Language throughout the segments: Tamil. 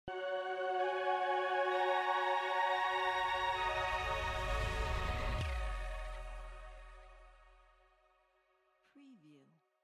Preview.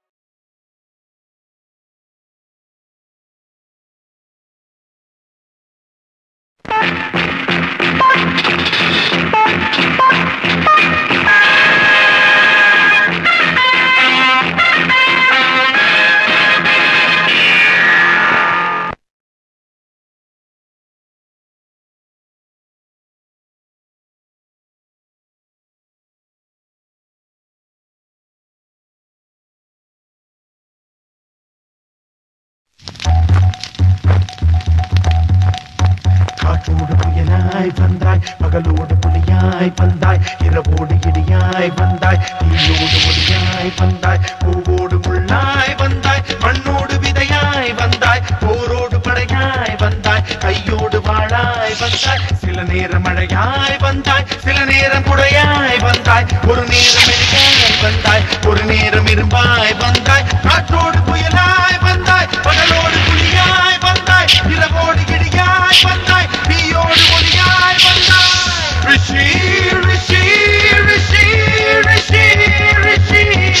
காற்றோடு புயலாய் வந்தாய் பகலோடு புலியாய் வந்தாய் இரவோடு இடியாய் வந்தாய் தீயோடு ஒளியாய் வந்தாய் பூவோடு முள்ளாய் வந்தாய் மண்ணோடு விதையாய் வந்தாய் போரோடு படையாய் வந்தாய் கையோடு வாழாய் வந்தாய் சில நேரம் மழையாய் வந்தாய் சில நேரம் குடையாய் வந்தாய் ஒரு நேரம் எரியாய் வந்தாய் ஒரு நேரம் இரும்பாய் வந்தாய் காற்றோடு புயலாய் வந்தாய் பகலோடு புலியாய் வந்தாய் இரவோடு இடியாய் வந்தாய் தீயோடு ஒளியாய் வந்தாய் ரிஷி ரிஷி ரிஷி ரிஷி ரிஷி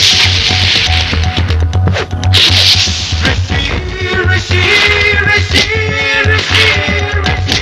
ரிஷி ரிஷி ரிஷி ரிஷி ரிஷி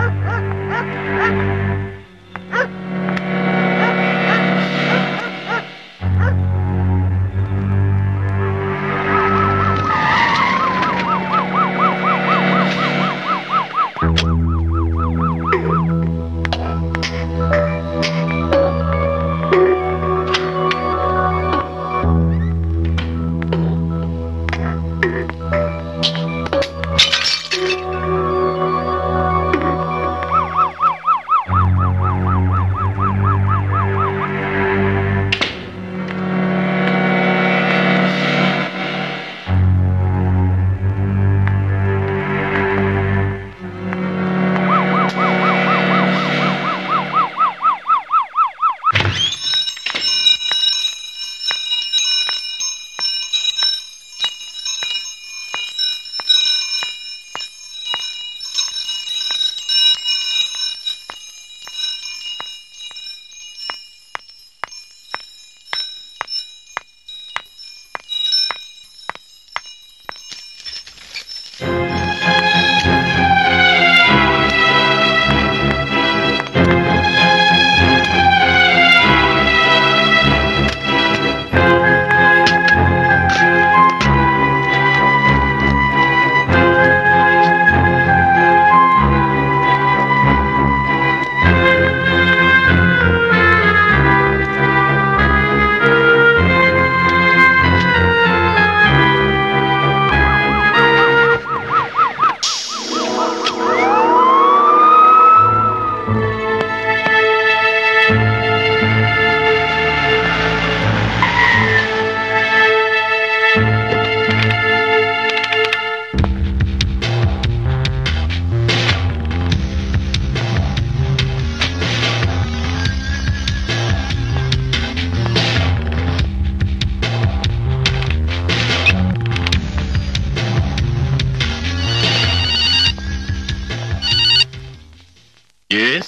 எஸ்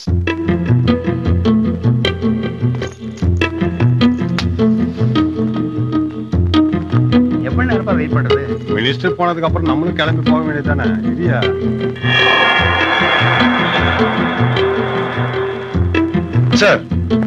எவ்வளவு நேரமா வெயிட் பண்றது மினிஸ்டர் போனதுக்கு அப்புறம் நம்மளும் கிளம்பி போக வேண்டியதானே இல்லையா sir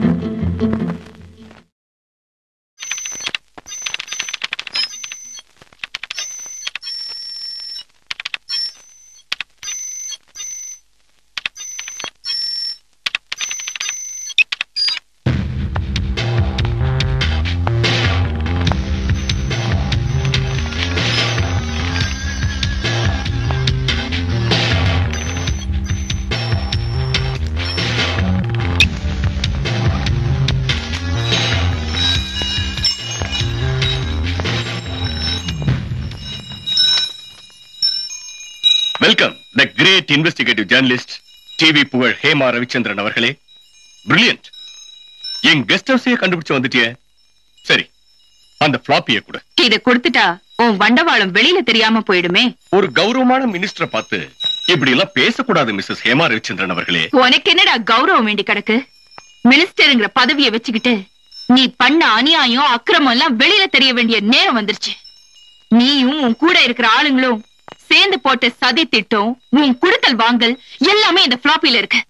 welcome the great investigative journalist TV புகழ் ஹேமா ரவிச்சந்திரன் அவர்களே பிரில்லியன்ட் என் கெஸ்ட் ஹவுஸையே கண்டுபிடிச்சு வந்துட்டியே சரி அந்த ஃபிளாப்பிய கூட இத கொடுத்துட்டா உன் வண்டவாளம் வெளியில தெரியாம போயிடுமே ஒரு கௌரவமான மினிஸ்டரை பார்த்து இப்படி எல்லாம் பேசக்கூடாது மிஸ்ஸஸ் ஹேமா ரவிச்சந்திரன் அவர்களே உனக்கு என்னடா கௌரவம் வேண்டி கிடக்கு மினிஸ்டருங்கிற பதவியை வச்சுக்கிட்டு நீ பண்ண அநியாயம் அக்கிரமம் எல்லாம் வெளியில தெரிய வேண்டிய நேரம் வந்துருச்சு நீயும் உன் கூட இருக்கிற ஆளுங்களும் சேர்ந்து போட்ட சதி திட்டம் உன் குடுத்தல் வாங்கல் எல்லாமே இந்த ஃபிளாப்பில இருக்கு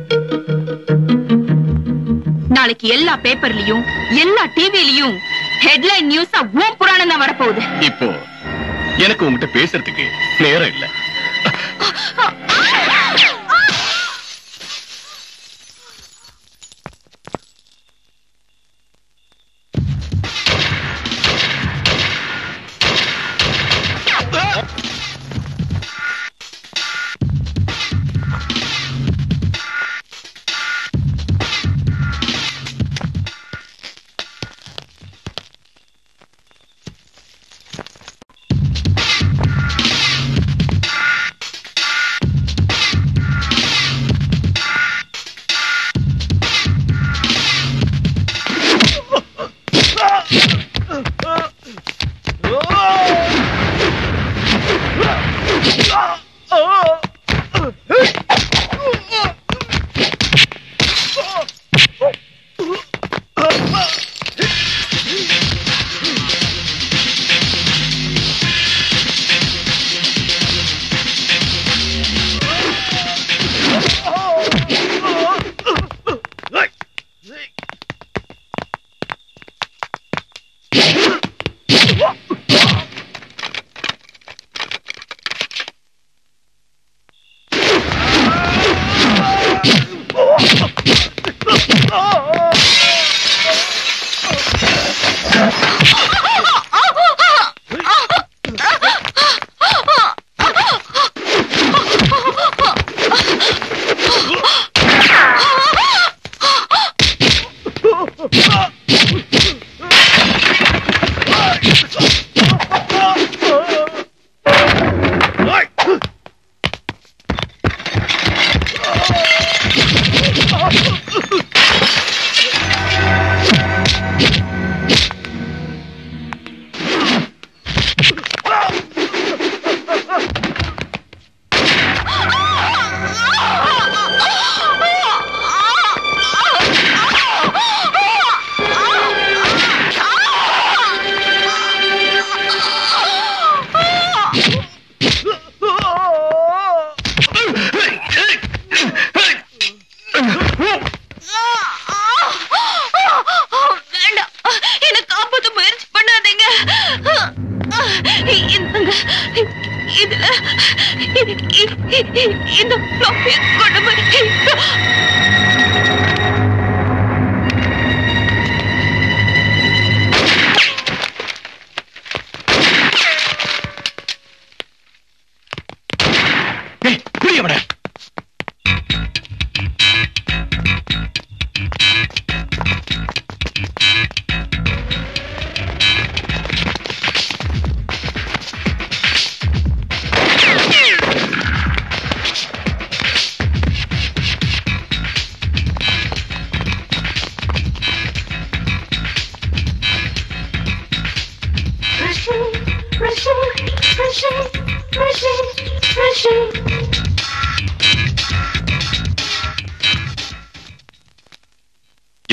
நாளைக்கு எல்லா பேப்பர்லயும் எல்லா டிவிலயும் ஹெட்லைன் நியூஸா உன் புராணம் தான் வரப்போகுது இப்போ எனக்கு உங்ககிட்ட பேசுறதுக்கு நேரம் இல்ல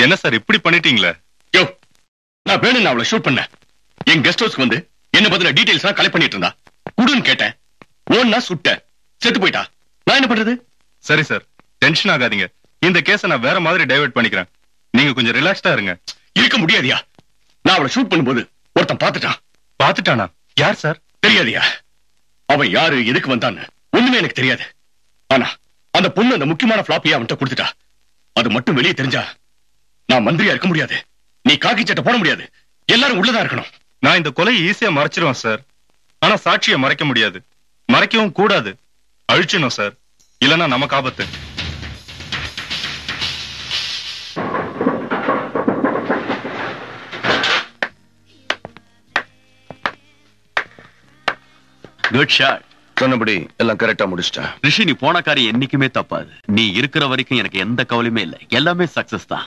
என்ன சார் இப்படி பண்ணிட்டீங்களே யோ நான் வேணும் அவளை ஷூட் பண்ணேன் என் கெஸ்ட் ஹவுஸ்க்கு வந்து என்ன பத்தின டீடைல்ஸ் கலெக்ட் பண்ணிட்டு இருந்தா குடுன்னு கேட்டேன் ஓன்னா சுட்ட செத்து போயிட்டா நான் என்ன பண்றது சரி சார் டென்ஷன் ஆகாதீங்க இந்த கேஸை நான் வேற மாதிரி டைவர்ட் பண்ணிக்கிறேன் நீங்க கொஞ்சம் ரிலாக்ஸ்டா இருங்க இருக்க முடியாதியா நான் அவளை ஷூட் பண்ணும்போது ஒருத்தன் பார்த்துட்டான் பாத்துட்டானா யார் சார் தெரியாதியா அவன் யாரு எதுக்கு வந்தான்னு ஒண்ணுமே எனக்கு தெரியாது ஆனா அந்த பொண்ணு அந்த முக்கியமான ஃபிளாப்பியை அவன்கிட்ட கொடுத்துட்டா அது மட்டும் வெளியே தெரிஞ்சா நான் மந்திரியா இருக்க முடியாது நீ காக்கி சட்டை போட முடியாது எல்லாரும் உள்ளதா இருக்கணும் நான் இந்த கொலையை ஈஸியா மறைச்சிருவேன் சார் ஆனா சாட்சியை மறைக்க முடியாது மறைக்கவும் கூடாது அழிச்சிடணும் சார் இல்லனா நமக்கு ஆபத்து குட் ஷாட் சொன்னபடி எல்லாம் கரெக்டா முடிச்சிட்டேன் ரிஷி நீ போன காரியம் என்னைக்குமே தப்பாது நீ இருக்கிற வரைக்கும் எனக்கு எந்த கவலையுமே இல்லை எல்லாமே சக்சஸ் தான்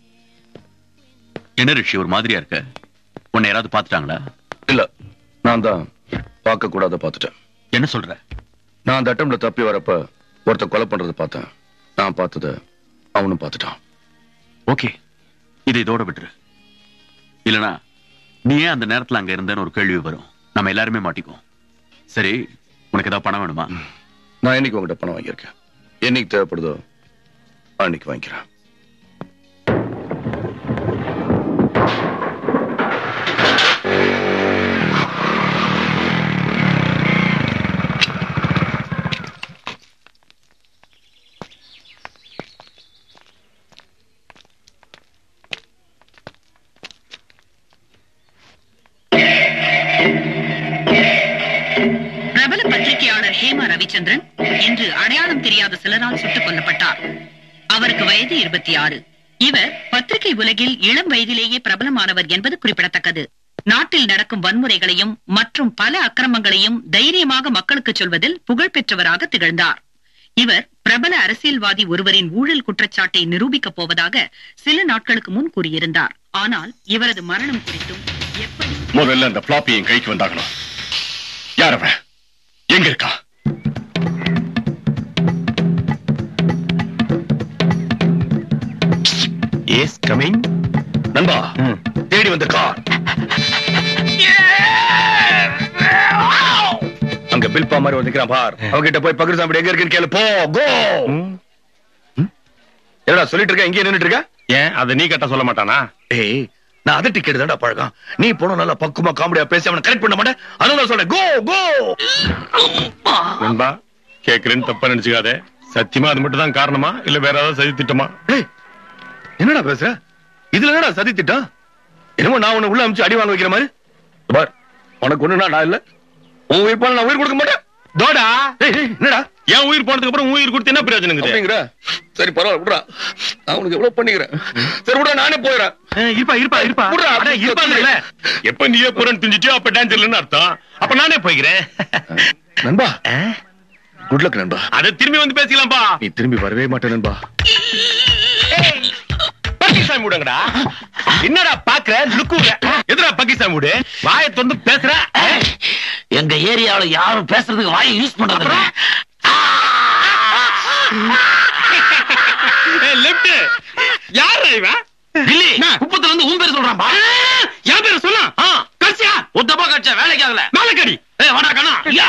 என்ன ரிஷி ஒரு மாதிரியா இருக்க உன்னை யாராவது பாத்துட்டாங்களா இல்ல நான் தான் பார்க்க கூடாத பார்த்துட்டேன் என்ன சொல்ற நான் அந்த அட்டம்ல தப்பி வரப்ப ஒருத்த கொலை பண்றதை பார்த்தேன் நான் பார்த்தத அவனும் பார்த்துட்டான் ஓகே இதை இதோட விட்டுரு இல்லனா நீ ஏன் அந்த நேரத்துல அங்க இருந்தேன்னு ஒரு கேள்வி வரும் நம்ம எல்லாருமே மாட்டிக்குவோம் சரி உனக்கு ஏதாவது பணம் வேணுமா நான் என்னைக்கு உங்ககிட்ட பணம் வாங்கியிருக்கேன் என்னைக்கு தேவைப்படுதோ அன்னைக்கு வாங்கிக்கிறேன் பிரபல பத்திரிகையாளர் ஹேமா ரவிச்சந்திரன் இன்று அடையாளம் தெரியாத சிலரால் சுட்டுக் கொல்லப்பட்டார் அவருக்கு வயது இருபத்தி ஆறு இவர் பத்திரிகை உலகில் இளம் வயதிலேயே பிரபலமானவர் என்பது குறிப்பிடத்தக்கது நாட்டில் நடக்கும் வன்முறைகளையும் மற்றும் பல அக்கிரமங்களையும் தைரியமாக மக்களுக்கு சொல்வதில் புகழ் பெற்றவராக திகழ்ந்தார் இவர் பிரபல அரசியல்வாதி ஒருவரின் ஊழல் குற்றச்சாட்டை நிரூபிக்கப் போவதாக சில நாட்களுக்கு முன் கூறியிருந்தார் ஆனால் இவரது மரணம் குறித்தும் எப்படி முதல்ல அந்த ஃபிளாப்பி என் கைக்கு வந்தாகணும் யார் அவன் எங்க இருக்கா எஸ் கமிங் நண்பா தேடி வந்த கார் அங்க பில்பா மாதிரி வந்து நிக்கிறான் பார் அவகிட்ட போய் பகிர் சாப்பிடு எங்க இருக்குன்னு கேளு போ கோ என்னடா சொல்லிட்டு இருக்க இங்கே நின்னுட்டு இருக்க ஏன் அதை நீ கேட்டா சொல்ல மாட்டானா ஏய் நான் அதை டிக்கெட் தான்டா பழக்கம் நீ போன நல்லா பக்குமா காமெடியா பேசி அவனை கரெக்ட் பண்ண மாட்டேன் அதனால சொல்றேன் கோ கோ நண்பா கேக்குறேன்னு தப்பா நினைச்சுக்காதே சத்தியமா அது மட்டும் தான் காரணமா இல்ல வேற ஏதாவது சதி திட்டமா ஏய் என்னடா பேசுற இதுல என்னடா சதி திட்டம் என்னமோ நான் உன்னை உள்ள அமிச்சு அடி வாங்க வைக்கிற மாதிரி பார் உனக்கு ஒண்ணுனா நான் இல்ல உன் உயிர் போன நான் உயிர் கொடுக்க மாட்டேன் தோடா ஏய், ஏய், என்னடா என் உயிர் போனதுக்கு அப்புறம் உன் உயிர் கொடுத்து என்ன பிரயோஜனம் இருக்குது? அப்படிங்கிற சரி பரவாயில்ல விடுறா நான் உனக்கு எவ்வளவு பண்ணிக்கிறேன் சரி விடுறா நானே போயிடுறேன் ஏய், இருப்பா இருப்பா இருப்பா விட்றா. அட, இருப்பாங்கல்ல. எப்ப நீயே போறேன்னு துஞ்சிட்டியோ அப்ப டான்ஸ் இல்லைன்னு அர்த்தம் அப்ப நானே போய்க்கிறேன் நண்பா குட் லக் நண்பா அத திரும்பி வந்து பேசிக்கலாம்ப்பா நீ திரும்பி வரவே மாட்டே நண்பா பக்கிஸ்தான் மூடுங்கடா என்னடா பாக்குற லுக்குற எதுடா பக்கிஸ்தான் மூடு வாயை திறந்து பேசுற எங்க ஏரியாவுல யாரும் பேசுறதுக்கு வாயை யூஸ் பண்றது இல்ல. லெப்ட் யாரா இவன் கில்லி குப்பத்துல இருந்து உன் பேர் சொல்றான்பா என் பேர சொல்ல கட்சியா ஒத்தப்பா கட்சியா வேலைக்கு ஆகல நாளைக்கடி ஏய் வாடா கண்ணா யா!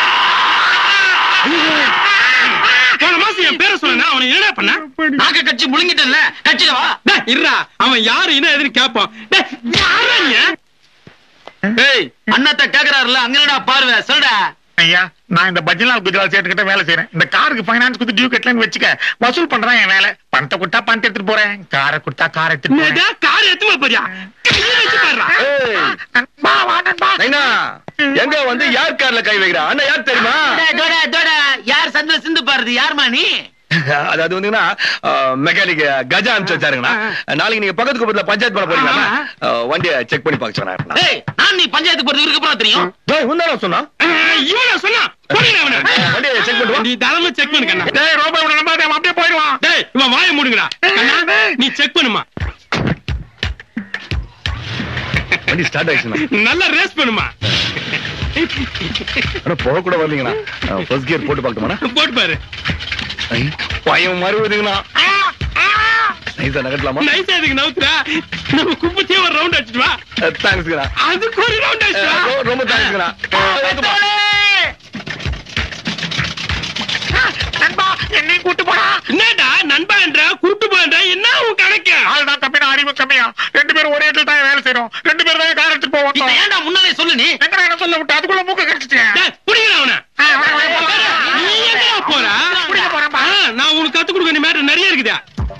போன மாசம் என் பேரை சொன்னா அவனை என்ன பண்ண நாக்க கட்சி முழுங்கிட்டேன்ல கட்சியில வா டேய், இருடா அவன் யாரு என்ன எதுன்னு கேட்பான் டேய், யாரா நீ? ஏய் அண்ணாத்த கேக்குறாருல அங்க என்னடா பார்வை சொல்டா ஐயா நான் இந்த பஜ்லால் குஜரால் சேட்டுக்கிட்ட வேலை செய்யறேன் இந்த காருக்கு ஃபைனான்ஸ் கொடுத்து டியூ கட்டலன்னு வச்சுக்க வசூல் பண்றேன் என் வேலை பணத்தை கொடுத்தா பணத்தை எடுத்துட்டு போறேன் காரை கொடுத்தா காரை எடுத்துட்டு போறேன் என்னடா, கார் எத்துமா போறியா கையை வச்சு பாருடா. ஏய் நண்பா, வா நண்பா. நைனா எங்க வந்து யார் கார்ல கை வைக்கிறா அண்ணா யார் தெரியுமா தோட தோட யார் சந்தில சிந்து பாருது யாருமா நீ அது அது வந்துங்கன்னா மெக்கானிக் கஜா அனுப்பிச்சு வச்சாருங்கண்ணா நாளைக்கு நீங்க பக்கத்து குப்பத்துல பஞ்சாயத்து பண்ண போறீங்களா வண்டியை செக் பண்ணி பார்க்க சொன்னாருண்ணா ஏய் நான் நீ பஞ்சாயத்து போறது இருக்கு அப்புறம் தெரியும் டேய் உந்தானே சொன்னா ஏய், இவனா சொன்னா போடுங்க அவனை. வண்டியை செக் பண்ணிட்டு வா நீ தாராளமா செக் பண்ணு கண்ணா டேய் ரோபோ இவனை நம்பாதே அவன் அப்படியே போயிடுவான் டேய் இவன் வாயை மூடுங்கடா கண்ணா நீ செக் பண்ணுமா வண்டி ஸ்டார்ட் ஆயிடுச்சுண்ணா நல்லா ரேஸ் பண்ணுமா ஆனா போக கூட வரலீங்கண்ணா ஃபர்ஸ்ட் கியர் போட்டு பார்க்கணுமா போட்டு பாரு பயம் மாதிரி வருதுங்கண்ணா நைஸா நகட்டலாமா நைஸா இதுக்கு நவுத்துறா நம்ம குப்பத்தையே ஒரு ரவுண்ட் அடிச்சிட்டு வா தேங்க்ஸ்ங்கண்ணா அதுக்கு ஒரு ரவுண்ட் அடிச்சிட்டு வா ரொ- ரொம்ப தேங்க்ஸ்ங்கண்ணா நண்பா என்னையும் கூட்டு போடா என்னடா நண்பா என்ற கூட்டு போன்ற என்ன உன் கணக்கு ஆள்தான் கம்மியா அறிவு கம்மியா ரெண்டு பேரும் ஒரே இடத்துல தான் வேலை செய்யறோம் ரெண்டு பேரும் தான் கார் எடுத்துட்டு போவோம் ஏன்டா முன்னாலே சொல்லு நீ எங்கடா என்ன சொல்ல விட்டு அதுக்குள்ள மூக்க கடிச்சிட்டேன் டேய், புடிங்கடா அவனை நீ எங்கடா போற புடிக்க போறேன்பா. ஆ, நான் உனக்கு கத்து கொடுக்க வேண்டிய மேட்டர் நிறைய இருக்குதா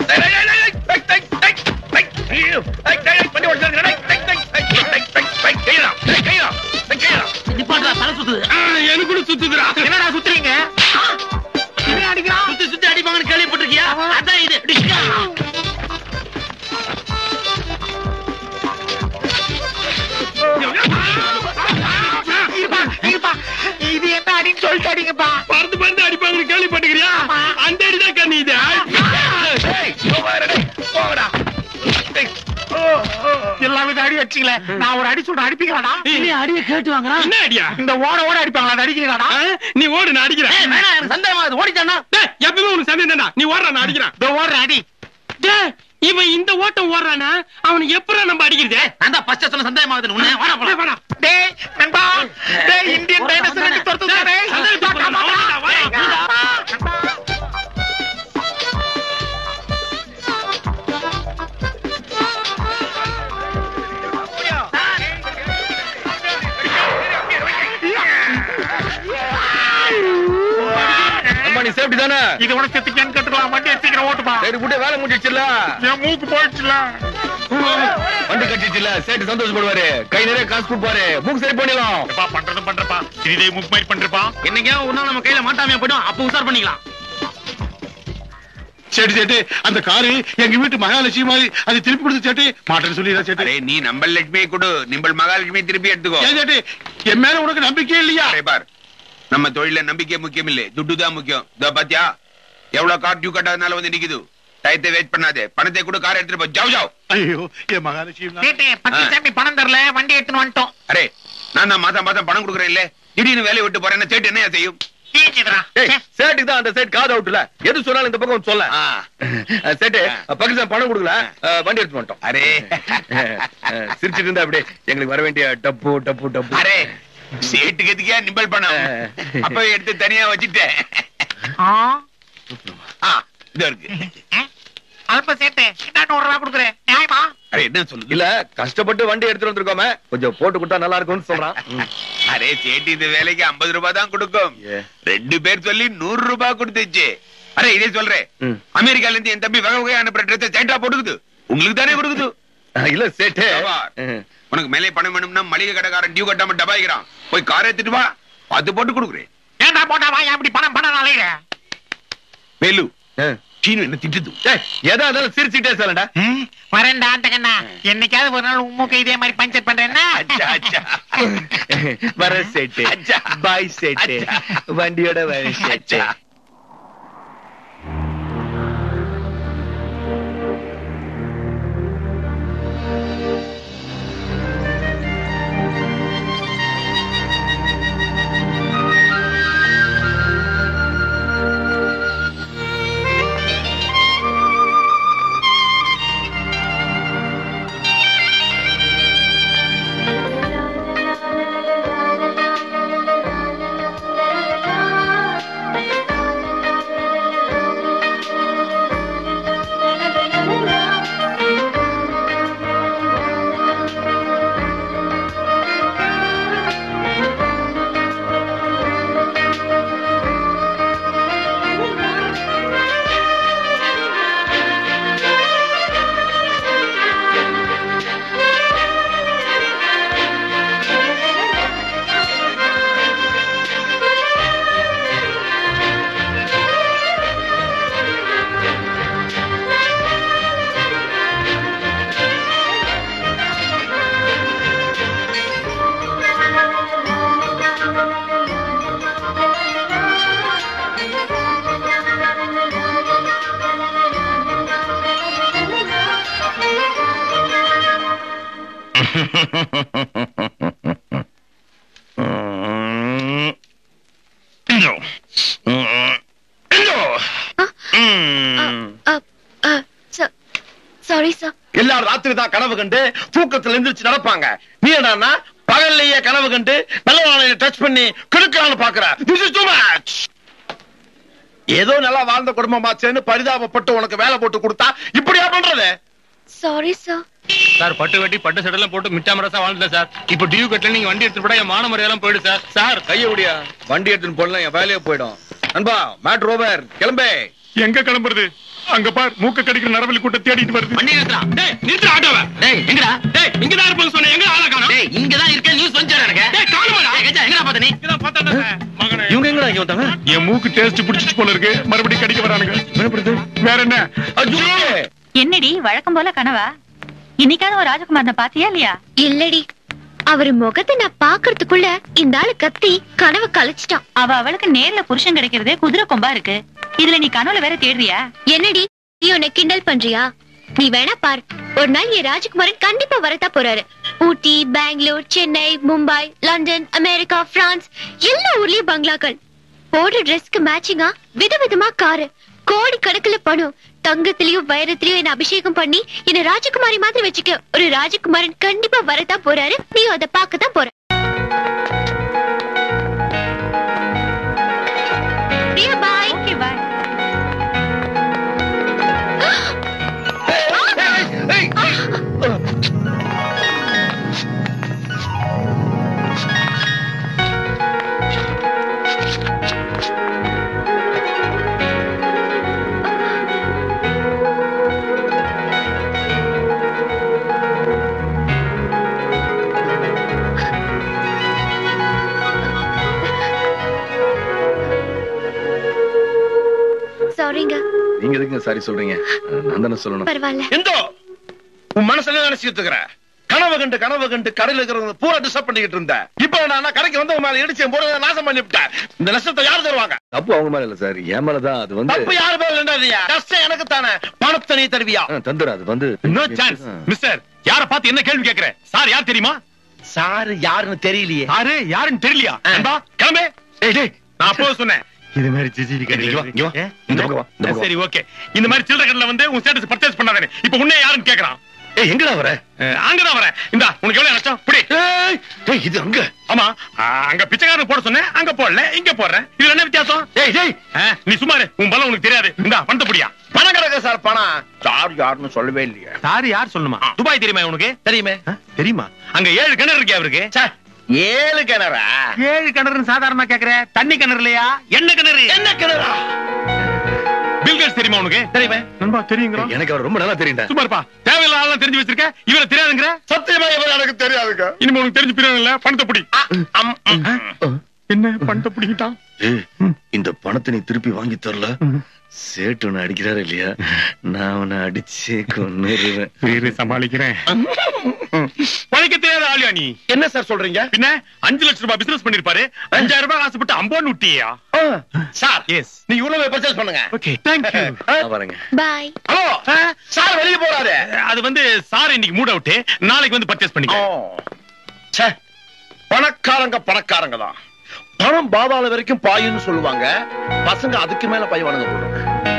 நிப்பாடுறா தலை சுத்துது ஆ, எனக்கு கூட சுத்துதுடா என்னடா சுத்துறீங்க இவன் அடிக்கிறான் சுத்தி சுத்தி அடிப்பாங்கன்னு கேள்விப்பட்டிருக்கியா அதான் இது டிஷ்கா. இருப்பா, இருப்பா. இது என்ன அடின்னு சொல்லிட்டு அடிங்கப்பா பறந்து பறந்து அடிப்பாங்கன்னு கேள்விப்பட்டுக்கிறியா அந்த அடிதான் கண்ணி இது எல்லாம் வித அடி அடிச்சிங்களே நான் ஒரு அடி சொல்றேன் அடிப்பீங்களாடா அடிய கேட்டு வாங்குறான் என்ன அடியா இந்த ஓட ஓட அடிப்பாங்களா அது அடிக்கிறீங்களாடா ஆ, நீ ஓடு நான் அடிக்கிறேன் ஏய், வேணாம் எனக்கு சந்தேகமா அது ஓடிட்டானா டேய், எப்பவுமே உனக்கு சந்தேகம் தான்டா நீ ஓடுற நான் அடிக்கிறேன் இந்த ஓடுற அடி டேய், இவன் இந்த ஓட்டம் ஓடுறானா அவனை எப்பறம் நம்ம அடிக்கிறது நான் தான் ஃபர்ஸ்ட் சொன்ன சந்தேகமாகுது உன்னை வாடா போலாம் வாடா டேய் நண்பா டேய் இந்தியன் டைனோசர் அடி துரத்துதானே சந்தேகத்துக்கு போறா, வாடா, வாடா. அம்மா நீ சேஃப்டி தானே இது உனக்கு செத்துக்கேன்னு கேட்டுக்கலாம் வண்டி சீக்கிரம் ஓட்டுப்பா சரி விட்டு வேலை முடிச்சிச்சுல என் மூக்கு போயிடுச்சுல வண்டி கட்டிச்சுல சேட்டு சந்தோஷப்படுவாரு கை நிறைய காசு கொடுப்பாரு மூக்கு சரி பண்ணிடலாம் எப்பா பண்றது பண்றப்பா இதே மூக்கு மாதிரி பண்றப்பா என்னைக்கா ஒரு நாள் நம்ம கையில மாட்டாமையா போயிடும் அப்ப உசார் பண்ணிக்கலாம் சேட்டு சேட்டு அந்த காரு எங்க வீட்டு மகாலட்சுமி மாதிரி அது திருப்பி கொடுத்து சேட்டு மாட்டேன்னு சொல்லிடுறா சேட்டு அரே நீ நம்ம லட்சுமியை கொடு நிம்பள் மகாலட்சுமி திருப்பி எடுத்துக்கோ ஏன் சேட்டு என் மேல உனக்கு நம்பிக்கை இல்லையா அரே பார் நம்ம தொழில நம்பிக்கை முக்கியம் இல்ல துட்டு தான் முக்கியம் இதோ பாத்தியா எவ்வளவு கார் டியூ கட்டாதனால வந்து நிக்குது டயத்தை வெயிட் பண்ணாதே பணத்தை கூட கார் எடுத்துட்டு போ ஜாவ் ஜாவ் ஐயோ என் மகாலட்சுமி கேட்டே பத்து சாமி பணம் தரல வண்டி எடுத்துன்னு வந்துட்டோம் அரே நான் தான் மாசம் மாசம் பணம் கொடுக்குறேன் இல்ல திடீர்னு வேலையை விட்டு போறேன்னு சேட்டு என்ன செய்யும் கேக்குதுடா சேட்டுக்கு தான் அந்த சைடு காது அவுட்ல எது சொன்னாலும் இந்த பக்கம் சொல்ல ஆ, சேட்டு பாகிஸ்தான் பணம் கொடுக்கல அஹ், வண்டி எடுத்து வந்துட்டோம் அரே அஹ், சிரிச்சிட்டு இருந்தா அப்படியே எங்களுக்கு வர வேண்டிய டப்பு டப்பு டப்பு அரே சேட்டுக்கு எதுக்கியா நிம்பள் பணம் அப்ப எடுத்து தனியா வச்சுட்டேன் ஆ, ஆ, இதோ இருக்கு அல்ப சேட்டு என்ன நூறு ரூபா கொடுக்குறேன் நியாயமா அரே என்ன சொல்லுது இல்ல கஷ்டப்பட்டு வண்டி எடுத்துட்டு வந்திருக்கோமே கொஞ்சம் போட்டு கொடுத்தா நல்லா இருக்கும்னு சொல்றான் அரே சேட்டு இந்த வேலைக்கு 50 ரூபாய் தான் கொடுக்கும் ஏ. ரெண்டு பேர் சொல்லி நூறு ரூபாய் கொடுத்துச்சு அரே இதே சொல்றேன் ம். அமெரிக்கால இருந்து என் தம்பி வகை வகையா அனுப்புற ட்ரெஸ் சேட்டா போட்டுக்குது உங்களுக்கு தானே கொடுக்குது அஹ், இல்ல சேட்டு ஆமா. அஹ், உனக்கு மேலே பணம் வேணும்னா மளிகை கடைக்காரன் டியூ கட்டாம டபாய்க்கிறான் போய் காரை எடுத்துட்டு வா பார்த்து போட்டு கொடுக்குறேன் ஏன்டா போட்டா வா ஏன் இப்படி பணம் பணம் அலையிற வேலு அஹ். சீனு என்ன திட்டுது ஏய், எதா இருந்தாலும் சிரிச்சுட்டே சொல்லடா வரேன்டா அந்த கண்ணா என்னைக்காவது ஒரு நாள் உம்முக்கு இதே மாதிரி பஞ்சர் பண்றேன்னா அச்சா அச்சா வர சேட்டு அச்சா. பாய் சேட்டு அச்சா. வண்டியோட வர சேட்டு அச்சா சாரி சார் எல்லாரும் ராத்திரி தான் கனவு கண்டு தூக்கத்துல எந்திரிச்சு நடப்பாங்க நீ என்னன்னா பகல்லையே கனவு கண்டு நல்ல டச் பண்ணி கெடுக்கலாம்னு பாக்குற திஸ் இஸ் டூ மச் ஏதோ நல்லா வாழ்ந்த குடும்பமாச்சேன்னு பரிதாபப்பட்டு உனக்கு வேலை போட்டு கொடுத்தா இப்படியா பண்றது சாரி சார் சார் பட்டு வெட்டி பட்டு செட்டெல்லாம் போட்டு மிட்டாமரசா வாழ்ந்தேன் சார் இப்போ டியூ கட்டல நீங்க வண்டி எடுத்துட்டு போட என் மான மரியாதை போயிடு சார் சார் கைய முடியா வண்டி எடுத்துன்னு போடலாம் என் வேலையே போயிடும் நண்பா மேட் ரோவர் கிளம்பே எங்க கிளம்புறது அங்க பார் மூக்க கடிக்கிற நரவலி கூட்ட தேடிட்டு வருது வண்டி நிறுத்துறான் டேய் நிறுத்து ஆட்டோவ டேய் எங்கடா டேய் இங்க தான் இருப்பேன்னு சொன்னேன் எங்க ஆளை காணோம் டேய் இங்க தான் இருக்க நியூஸ் வந்துச்சாடா எனக்கு டேய் காணுமாடா டேய் கஜா எங்கடா பாத்த நீ இங்க தான் பார்த்தேன் மகனே இவங்க எங்கடா இங்க வந்தாங்க என் மூக்கு டேஸ்ட் பிடிச்சிட்டு போல இருக்கு மறுபடியும் கடிக்க வரானுங்க வேற என்ன ஐயோ! என்னடி வழக்கம் போல கனவா இன்னைக்காவது ஒரு ராஜகுமாரனை பாத்தியா இல்லையா இல்லடி அவர் முகத்தை நான் பாக்குறதுக்குள்ள இந்த ஆளு கத்தி கனவு கலைச்சிட்டான் அவ அவளுக்கு நேர்ல புருஷன் கிடைக்கிறதே குதிரை கொம்பா இருக்கு இதுல நீ கனவுல வேற தேடுறியா என்னடி நீ உன்னை கிண்டல் பண்றியா நீ வேணா பார் ஒரு நாள் என் ராஜகுமாரன் கண்டிப்பா வரத்தா போறாரு Ooty Bangalore Chennai Mumbai London America France எல்லா ஊர்லயும் பங்களாக்கள் போடுற ட்ரெஸ்க்கு மேட்சிங்கா விதவிதமா காரு கோடி கணக்குல பணம் தங்கத்திலயும் வைரத்திலயும் என்ன அபிஷேகம் பண்ணி என்ன ராஜகுமாரி மாதிரி வச்சுக்க ஒரு ராஜகுமாரன் கண்டிப்பா வரத்தான் போறாரு நீ அதை பார்க்கத்தான் போற பிரியா பாய் ஓகே பாய் சாரிங்க நீங்க எதுக்கு சாரி சொல்றீங்க நான் தானே சொல்லணும் பரவாயில்ல எந்தோ உன் மனசுல நினைச்சிட்டு இருக்கிற கனவு கண்டு கனவு கண்டு கடையில இருக்கிறவங்க பூரா டிஸ்டர்ப் பண்ணிக்கிட்டு இருந்த இப்ப நான் கடைக்கு வந்து உன் மேல இடிச்சு என் பொருளை நாசம் பண்ணி விட்டேன் இந்த நஷ்டத்தை யாரு தருவாங்க தப்பு அவங்க மேல இல்ல சார் என் மேலதான் அது வந்து தப்பு யாரு பேர் இல்லையா கஷ்டம் எனக்கு தானே பணத்தை நீ தருவியா ஆ, தந்துரு அது வந்து நோ சான்ஸ் மிஸ்டர் யார பார்த்து என்ன கேள்வி கேக்குற சார் யார் தெரியுமா சாரு யாருன்னு தெரியலையே யாரு யாருன்னு தெரியலையா நண்பா கிளம்பு ஏய் டேய் நான் அப்போ சொன்னேன் இது மாதிரி சிசிடி இங்க வா, இங்க வா. இந்த பக்கம் வா, இந்த பக்கம் சரி ஓகே இந்த மாதிரி சில்லறை கடையில வந்து உன் ஸ்டேட்டஸ் பர்ச்சேஸ் பண்ணாதே இப்போ உன்னை யாருன்னு கேக்குறான் ஏய் எங்கடா வர அஹ், அங்கதான் வரேன் இந்தா உனக்கு எவ்வளவு நஷ்டம் புடி ஏய் ஏய், இது அங்க ஆமா அஹ், அங்க பிச்சைக்காரன் போட சொன்னேன் அங்க போடல இங்க போடுறேன் இதுல என்ன வித்தியாசம் ஏய் டேய் அஹ், நீ சுமாரு உன் பலம் உனக்கு தெரியாது இந்தா பணத்தை புடியா பணம் கிடக்கு சார் பணம் சார் யாருன்னு சொல்லவே இல்லையே சாரி யார் சொல்லணுமா துபாய் தெரியுமா உனக்கு தெரியுமே அஹ், தெரியுமா அங்க ஏழு கிணறு இருக்கே அவருக்கு ச்சே, ஏழு கிணறா ஏழு கிணறுன்னு சாதாரணமா கேக்குற தண்ணி கிணறு இல்லையா என்ன கிணறு என்ன கிணறா பில்கேட்ஸ் தெரியுமா உனக்கு தெரியுமே நண்பா தெரியுங்களா எனக்கு அவர் ரொம்ப நல்லா தெரியுண்டா சும்மா இருப்பா தேவையில்ல ஆளெல்லாம் தெரிஞ்சு வச்சிருக்க இவரை தெரியாதுங்கிற சத்தியமா இவர் எனக்கு தெரியாதுங்க இனிமே உனக்கு தெரிஞ்சு பிரியாணி இல்ல பணத்தை புடி அம், ம். என்ன பணத்தை புடிக்கிட்டான் ஏய், இந்த பணத்தை நீ திருப்பி வாங்கி தரல சேட்டு உன்னை அடிக்கிறாரு இல்லையா நான் உன்னை அடிச்சே கொன்னுருவேன் சரி சமாளிக்கிறேன் பழைக்க தெரியாத ஆளியா நீ என்ன சார் சொல்றீங்க பின்ன அஞ்சு லட்சம் ரூபாய் பிசினஸ் பண்ணிருப்பாரு அஞ்சாயிரம் ரூபாய் ஆசைப்பட்டு அம்போன்னு விட்டியா சார் எஸ் நீ இவ்வளவு பர்ச்சேஸ் பண்ணுங்க ஓகே தேங்க்யூ நான் வரேங்க பாய் ஹலோ சார் வெளிய போறாரு அது வந்து சார் இன்னைக்கு மூட் அவுட் நாளைக்கு வந்து பர்ச்சேஸ் ஓ. பண்ணிக்க ச்சே, பணக்காரங்க பணக்காரங்க தான் பணம் பாதாள வரைக்கும் பாயுன்னு சொல்லுவாங்க பசங்க அதுக்கு மேல பாய்வானுங்க போடுறாங்க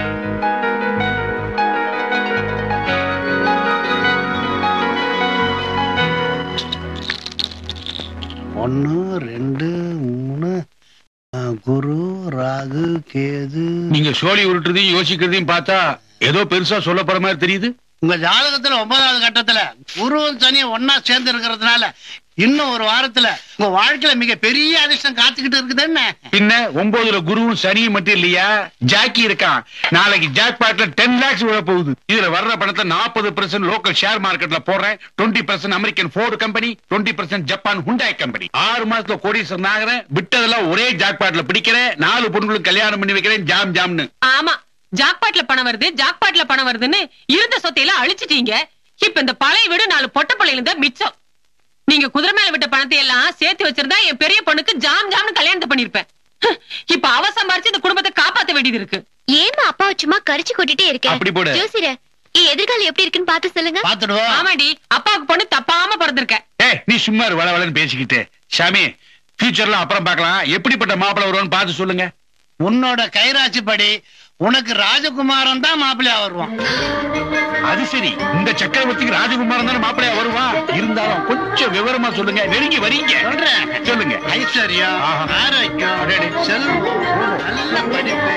ஒன்னு ரெண்டு மூணு ஆ, குரு ராகு கேது நீங்க சோழி உருட்டுறதையும் யோசிக்கிறதையும் பார்த்தா ஏதோ பெருசா சொல்ல போற மாதிரி தெரியுது உங்க ஜாதகத்துல ஒன்பதாவது கட்டத்துல குருவும் சனியும் ஒன்னா சேர்ந்து இருக்கிறதுனால இன்னும் ஒரு வாரத்துல உங்க வாழ்க்கையில மிக பெரிய அதிர்ஷ்டம் காத்துக்கிட்டு இருக்குது என்ன பின்ன ஒன்பதுல குருவும் சனியும் மட்டும் இல்லையா ஜாக்கி இருக்கான் நாளைக்கு ஜாக் பாட்ல டென் லேக்ஸ் விழ போகுது இதுல வர்ற பணத்தை நாற்பது பெர்சென்ட் லோக்கல் ஷேர் மார்க்கெட்ல போடுறேன் twenty percent American Ford company twenty percent Japan Hyundai company ஆறு மாசத்துல கோடீஸ்வரன் ஆகிறேன் விட்டதெல்லாம் ஒரே ஜாக் பாட்ல பிடிக்கிறேன் நாலு பொண்ணுங்களுக்கு கல்யாணம் பண்ணி வைக்கிறேன் ஜாம் ஜாம்னு ஆமா ஜாக்பாட்ல பணம் வருது ஜாக்பாட்ல பணம் வருதுன்னு இருந்த சொத்தையெல்லாம் அழிச்சிட்டீங்க இப்ப இந்த பழைய வீடு நாலு பொட்ட பிள்ளைங்க தான் மிச்சம் நீங்க குதிரை மேல விட்ட பணத்தை எல்லாம் சேர்த்து வச்சிருந்தா என் பெரிய பொண்ணுக்கு ஜாம் ஜாம்னு கல்யாணத்தை பண்ணிருப்பேன் ஹ், இப்ப அவ சம்பாரிச்சு இந்த குடும்பத்தை காப்பாத்த வேண்டியது இருக்கு ஏமா அப்பா சும்மா கரிச்சு கொட்டிட்டே அப்படி இருக்கேன் போடு. ஜோசியர என் எதிர்காலம் எப்படி இருக்குன்னு பார்த்து சொல்லுங்க பாத்துடுவோம் ஆமாடி அப்பாவுக்கு பொண்ணு தப்பாம பிறந்திருக்க ஏய் நீ சும்மா இரு, வள வளன்னு பேசிக்கிட்டு சாமி ஃபியூச்சர்லாம் அப்புறம் பார்க்கலாம் எப்படிப்பட்ட மாப்பிளை வருவான்னு பார்த்து சொல்லுங்க உன்னோட கைராசி படி உனக்கு ராஜகுமாரன் தான் மாப்பிள்ளையா வருவான் அது சரி இந்த சக்கரவர்த்திக்கு ராஜகுமாரன் தானே மாப்பிளையா வருவா இருந்தாலும் கொஞ்சம் விவரமா சொல்லுங்க நெருங்கி வரீங்க சொல்றேன் சொல்லுங்க ஐஸ்வர்யம் ஆரோக்கியம் செல்வம் நல்ல படிப்பு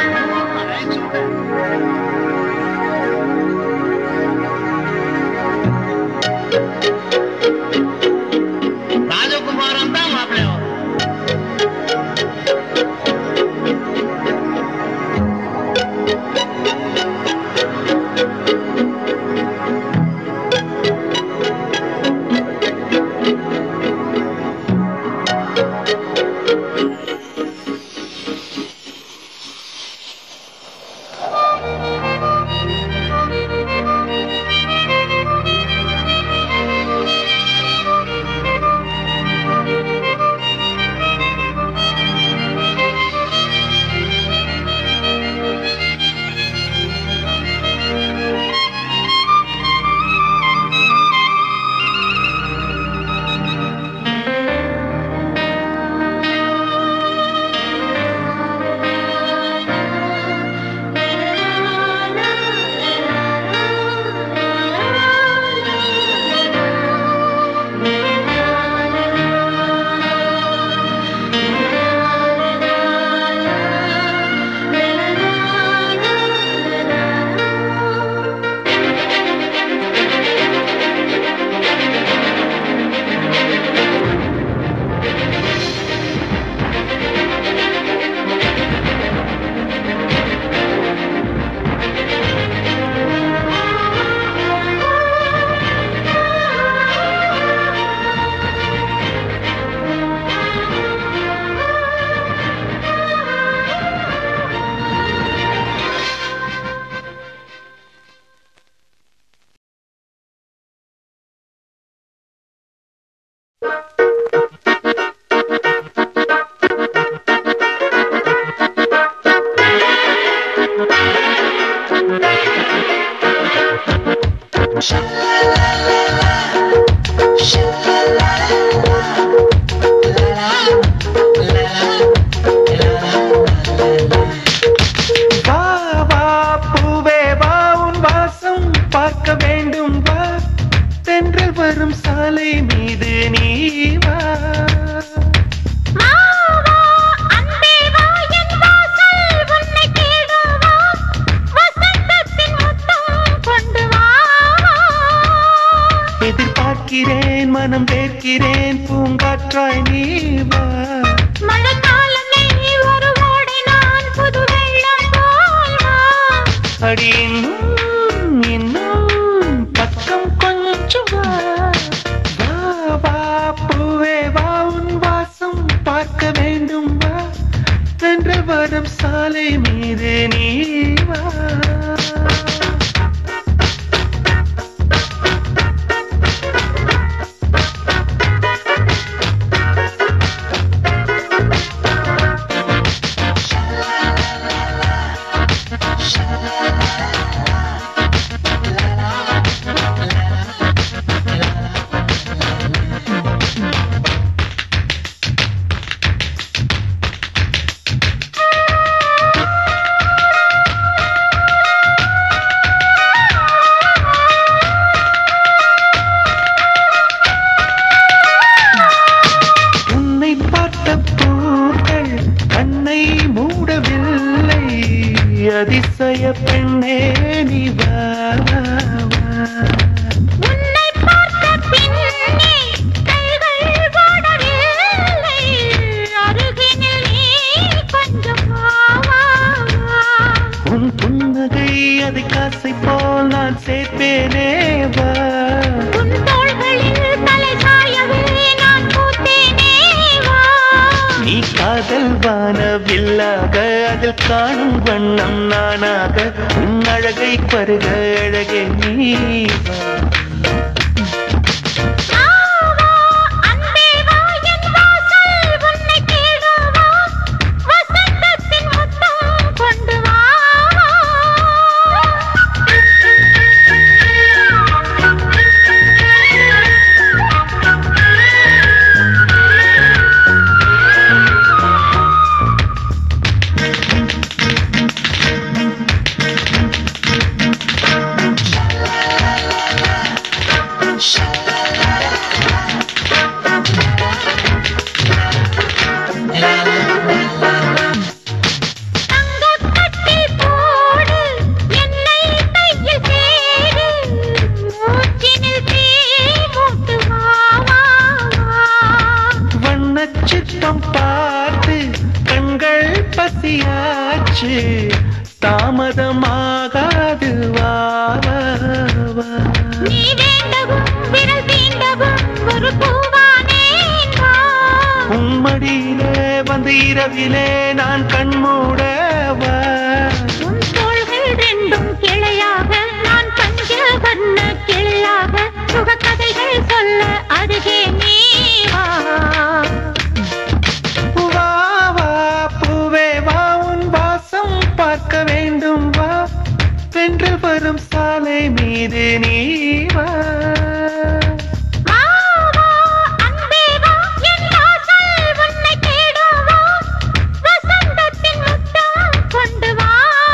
ராஜகுமாரன் தான் மாப்பிள்ளையா வருவான் வா வா பூவே வா உன் வாசம் பார்க்க வேண்டும் வா தென்றல் வரும் சாலை மீது நீ வா எதிர்பார்க்கிறேன் மனம் வேர்க்கிறேன் பூங்காற்றாய் நீ வா அடி இன்னும் இன்னும் பக்கம் கொஞ்சம் வா வா வா பூவே வா உன் வாசம் பார்க்க வேண்டும் வா சென்ற வரும் சாலை மீது நீ வா உன்னை பார்த்த பூக்கள் கண்ணை மூடவில்லை அதிசய பெண்ணே நீ வா வா, வா. உன் புன்னகை அதை காசை போல் நான் சேர்ப்பேனே வா நீ காதல் வானவில்லாக அதில் காணும் வண்ணம் நானாக உன் அழகை பருக அழகே நீ வா. இரவிலே நான் கண்மூடவா உன் தோள்கள் ரெண்டும் கிளையாக நான் பஞ்ச வண்ண கிளையாக சுகக்கதைகள் சொல்ல அருகே நீ வா வா வா பூவே வா உன் வாசம் பார்க்க வேண்டும் வா வென்று வரும் சாலை மீது நீ வா வா, வா, அன்பே வா, என் வாசல் உன்னை தேடும் வா. வசந்தத்தின் முத்தம் கொண்டு வா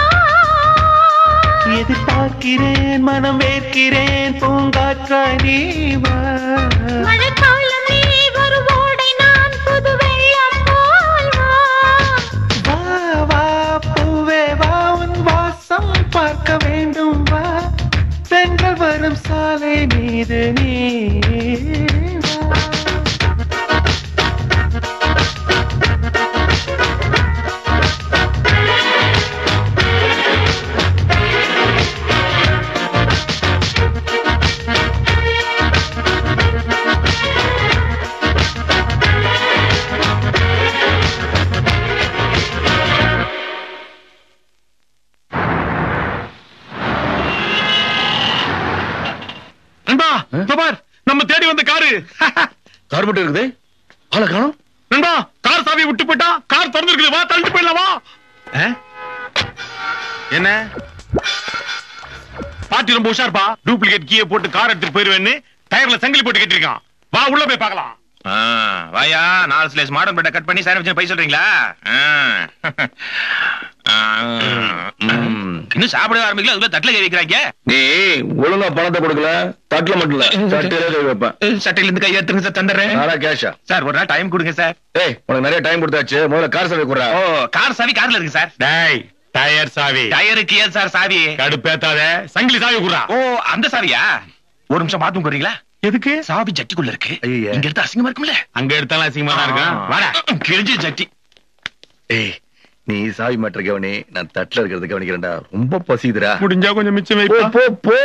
எதிர்பார்க்கிறேன் மனம் வேர்க்கிறேன் பூங்காற்றாய் நீ வா மழைக்காலம் நீ ஒரு ஓடை நான் புது வெள்ளம் போல் வா வா வா பூவே வா உன் வாசம் பார்க்க வேண்டும் வா சென்று வரும் சாலை மீது நீ வா நண்பா இதோ பார் நம்ம தேடி வந்த காரு கார் மட்டும் இருக்குது ஆளை காணும் நண்பா கார் சாவி விட்டு போயிட்டா கார் திறந்து இருக்குது வா தள்ளிட்டு போயிடலாமா என்ன பாட்டி ரொம்ப உஷார்ப்பா டூப்ளிகேட் கீயை போட்டு கார் எடுத்துட்டு போயிருவேன்னு டயர்ல சங்கிலி போட்டு கட்டிருக்கான் வா உள்ள போய் பார்க்கலாம் ஆ, வாயா நாலு ஸ்லைஸ் மாடர்ன் பெட்டை கட் பண்ணி சாரி வச்சு பை சொல்றீங்களா ஆ. ஆ, ம். இன்னும் சாப்பிட ஆரம்பிக்கல அதுக்குள்ள தட்டுல கை வைக்கிறாங்க நீ ஒழுங்கா பணத்தை கொடுக்கல தட்டுல மட்டும் இல்ல சட்டையில கை வைப்பேன் சட்டையில இருந்து கை எடுத்துங்க சார் தந்துடுறேன் நானா கேஷா சார் ஒரு நாள் டைம் கொடுங்க சார் ஏய் உனக்கு நிறைய டைம் கொடுத்தாச்சு முதல்ல கார் சாவி குடுறா ஓ கார் சாவி கார்ல இருக்கு சார் டேய் டயர் சாவி டயருக்கு ஏன் சார் சாவி கடுப்பேத்தாத சங்கிலி சாவி குடுறா ஓ அந்த சாவியா ஒரு நிமிஷம் பாத்ரூம் போறீங்களா எதுக்கு சாவி ஜட்டிக்குள்ள இருக்கு ஐயையே. இங்க எடுத்து அசிங்கமா இருக்கும்ல அங்க எடுத்தாலும் அசிங்கமா தான் இருக்கும் வாடா கிழிஞ்சு ஜட்டி ஏய் நீ சாவி மாற்ற கவனி நான் தட்டுல இருக்கிறது கவனிக்கிறேன்டா ரொம்ப பசிதுடா முடிஞ்சா கொஞ்சம் மிச்சம் போ வைப்பா போ போ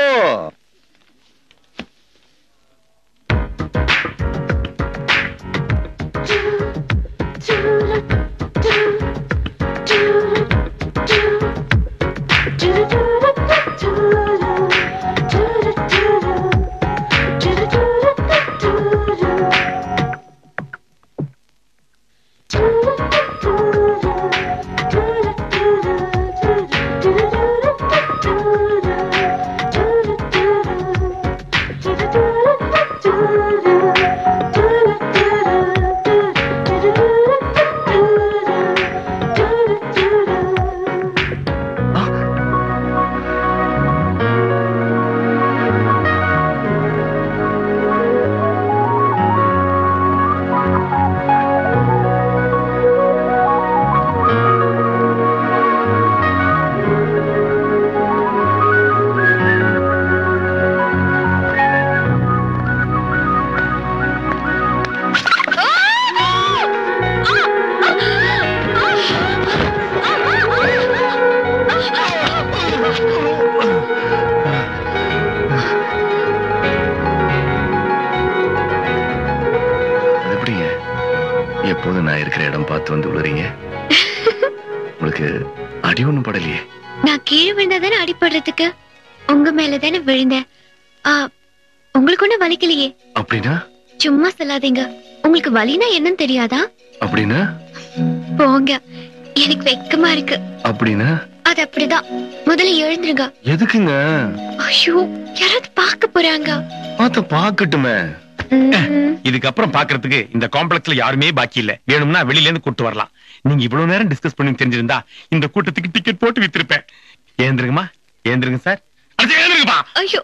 அது எப்படிங்க எப்போதும் நான் இருக்கிற இடம் பார்த்து வந்து விழுறீங்க உங்களுக்கு அடி ஒண்ணும் படலையே நான் கீழே விழுந்தாதானே அடிபடுறதுக்கு உங்க மேலதானே விழுந்தேன் ஆ, உங்களுக்கு ஒண்ணும் வலிக்கலையே அப்படின்னா சும்மா சொல்லாதீங்க உங்களுக்கு வலினா என்னன்னு தெரியாதா அப்படின்னா போங்க எனக்கு வெக்கமா இருக்கு அப்படின்னா அது அப்படிதான் முதல்ல எழுந்துருங்க எதுக்குங்க ஐயோ யாராவது பார்க்க போறாங்க பார்த்து பார்க்கட்டுமே இதுக்கப்புறம் பாக்குறதுக்கு இந்த காம்ப்ளெக்ஸ்ல யாருமே பாக்கி இல்ல வேணும்னா வெளியில இருந்து கூட்டு வரலாம் நீங்க இவ்வளவு நேரம் டிஸ்கஸ் பண்ணி தெரிஞ்சிருந்தா இந்த கூட்டத்துக்கு டிக்கெட் போட்டு வித்திருப்பேன் ஏந்திருங்கம்மா ஏந்திருங்க சார் அடுத்து ஏந்திருங்கப்பா ஐயோ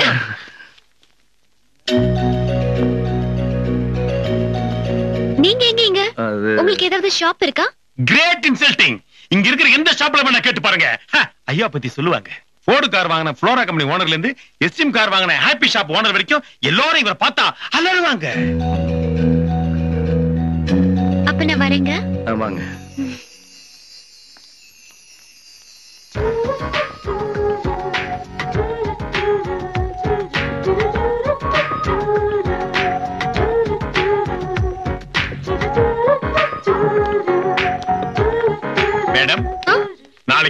நீங்க எங்க இங்க அது உங்களுக்கு ஏதாவது ஷாப் இருக்கா கிரேட் இன்சல்டிங் இங்க இருக்கிற எந்த ஷாப்ல வேணா கேட்டு பாருங்க ஹ, ஐயா பத்தி சொல்லுவாங்க போர்டு கார் வாங்கின ஃப்ளோரா கம்பெனி ஓனர்ல இருந்து எஸ்டிஎம் கார் வாங்கின ஹாப்பி ஷாப் ஓனர் வரைக்கும் எல்லாரும் இவரை பார்த்தா அலறுவாங்க அப்ப நான் வரேங்க ஆமாங்க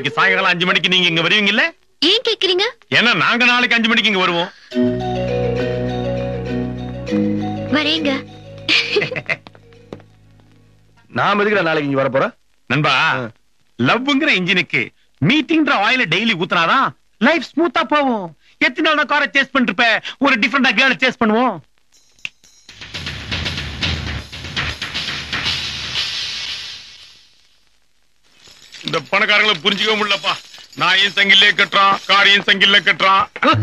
நாளைக்கு சாயங்காலம் அஞ்சு மணிக்கு நீங்க இங்க வருவீங்கல்ல ஏன் கேக்குறீங்க ஏன்னா நாங்க நாளைக்கு அஞ்சு மணிக்கு இங்க வருவோம் வரேங்க நாம எதுக்குடா நாளைக்கு இங்க வர போறோம் நண்பா லவ்ங்கிற இன்ஜினுக்கு மீட்டிங்ன்ற ஆயில டெய்லி ஊத்துனாதான் லைஃப் ஸ்மூத்தா போகும் எத்தனை நாள் தான் காரை சேஸ் பண்ணிருப்ப ஒரு டிஃபரெண்டா கேர்ள சேஸ் பண்ணுவோம் இந்த பணக்காரங்களை புரிஞ்சுக்க முடியலப்பா நாயும் சங்கிலே கட்டுறான் காரையும் சங்கிலே கட்டுறான்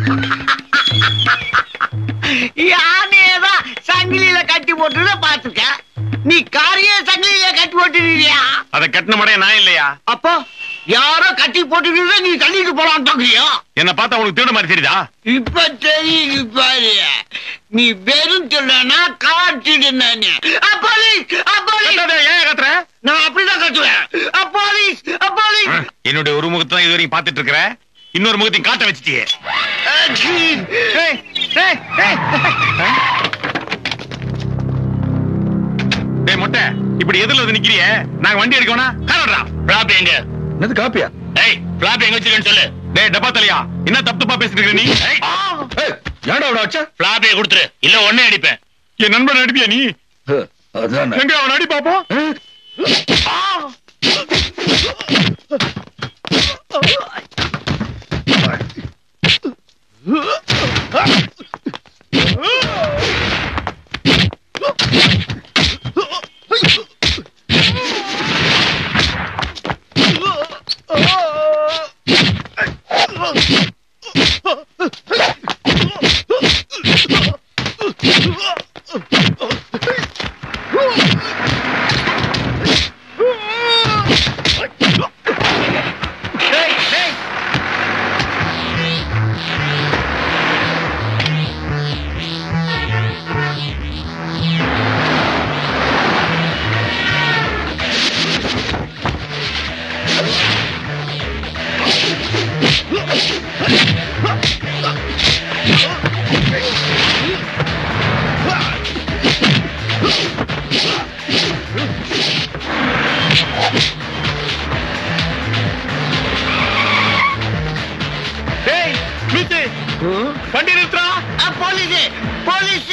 யானையதான் சங்கிலியில கட்டி போட்டுறத பாத்துக்க நீ காரையே சங்கிலியில கட்டி போட்டுருக்கியா அதை கட்டின மடைய நான் இல்லையா அப்போ யாரோ கட்டி போட்டுருக்கிறத நீ தள்ளிட்டு போலாம் பாக்குறியா என்ன பார்த்தா உனக்கு திருட மாதிரி தெரியுதா இப்ப தெரியுது பாரு நீ வெறும் சொல்லனா காட்டிடு நானு போலீஸ் போலீஸ் ஏன் கத்துற நான் அப்படிதான் கத்துவேன் போலீஸ் போலீஸ் என்னுடைய ஒரு முகத்தை தான் இது வரைக்கும் பாத்துட்டு இருக்கிற இன்னொரு முகத்தையும் காட்ட வச்சிட்டியே டேய் மொட்டை இப்படி எதிரில வந்து நிக்கிறிய நாங்க வண்டி எடுக்கணும் காரடா பிளாப் எங்க என்னது காப்பியா டேய் பிளாப் எங்க வச்சிருக்கேன்னு சொல்லு டேய் டப்பா தலையா என்ன தப்பு தப்பா பேசிட்டு இருக்க நீ ஏன்டா அவட வச்ச பிளாப்பே கொடுத்துரு இல்ல ஒண்ணே அடிப்பேன் என் நண்பன் அடிப்பியா நீ அதான் எங்க அவன் அடி பாப்போம் டேய் நிறுத்து வண்டி நிறுத்துறா போலீஸ் போலீஸ்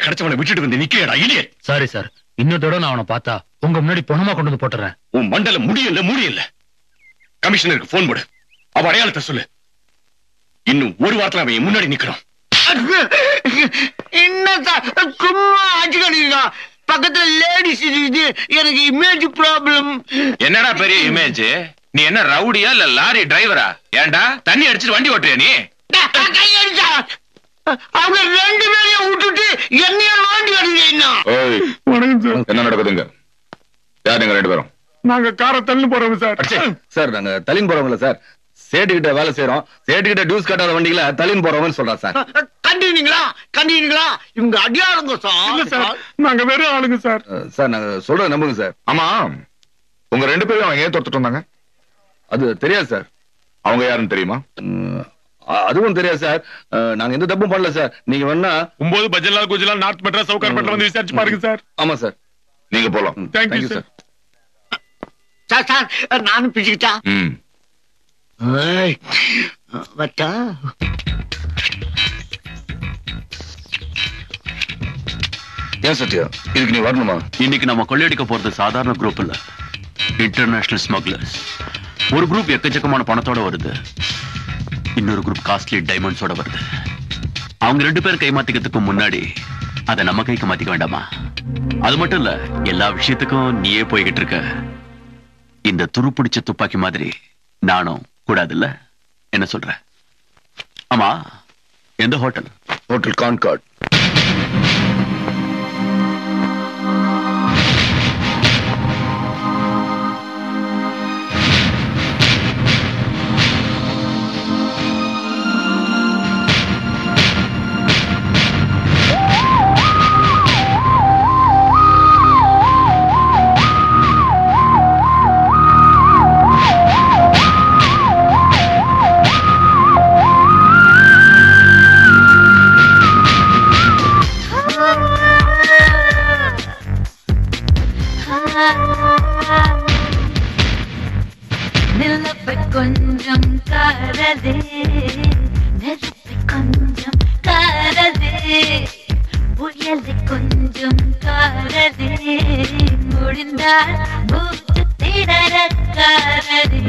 கிடைச்சவனை விட்டுட்டு வந்து நிக்கிறடா இடியட் சாரி சார் இன்னொரு தடவை நான் அவனை பார்த்தா உங்க முன்னாடி பணமா கொண்டு வந்து போட்டுறேன் உன் மண்டல முடியல முடியல கமிஷனருக்கு போன் போடு அவ அடையாளத்தை சொல்லு இன்னும் ஒரு வாரத்துல அவன் என் முன்னாடி நிக்கணும் என்ன சார் சும்மா அடிக்கடிங்க பக்கத்துல லேடிஸ் இருக்குது எனக்கு இமேஜ் ப்ராப்ளம் என்னடா பெரிய இமேஜ் நீ என்ன ரவுடியா இல்ல லாரி டிரைவரா ஏன்டா தண்ணி அடிச்சிட்டு வண்டி ஓட்டுறியா நீ கையடிச்சா அவங்க ரெண்டு பேரையும் விட்டுட்டு என்னைய நோண்டி அடிக்கிறீங்க ஓய் வணக்கம் சார் என்ன நடக்குதுங்க யார் நீங்க ரெண்டு பேரும் நாங்க காரை தள்ளு போறோம் சார் சார் நாங்க தலின் போறோம்ல சார் சேட்டு கிட்ட வேலை செய்யறோம் சேட்டு கிட்ட டியூஸ் கட்டாத வண்டியில தலின் போறோம்னு சொல்றா சார் கண்டினீங்களா கண்டினீங்களா இவங்க அடியாளுங்க இல்ல சார் சார் நாங்க வெறும் ஆளுங்க சார் அஹ், சார் நாங்க சொல்றத நம்புங்க சார் ஆமா உங்க ரெண்டு பேரும் அவங்க ஏன் தோத்துட்டு வந்தாங்க அது தெரியாது சார் அவங்க யாருன்னு தெரியுமா உம், அ- அதுவும் தெரியாது சார் அஹ், நாங்க எந்த தப்பும் பண்ணல சார் நீங்க வேணா ஒன்பது பஜ்ஜலால் குஜலால் நார்த் மெட்ராஸ் சவுகார் பட்டில வந்து விசாரிச்சு பாருங்க சார் ஆமா சார் நீங்க போலாம் தேங்க்யூ சார் சார் சார் நானும் பிச்சுக்கிட்டா ம் ஏய், வட்டா ஏன் சத்யா இதுக்கு நீ வரணுமா இன்னைக்கு நம்ம கொள்ளையடிக்க போறது சாதாரண குரூப் இல்ல இன்டர்நேஷனல் ஸ்மக்லர்ஸ் ஒரு குரூப் எக்கச்சக்கமான பணத்தோட வருது இன்னொரு குரூப் காஸ்ட்லி டைமண்ட்ஸோட வருது அவங்க ரெண்டு பேரும் கைமாத்திக்கிறதுக்கு முன்னாடி அதை நம்ம கைக்கு மாத்திக்க வேண்டாமா அது மட்டும் இல்ல எல்லா விஷயத்துக்கும் நீயே போய்கிட்டு இருக்க இந்த துருப்பிடிச்ச துப்பாக்கி மாதிரி நானும் கூடாதுல்ல என்ன சொல்ற ஆமா எந்த ஹோட்டல் ஹோட்டல் கான்கார்ட் நிலப்பை கொஞ்சம் காரதே நெருப்பை கொஞ்சம் காரதே புயலை கொஞ்சம் காரதே முடிந்தால் மூச்சு திணற காரதே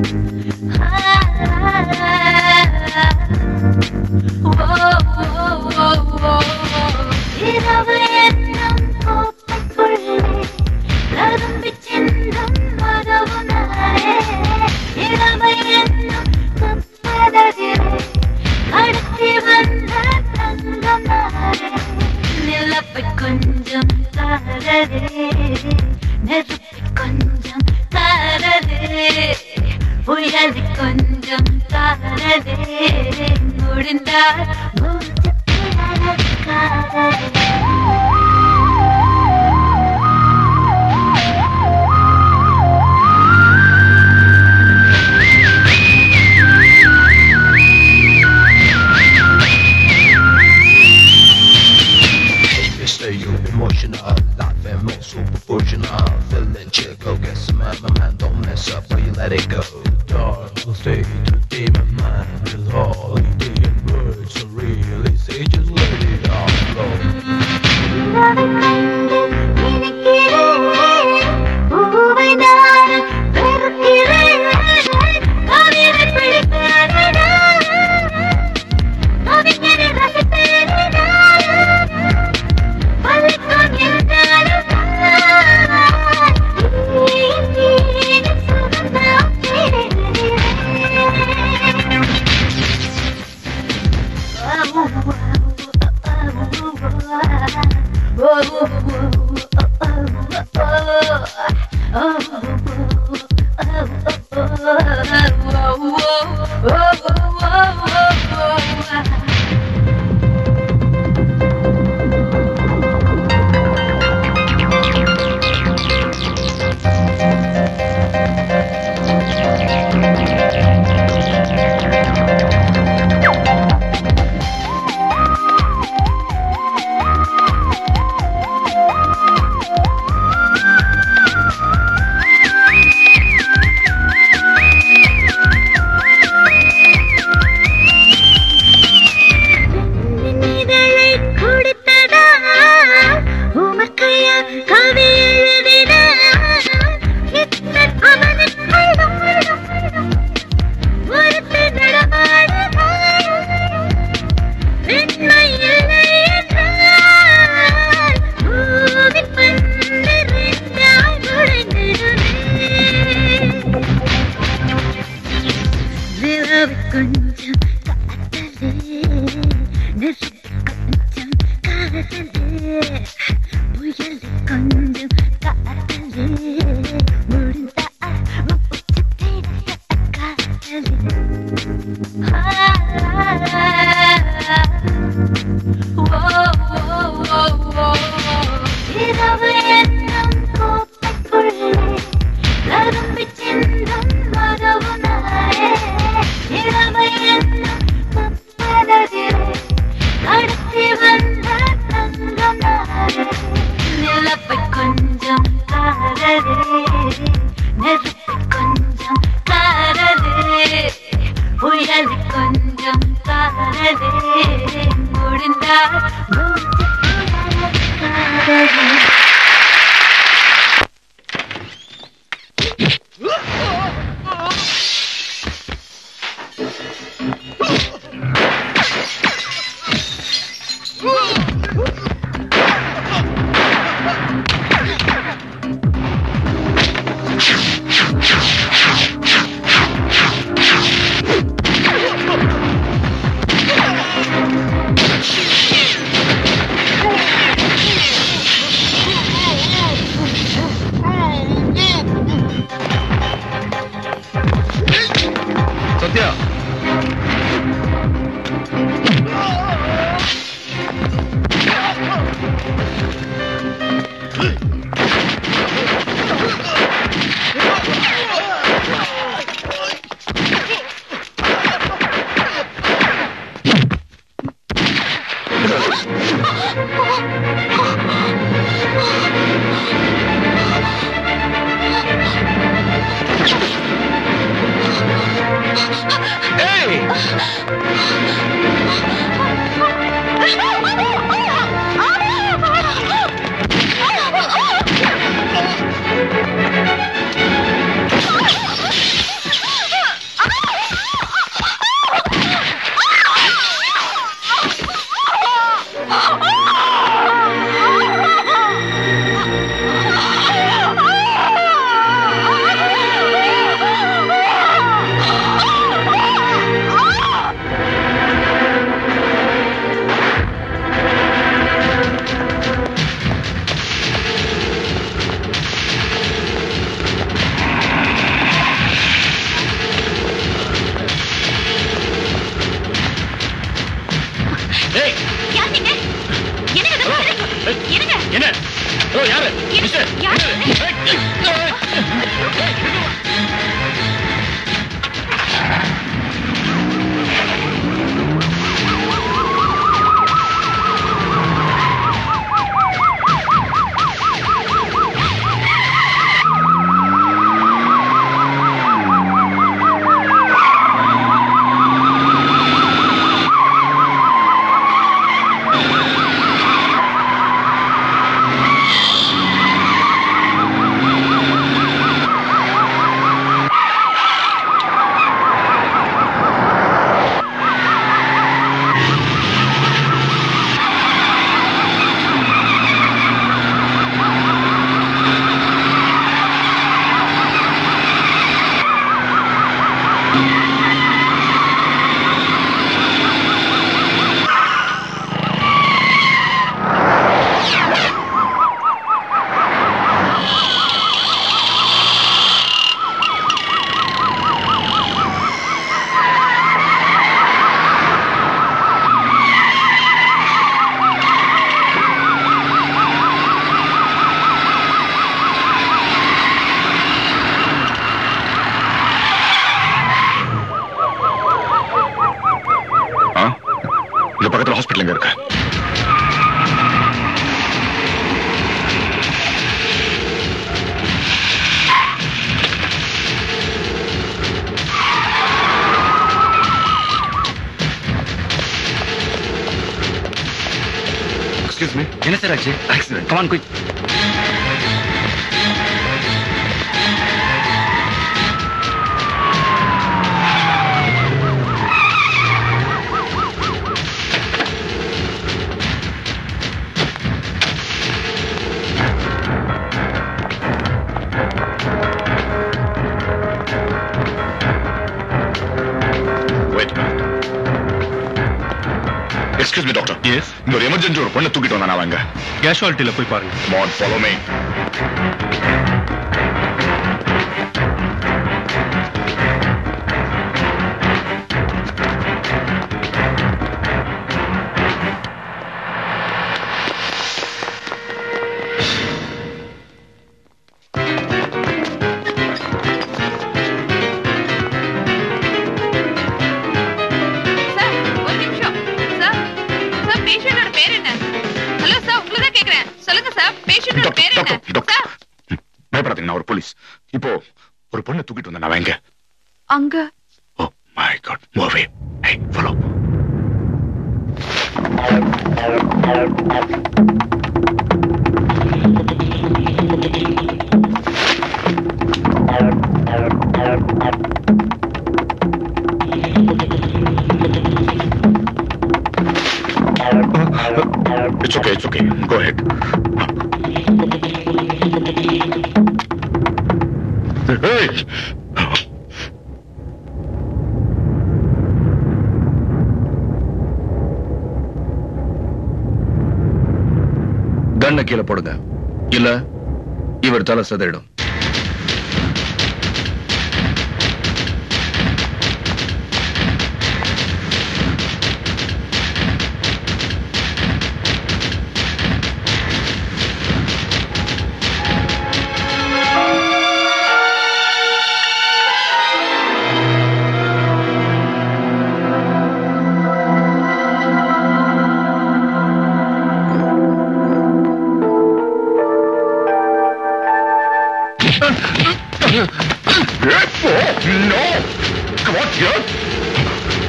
இரவு என்னும் கோப்பைக்குள்ளே கரும்பி சின்னம் மதவுனாரே இளமை என்னும் கப்பலதிலே கடத்தி வந்த தங்கம் நாரே நிலப்பை கொஞ்சம் தாரதே நெருப்பை கொஞ்சம் தாரதே புயலை கொஞ்சம் தாரதே முடிந்தால் மூச்சு திணறக்காரதே Mister, you emotional, life and more superficial. Feeling chill, go get some man, my man, don't mess up or you let it go. Dark, will stay to demon mind with all the words so really say just let it all பூவை நான் வெறுக்கிறேன் கவிதை பிடிப்பேனடா கவிஞரை ரசிப்பேனடா பள்ளிக்கூடம் என்றாலும் நீ நீ சுகந்தா ஓ யாரு மிஸ்டர் ஆ? இந்த பக்கத்துல ஹாஸ்பிட்டல் எங்க இருக்கு எக்ஸ்கியூஸ் மீ என்ன சார் ஆச்சு accident come on quick wait excuse me doctor yes இந்த ஒரு எமர்ஜென்சி ஒரு பொண்ணை தூக்கிட்டு வந்தானா அவங்க கேஷுவாலிட்டியில போய் பாருங்க மாட் ஃபாலோ மீ சார் ஒரு நிமிஷம் சார் சார் பேஷண்டோட பேர் என்ன ஹலோ சார் உங்களை தான் கேக்குறேன் சொல்லுங்க சார் பேஷண்டோட பேர் என்ன டாக்டர் பயப்படாதீங்க நான் ஒரு போலீஸ் இப்போ ஒரு பொண்ணை தூக்கிட்டு வந்தேன் அவன் எங்க அங்க my god move away hey follow It's okay, it's okay. Go ahead. Hey! கண்ணை கீழே போடுங்க இல்ல இவர் தலை சதையிடும் No! Come on, here!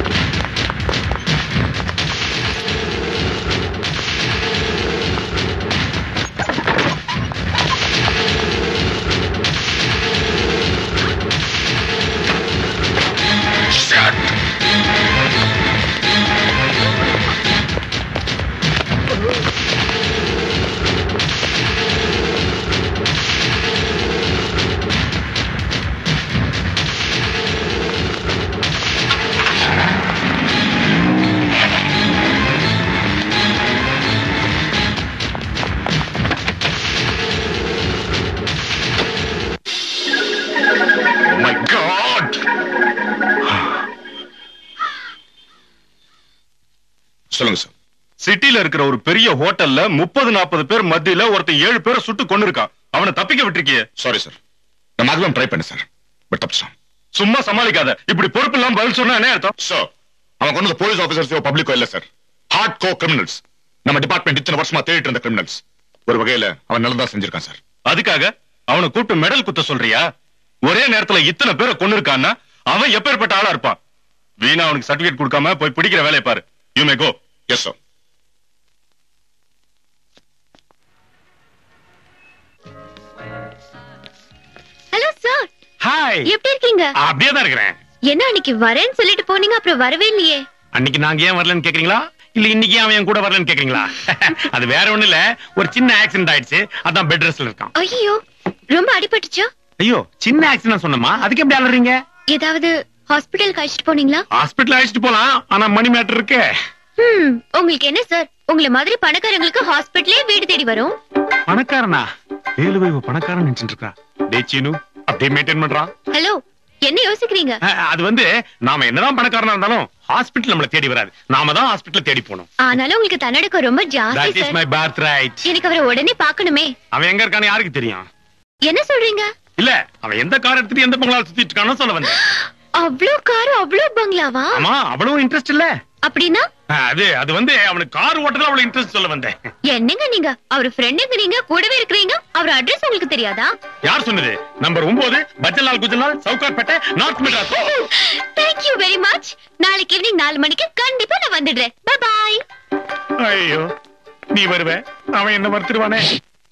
Shut! சிட்டில இருக்கிற ஒரு பெரிய ஹோட்டல்ல முப்பது நாற்பது பேர் மத்தியில ஒருத்தன் ஏழு பேரை சுட்டு கொண்டு இருக்கான் அவனை தப்பிக்க விட்டுருக்கியே சாரி சார் நான் மேக்ஸிமம் ட்ரை பண்ணேன் சார் பட் தப்பிச்சான் சும்மா சமாளிக்காத இப்படி பொறுப்பு இல்லாம பதில் சொன்னா என்ன அர்த்தம் சார் அவன் கொண்டு போலீஸ் ஆபீசர்ஸோ பப்ளிக்கோ இல்ல சார் ஹார்ட் கோ கிரிமினல்ஸ் நம்ம டிபார்ட்மெண்ட் இத்தனை வருஷமா தேடிட்டு இருந்த கிரிமினல்ஸ் ஒரு வகையில அவன் நல்லதா செஞ்சிருக்கான் சார் அதுக்காக அவனை கூப்பிட்டு மெடல் குத்த சொல்றியா ஒரே நேரத்துல இத்தனை பேரை கொண்டு இருக்கான்னா அவன் எப்பேற்பட்ட ஆளா இருப்பான் வீணா அவனுக்கு சர்டிபிகேட் கொடுக்காம போய் பிடிக்கிற வேலையை பாரு you may go yes sir hello sir hi எப்படி இருக்கீங்க அப்படியே தான் இருக்கிறேன் என்ன அன்னைக்கு வரேன்னு சொல்லிட்டு போனீங்க அப்புறம் வரவே இல்லையே அன்னைக்கு நாங்க ஏன் வரலன்னு கேக்குறீங்களா இல்ல இன்னைக்கு ஏன் அவன் என் கூட வரலன்னு கேக்குறீங்களா அது வேற ஒண்ணு இல்ல ஒரு சின்ன ஆக்சிடென்ட் ஆயிடுச்சு அதான் பெட் ரெஸ்ட்ல இருக்கான் ஐயோ ரொம்ப அடிபட்டுச்சா ஐயோ சின்ன ஆக்சிடென்ட் சொன்னமா அதுக்கு எப்படி அலறீங்க ஏதாவது ஹாஸ்பிட்டலுக்கு அழைச்சிட்டு போனீங்களா ஹாஸ்பிடல் அழைச்சிட்டு போலாம் ஆனா மணி மேட்டர் இருக்கு ஹம் உங்களுக்கு என்ன சார் உங்களை மாதிரி பணக்காரங்களுக்கு ஹாஸ்பிட்டலே வீடு தேடி வரும் பணக்காரனா வேலுவை இவ பணக்காரன் நினைச்சிட்டு இருக்கா டே சீனு அப்படியே மெயின்டைன் பண்றான் ஹலோ என்ன யோசிக்கிறீங்க அஹ், அது வந்து நாம என்னதான் பணக்காரனா இருந்தாலும் ஹாஸ்பிட்டல் நம்மள தேடி வராது நாம தான் ஹாஸ்பிட்டல் தேடி போகணும் ஆனாலும் உங்களுக்கு தன்னடக்கம் ரொம்ப ஜாஸ்தி that is sir my birth right எனக்கு அவரை உடனே பார்க்கணுமே அவன் எங்க இருக்கான்னு யாருக்கு தெரியும் என்ன சொல்றீங்க இல்ல அவன் எந்த கார் எடுத்துட்டு எந்த பங்களால சுத்திட்டு இருக்கானோ சொல்ல வந்தேன் அவ்ளோ கார் அவ்ளோ பங்களாவா ஆமா அவ்வளவு இன்ட்ரெஸ்ட் இல்ல அப்படின்னா அஹ், அது அது வந்து அவனுக்கு கார் ஓட்டல அவ்வளவு இன்ட்ரெஸ்ட் சொல்ல வந்தேன் என்னங்க நீங்க அவர் ஃப்ரெண்டுங்க நீங்க கூடவே இருக்கிறீங்க அவர் அட்ரஸ் உங்களுக்கு தெரியாதா யார் சொன்னது நம்பர் ஒன்பது Bajjalal Gujalal Sowcarpet north Madras thank you very much நாளைக்கு ஈவினிங் நாலு மணிக்கு கண்டிப்பா நான் வந்துடுறேன் பை பாய் ஐயோ நீ வருவ அவன் என்ன மறுத்துருவானே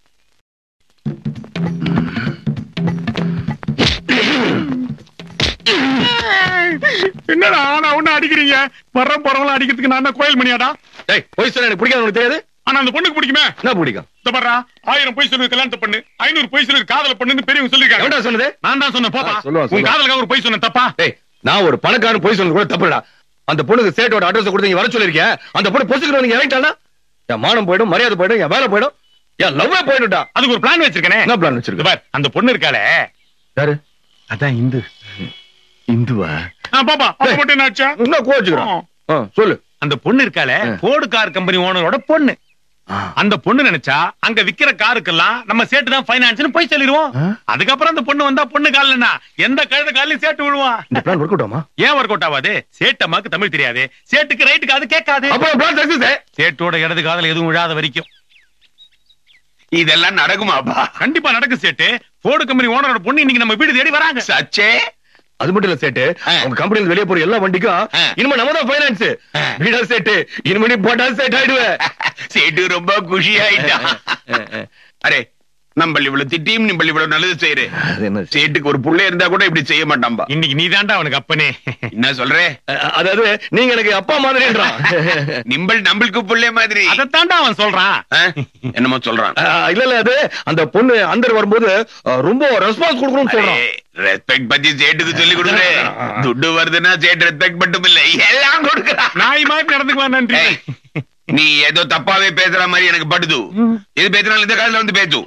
என்னடா நான் ஒண்ணு அடிக்கிறீங்க வர்ற போறவங்க அடிக்கிறதுக்கு நான் என்ன கோயில் மணியாடா டேய் போய் சொல்ல எனக்கு பிடிக்காது உனக்கு தெரியாது ஆனா அந்த பொண்ணுக்கு பிடிக்குமே என்ன பிடிக்கும் இந்த பாருடா ஆயிரம் பொய் சொல்லு கல்யாணத்தை பண்ணு ஐநூறு பொய் சொல்லு காதல பண்ணுன்னு பெரியவங்க சொல்லிருக்காங்க எவன்டா சொன்னது? நான் தான் சொன்னேன் போப்பா ஆ, சொல்லுவான், உன் சொல்லுவான். காதலுக்காக ஒரு பொய் சொன்னேன் தப்பா டேய் நான் ஒரு பணக்காரன் போய் சொன்னது கூட தப்புடா அந்த பொண்ணுக்கு சேட்டோட அட்ரஸ் கொடுத்து நீங்க வர சொல்லிருக்கேன் அந்த பொண்ணு பொசுக்கு நீங்க இறங்கிட்டானா என் மானம் போயிடும் மரியாதை போயிடும் என் வேலை போயிடும் என் லவ்வே போயிடும்டா அதுக்கு ஒரு பிளான் வச்சிருக்கேனே என்ன பிளான் வச்சிருக்க பார் அந்த பொண்ணு இருக்காளே யாரு அதான் இந்து இந்துவா ஆ, பாப்பா அப்ப மட்டும் என்ன ஆச்சா இன்னும் கோச்சுக்கிறோம் சொல்லு அந்த பொண்ணு இருக்காளே போர்டு கார் கம்பெனி ஓனரோட பொண்ணு அந்த பொண்ணு நினைச்சா அங்க விக்கிற காருக்கெல்லாம் நம்ம சேட்டு தான் பைனான்ஸ் போய் சொல்லிடுவோம் அதுக்கப்புறம் அந்த பொண்ணு வந்தா பொண்ணு காலனா எந்த கழுத காலையும் சேட்டு விழுவான் இந்த பிளான் ஒர்க் அவுட் ஆமா ஏன் ஒர்க் அவுட் ஆகாது சேட்டு அம்மாக்கு தமிழ் தெரியாது சேட்டுக்கு ரைட்டுக்கு அது கேட்காது அப்ப பிளான் சக்சஸ் சேட்டோட இடது காதல எதுவும் விழாத வரைக்கும் இதெல்லாம் நடக்குமாப்பா கண்டிப்பா நடக்கும் சேட்டு போர்டு கம்பெனி ஓனரோட பொண்ணு இன்னைக்கு நம்ம வீடு தேடி வராங்க சச்சே அது மட்டும் இல்ல சேட்டு உங்க கம்பெனில வெளியே போற எல்லா வண்டிக்கும் இனிமே நம்ம தான் பைனான்ஸ் வீடா சேட்டு இனிமே நீ போட்டா சேட் ஆயிடுவேன் சேட்டு ரொம்ப குஷி ஆயிட்டான் அரே நம்ம இவ்வளவு திட்டியும் நம்ம இவ்வளவு நல்லது செய்யறே சேட்டுக்கு ஒரு புள்ள இருந்தா கூட இப்படி செய்ய மாட்டான்பா இன்னைக்கு நீ தாண்டா அவனுக்கு அப்பனே என்ன சொல்றே அதாவது நீங்க எனக்கு அப்பா மாதிரின்றான் நிம்பல் நம்மளுக்கு புள்ளே மாதிரி அதைத்தாண்டா அவன் சொல்றான் என்னமோ சொல்றான் அஹ், இல்ல இல்ல அது அந்த பொண்ணு அந்தர் வரும்போது அஹ், ரொம்ப ரெஸ்பான்ஸ் கொடுக்கணும்னு சொல்றான் ரெஸ்பெக்ட் பத்தி சேட்டுக்கு சொல்லி கொடுக்குறேன் துட்டு வருதுன்னா சேட்டு ரெஸ்பெக்ட் மட்டும் இல்ல எல்லாம் கொடுக்குறான் நாய் மாதிரி நடந்துக்குவான் நன்றி நீ ஏதோ தப்பாவே பேசுற மாதிரி எனக்கு படுது எது பேசுறாலும் இந்த காலத்துல வந்து பேசு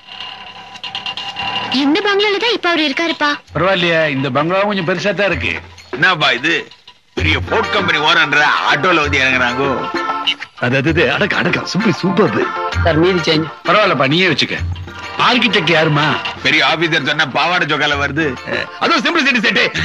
இந்த பங்களால தான் இப்ப அவர் இருக்காருப்பா பரவாயில்லையா இந்த பங்களாவும் கொஞ்சம் பெருசா தான் இருக்கு என்னப்பா இது பெரிய போர்ட் கம்பெனி ஓரன்ற ஆட்டோல வந்து இறங்குறாங்கோ அது அது அது, அடக்க அடக்க சூப்பர் சூப்பர் சார் மீதி சேஞ்ச் பரவாயில்லப்பா நீயே வச்சுக்க ஆர்கிடெக்ட் யாருமா பெரிய ஆபீசர் சொன்னா பாவாடை சொக்கால வருது அதுவும் சிம்பிள் சிட்டி செட்டு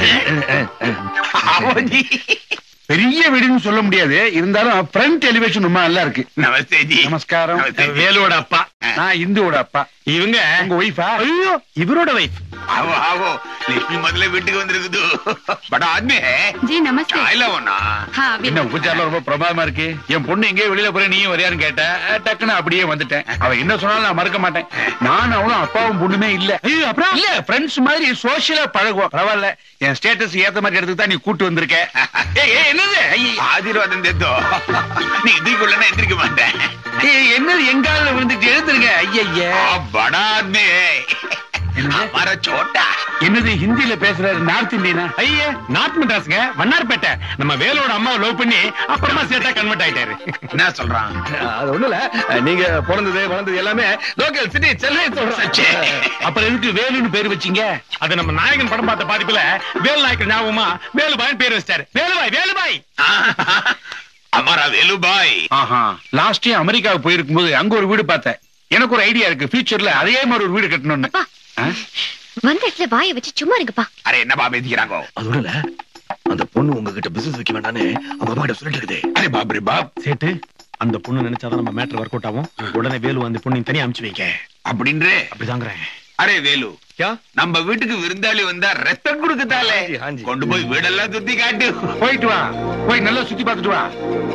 பெரிய வீடுன்னு சொல்ல முடியாது இருந்தாலும் ஃப்ரண்ட் எலிவேஷன் ரொம்ப நல்லா இருக்கு நமஸ்தே ஜி நமஸ்காரம் வேலுவோட அப்பா நான் இந்துவோட அப்பா இவங்க உங்க ஒய்ஃபா ஐயோ இவரோட வைஃப் आवो आवो लक्ष्मी முதல்ல வீட்டுக்கு வந்திருக்குது பட் ஆத்மி ஹே ஜி நமஸ்தே இல்ல ஒண்ணா हाँ अभी என்ன உபச்சாரம் ரொம்ப பிரமாதமா இருக்கு என் பொண்ணு எங்கேயோ வெளியில போற நீயும் வரையான்னு கேட்ட அஹ், டக்குன்னு அப்படியே வந்துட்டேன் அவ என்ன சொன்னாலும் நான் மறக்க மாட்டேன் நான் அவளும் அப்பாவும் பொண்ணுமே இல்ல ஐயோ அப்புறம் இல்ல ஃப்ரெண்ட்ஸ் மாதிரி சோசியலா பழகுவோம் பரவாயில்ல என் ஸ்டேட்டஸ் ஏத்த மாதிரி இடத்துக்கு தான் நீ கூட்டு வந்திருக்க ஏய், ஏய், என்னது ஐயே, ஆசீர்வாதம் தேத்தோ நீ இதுக்குள்ள எந்திரிக்க மாட்டேன் ஏய், என்னது எங்கால விழுந்துட்டு எழுந்துருங்க ஐயா बड़ा आदमी है हमारा छोटा என்னது ஹிந்தில பேசுறாரு நார்த் இந்தியனா ஐயே நார்த் மெட்ராஸ்ங்க வண்ணார்பேட்டை நம்ம வேலோட அம்மாவை லவ் பண்ணி அப்புறமா சேட்டா கன்வெர்ட் ஆயிட்டாரு என்ன சொல்றான் அது ஒண்ணு இல்ல நீங்க பிறந்தது வளர்ந்தது எல்லாமே லோக்கல் சிட்டி சென்னை சொல்றேன் அப்புறம் எதுக்கு வேலுன்னு பேர் வச்சீங்க அது நம்ம நாயகன் படம் பார்த்த பாதிப்புல வேலு நாயக்கர் ஞாபகமா வேலுபாய் பேர் வச்சிட்டாரு வேலுபாய் வேலுபாய் அமரா வேலுபாய் ஆஹா லாஸ்ட் இயர் அமெரிக்காவுக்கு போயிருக்கும் போது அங்க ஒரு வீடு பார்த்தேன் எனக்கு ஒரு ஐடியா இருக்கு ஃபியூச்சர்ல அதே மாதிரி ஒரு வீடு கட்டணும்னு ஆ? வந்த இடத்துல வாயை வச்சு சும்மா இருங்கப்பா அரே என்னப்பா பேசிக்கிறாங்க அதோட இல்ல, அந்த பொண்ணு உங்ககிட்ட பிசினஸ் வைக்க வேண்டான்னு அவங்க அம்மா கிட்ட சொல்லிட்டு இருக்குதே அரே பாப்ரே பாப் சேட்டு அந்த பொண்ணு நினைச்சாதான் நம்ம மேட்டர் ஒர்க் அவுட் ஆகும் உடனே வேலு அந்த பொண்ணையும் தனியா அமுச்சு வைங்க அப்படின்றே அப்படிதாங்கிறேன் அரே வேலு நம்ம வீட்டுக்கு விருந்தாளி வந்தா ரத்தம் கொடுக்கத்தாலே கொண்டு போய் வீடெல்லாம் சுத்தி காட்டு போயிட்டு வா போய் நல்லா சுத்தி பார்த்துட்டு வா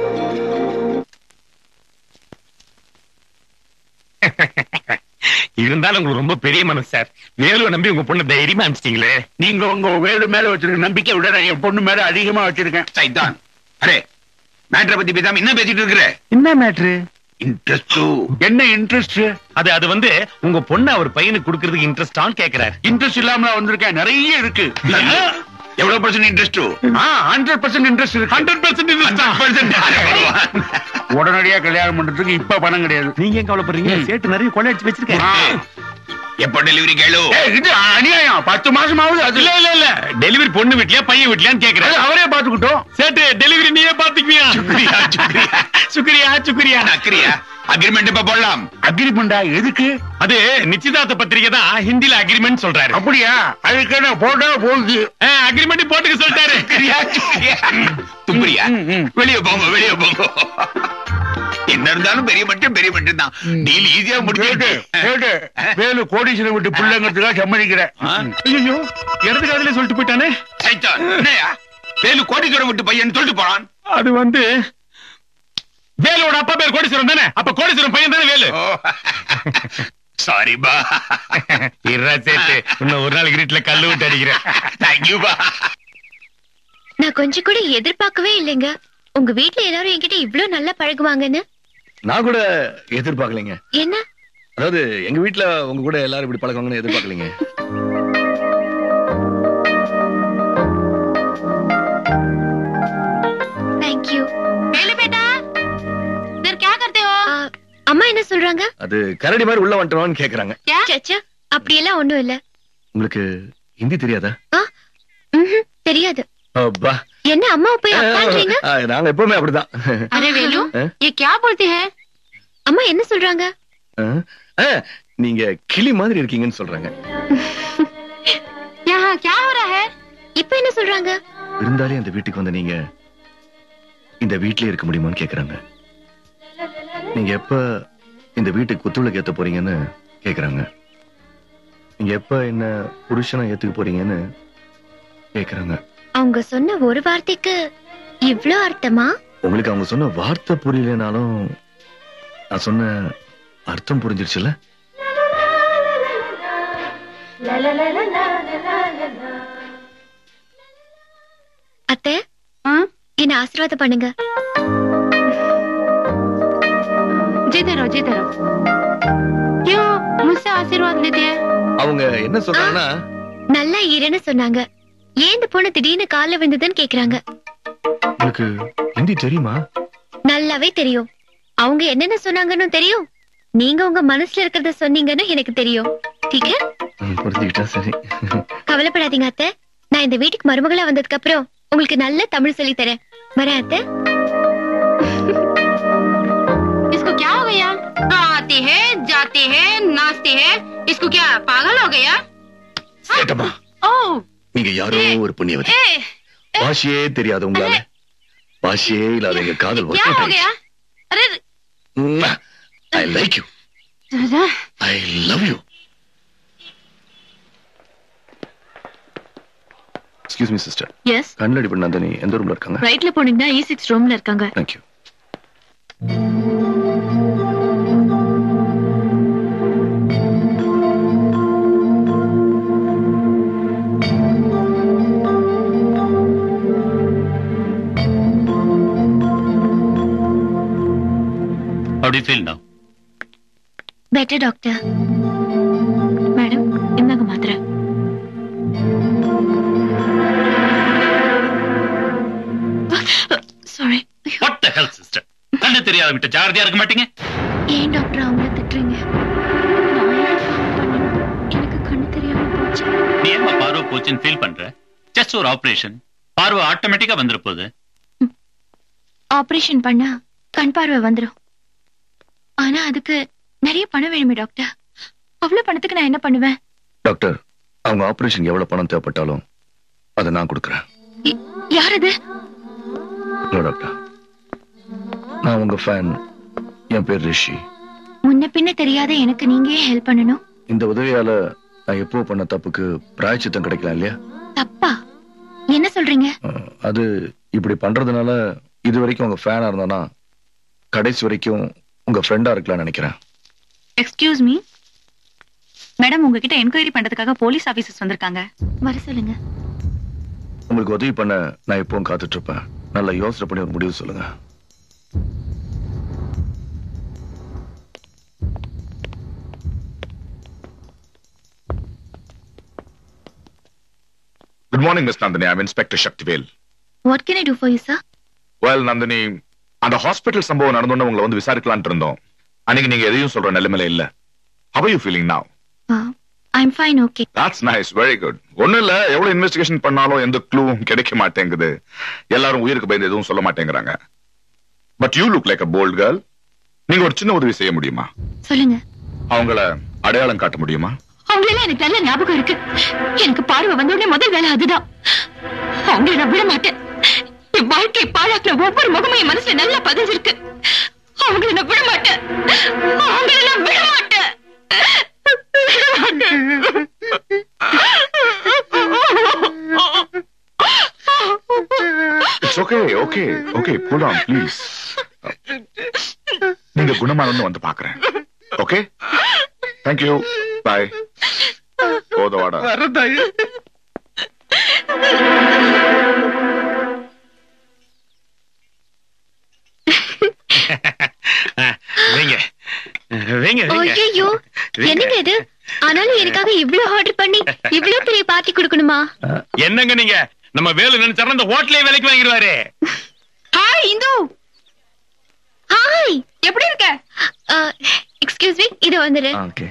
இருந்தாலும் உங்களுக்கு ரொம்ப பெரிய மனசு சார் வேலுவை நம்பி உங்க பொண்ணு தைரியமா அனுப்பிச்சிட்டீங்களே நீங்க உங்க வேடு மேல வச்சிருக்க நம்பிக்கை விட நான் என் பொண்ணு மேல அதிகமா வச்சிருக்கேன் சைத்தான் அரே மேட்டரை பத்தி பேசாம என்ன பேசிட்டு இருக்கிற என்ன மேட்ரு இன்ட்ரெஸ்ட் என்ன இன்ட்ரெஸ்ட் அது அது வந்து உங்க பொண்ணு அவர் பையனுக்கு கொடுக்கறதுக்கு இன்ட்ரெஸ்டான்னு கேக்குறாரு இன்ட்ரெஸ்ட் இல்லாம நான் வந்திருக்கேன் நிறைய இருக்கு எவ்வளவு percent interest hundred percent interest இருக்கு ஹண்ட்ரட் பர்சன்ட் உடனடியா கல்யாணம் பண்றதுக்கு இப்ப பணம் கிடையாது நீங்க ஏன் கவலைப்படுறீங்க சேட்டு நிறைய கொள்ளையடிச்சு வச்சிருக்கேன் எப்ப டெலிவரி கேளு இது அநியாயம் பத்து மாசம் ஆகுது அது இல்ல இல்ல இல்ல டெலிவரி பொண்ணு வீட்லயா பையன் வீட்லயான்னு கேக்குறேன் அவரே பாத்துக்கிட்டோம் சேட்டு டெலிவரி நீயே பாத்துக்குவியா சுக்ரியா சுக்ரியா சுக்ரியா சுக்ரியா நக்ரியா அக்ரிமெண்ட் இப்ப போடலாம் அக்ரிமெண்டா எதுக்கு அது நிச்சயதார்த்த பத்திரிகை தான் ஹிந்தில அக்ரிமெண்ட் சொல்றாரு அப்படியா அதுக்கு என்ன போட்டா போகுது அக்ரிமெண்ட் போட்டுக்க சொல்லிட்டாரு சுக்ரியா சுக்ரியா தும்புரியா வெளிய போங்க வெளிய போங்க என்ன இருந்தாலும் பெரிய மட்டும் பெரிய மட்டும் தான் டீல் ஈஸியா முடிச்சு வேலு கோடீஸ்வரன் விட்டு பிள்ளைங்கிறதுக்காக சம்மதிக்கிறேன் ஐயோ இடது காதலே சொல்லிட்டு போயிட்டானே சைத்தான் என்னையா வேலு கோடீஸ்வரன் விட்டு பையன் சொல்லிட்டு போறான் அது வந்து வேலோட அப்பா பேர் கோடீஸ்வரன் தானே அப்ப கோடீஸ்வரன் பையன் தானே வேலு சாரி பா இருடா சேட்டு இன்னும் ஒரு நாள் வீட்டுல கல்லு விட்டு அடிக்கிறேன் தேங்க்யூ பா நான் கொஞ்சம் கூட எதிர்பார்க்கவே இல்லைங்க உங்க வீட்ல எல்லாரும் என்கிட்ட இவ்ளோ நல்லா பழகுவாங்கன்னு நான் கூட எதிர்பார்க்கலைங்க என்ன அதாவது எங்க வீட்ல உங்க கூட எல்லாரும் இப்படி பழகுவாங்கன்னு எதிர்பார்க்கலைங்க தேங்க்யூ வேலு பேட்டா इधर क्या करते हो அம்மா என்ன சொல்றாங்க அது கரடி மாதிரி உள்ள வந்துட்டோம்னு கேக்குறாங்க சச்சா அப்படியெல்லாம் ஒண்ணும் இல்ல உங்களுக்கு ஹிந்தி தெரியாதா ம்ஹும், தெரியாது அப்பா என்ன அம்மா போய் அப்பான்றீங்க ஆ, நாங்க எப்பவுமே அப்படிதான் अरे वेलू ஆ? ये क्या बोलते हैं அம்மா என்ன சொல்றாங்க ஆ? ஆ, நீங்க கிளி மாதிரி இருக்கீங்கன்னு சொல்றாங்க यहाँ क्या हो रहा है இப்ப என்ன சொல்றாங்க இருந்தாலே அந்த வீட்டுக்கு வந்த நீங்க இந்த வீட்லயே இருக்க முடியுமான்னு கேக்குறாங்க நீங்க எப்ப இந்த வீட்டுக்கு குத்துவிளக்கு ஏத்த போறீங்கன்னு கேக்குறாங்க நீங்க எப்ப என்ன புருஷனா ஏத்துக்க போறீங்கன்னு கேக்குறாங்க அவங்க சொன்ன ஒரு வார்த்தைக்கு இவ்ளோ அர்த்தமா உங்களுக்கு அவங்க சொன்ன வார்த்தை புரியலனாலும் நான் சொன்ன அர்த்தம் புரிஞ்சிருச்சுல்ல அத்தை என்ன ஆசீர்வாதம் பண்ணுங்க जिधर हो जिधर हो क्यों मुझसे आशीर्वाद लेते हैं அவங்க என்ன சொல்றாங்கன்னா நல்லா இருன்னு சொன்னாங்க ஏன் இந்த பொண்ணு திடீர்னு கால்ல விழுந்ததுன்னு கேக்குறாங்க உங்களுக்கு ஹிந்தி தெரியுமா நல்லாவே தெரியும் அவங்க என்னென்ன சொன்னாங்கன்னு தெரியும் நீங்க உங்க மனசுல இருக்கிறத சொன்னீங்கன்னு எனக்கு தெரியும் டீக்க ம், புரிஞ்சுக்கிட்டா சரி கவலைப்படாதீங்க அத்தை நான் இந்த வீட்டுக்கு மருமகளா வந்ததுக்கு அப்புறம் உங்களுக்கு நல்ல தமிழ் சொல்லி தரேன் வரேன் அத்தை इसको क्या हो गया आते हैं जाते हैं नाचते हैं इसको क्या पागल हो गया சேட்டம்மா ओ நீங்க யாரோ ஒரு புண்ணியவதி ए பாஷையே தெரியாது உங்களால பாஷையே இல்லாத எங்க காதல் क्या हो गया अरे ஐ லைக் யூ दादा I love you excuse me sister yes கண்ணடி பண்ண நந்தினி எந்த ரூம்ல இருக்காங்க ரைட்ல போனீங்கன்னா இ சிக்ஸ் ரூம்ல இருக்காங்க thank you How do you feel now? Better doctor madam இந்தாங்க மாத்திரை sorry What the hell, sister? கண்ணு தெரியாத விட்டு ஜாகிரதையா இருக்க மாட்டீங்க ஏன் டாக்டர் அவங்கள திட்டுறீங்க நான் ஏன் பண்ணணும்? எனக்கு கண்ணு தெரியாம போச்சு நீ ஏமா பார்வை போச்சுன்னு ஃபீல் பண்ற ஜஸ்ட் ஒரு ஆபரேஷன் பார்வை ஆட்டோமேட்டிக்கா வந்துட போகுது டாக்டர் நான் என்ன பண்ணணும்? எனக்கு கண்ணு தெரியாம போச்சு நீ ஏமா பார்வை போச்சுன்னு ஃபீல் பண்ற ஜஸ்ட் ஒரு ஆபரேஷன் பார்வை ஆட்டோமேட்டிக்கா வந்துட போகுது. நீ ஏமா பார்வை போச்சுன்னு ஃபீல் பண்ற ஜஸ்ட் ஒரு ஆபரேஷன் பார்வை ஆட்டோமேட்டிக்கா வந்துட போகுது ஆபரேஷன் பண்ணா கண் பார்வை வந்துரும் ஆனா அதுக்கு நிறைய பணம் வேணுமே டாக்டர் அவ்வளவு பணத்துக்கு நான் என்ன பண்ணுவேன் டாக்டர் அவங்க ஆபரேஷன் எவ்வளவு பணம் தேவைப்பட்டாலும் அதை நான் கொடுக்குறேன் யார் அது ஹலோ டாக்டர் நான் உங்க ஃபேன் என் பேர் ரிஷி முன்ன பின்ன தெரியாத எனக்கு நீங்க ஏன் ஹெல்ப் பண்ணணும் இந்த உதவியால நான் எப்போ பண்ண தப்புக்கு பிராயச்சித்தம் கிடைக்கலாம் இல்லையா தப்பா என்ன சொல்றீங்க அது இப்படி பண்றதுனால இது வரைக்கும் உங்க ஃபேனா இருந்தானா கடைசி வரைக்கும் உங்க ஃப்ரெண்டா இருக்கலாம்னு நினைக்கிறேன் எக்ஸ்கியூஸ் மீ மேடம் உங்ககிட்ட என்கொயரி பண்றதுக்காக போலீஸ் ஆபீசர்ஸ் வந்திருக்காங்க வர சொல்லுங்க உங்களுக்கு உதவி பண்ண நான் எப்பவும் காத்துட்டு இருப்பேன் நல்லா யோசனை பண்ணி ஒரு முடிவு சொல்லுங்க good morning miss Nandini I'm inspector Sakthivel what can I do for you sir well Nandini அந்த ஹாஸ்பிட்டல் சம்பவம் நடந்தோன்னு உங்களை வந்து விசாரிக்கலாம்னு இருந்தோம் அன்னைக்கு நீங்க எதையும் சொல்ற நிலைமையில இல்ல how you feeling now I am fine okay that's nice very good ஒண்ணும் இல்ல எவ்வளவு இன்வெஸ்டிகேஷன் பண்ணாலும் எந்த க்ளூவும் கிடைக்க மாட்டேங்குது எல்லாரும் உயிருக்கு பயந்து எதுவும் சொல்ல மாட்டேங்கிறாங்க but you look like a bold girl நீங்க ஒரு சின்ன உதவி செய்ய முடியுமா சொல்லுங்க அவங்கள அடையாளம் காட்ட முடியுமா அவங்களெல்லாம் எனக்கு நல்ல ஞாபகம் இருக்கு எனக்கு பார்வை வந்த உடனே முதல் வேலை அதுதான் அவங்கள நான் விட மாட்டேன் என் வாழ்க்கையை பாழாக்குற ஒவ்வொரு முகமும் என் மனசுல நல்லா பதிஞ்சிருக்கு அவங்கள நான் விட மாட்டேன் அவங்கள நான் விட மாட்டேன் விட it's okay okay okay cool on please நீங்க குணமானு வந்து பாக்குறேன் ஓகே தேங்க்யூ பாய் போதவாடா வரதாய் வைங்க வைங்க வைங்க ஐயோ என்னங்க இது ஆனாலும் எனக்காக இவ்ளோ ஆர்டர் பண்ணி இவ்ளோ பெரிய பார்ட்டி கொடுக்கணுமா என்னங்க நீங்க நம்ம வேலு நினைச்சாருன்னா இந்த ஹோட்டலே வேலைக்கு வாங்கிடுவாரு ஹாய் இந்து ஹாய் எப்படி இருக்க எக்ஸ்கியூஸ் மீ இது வந்துரு ஓகே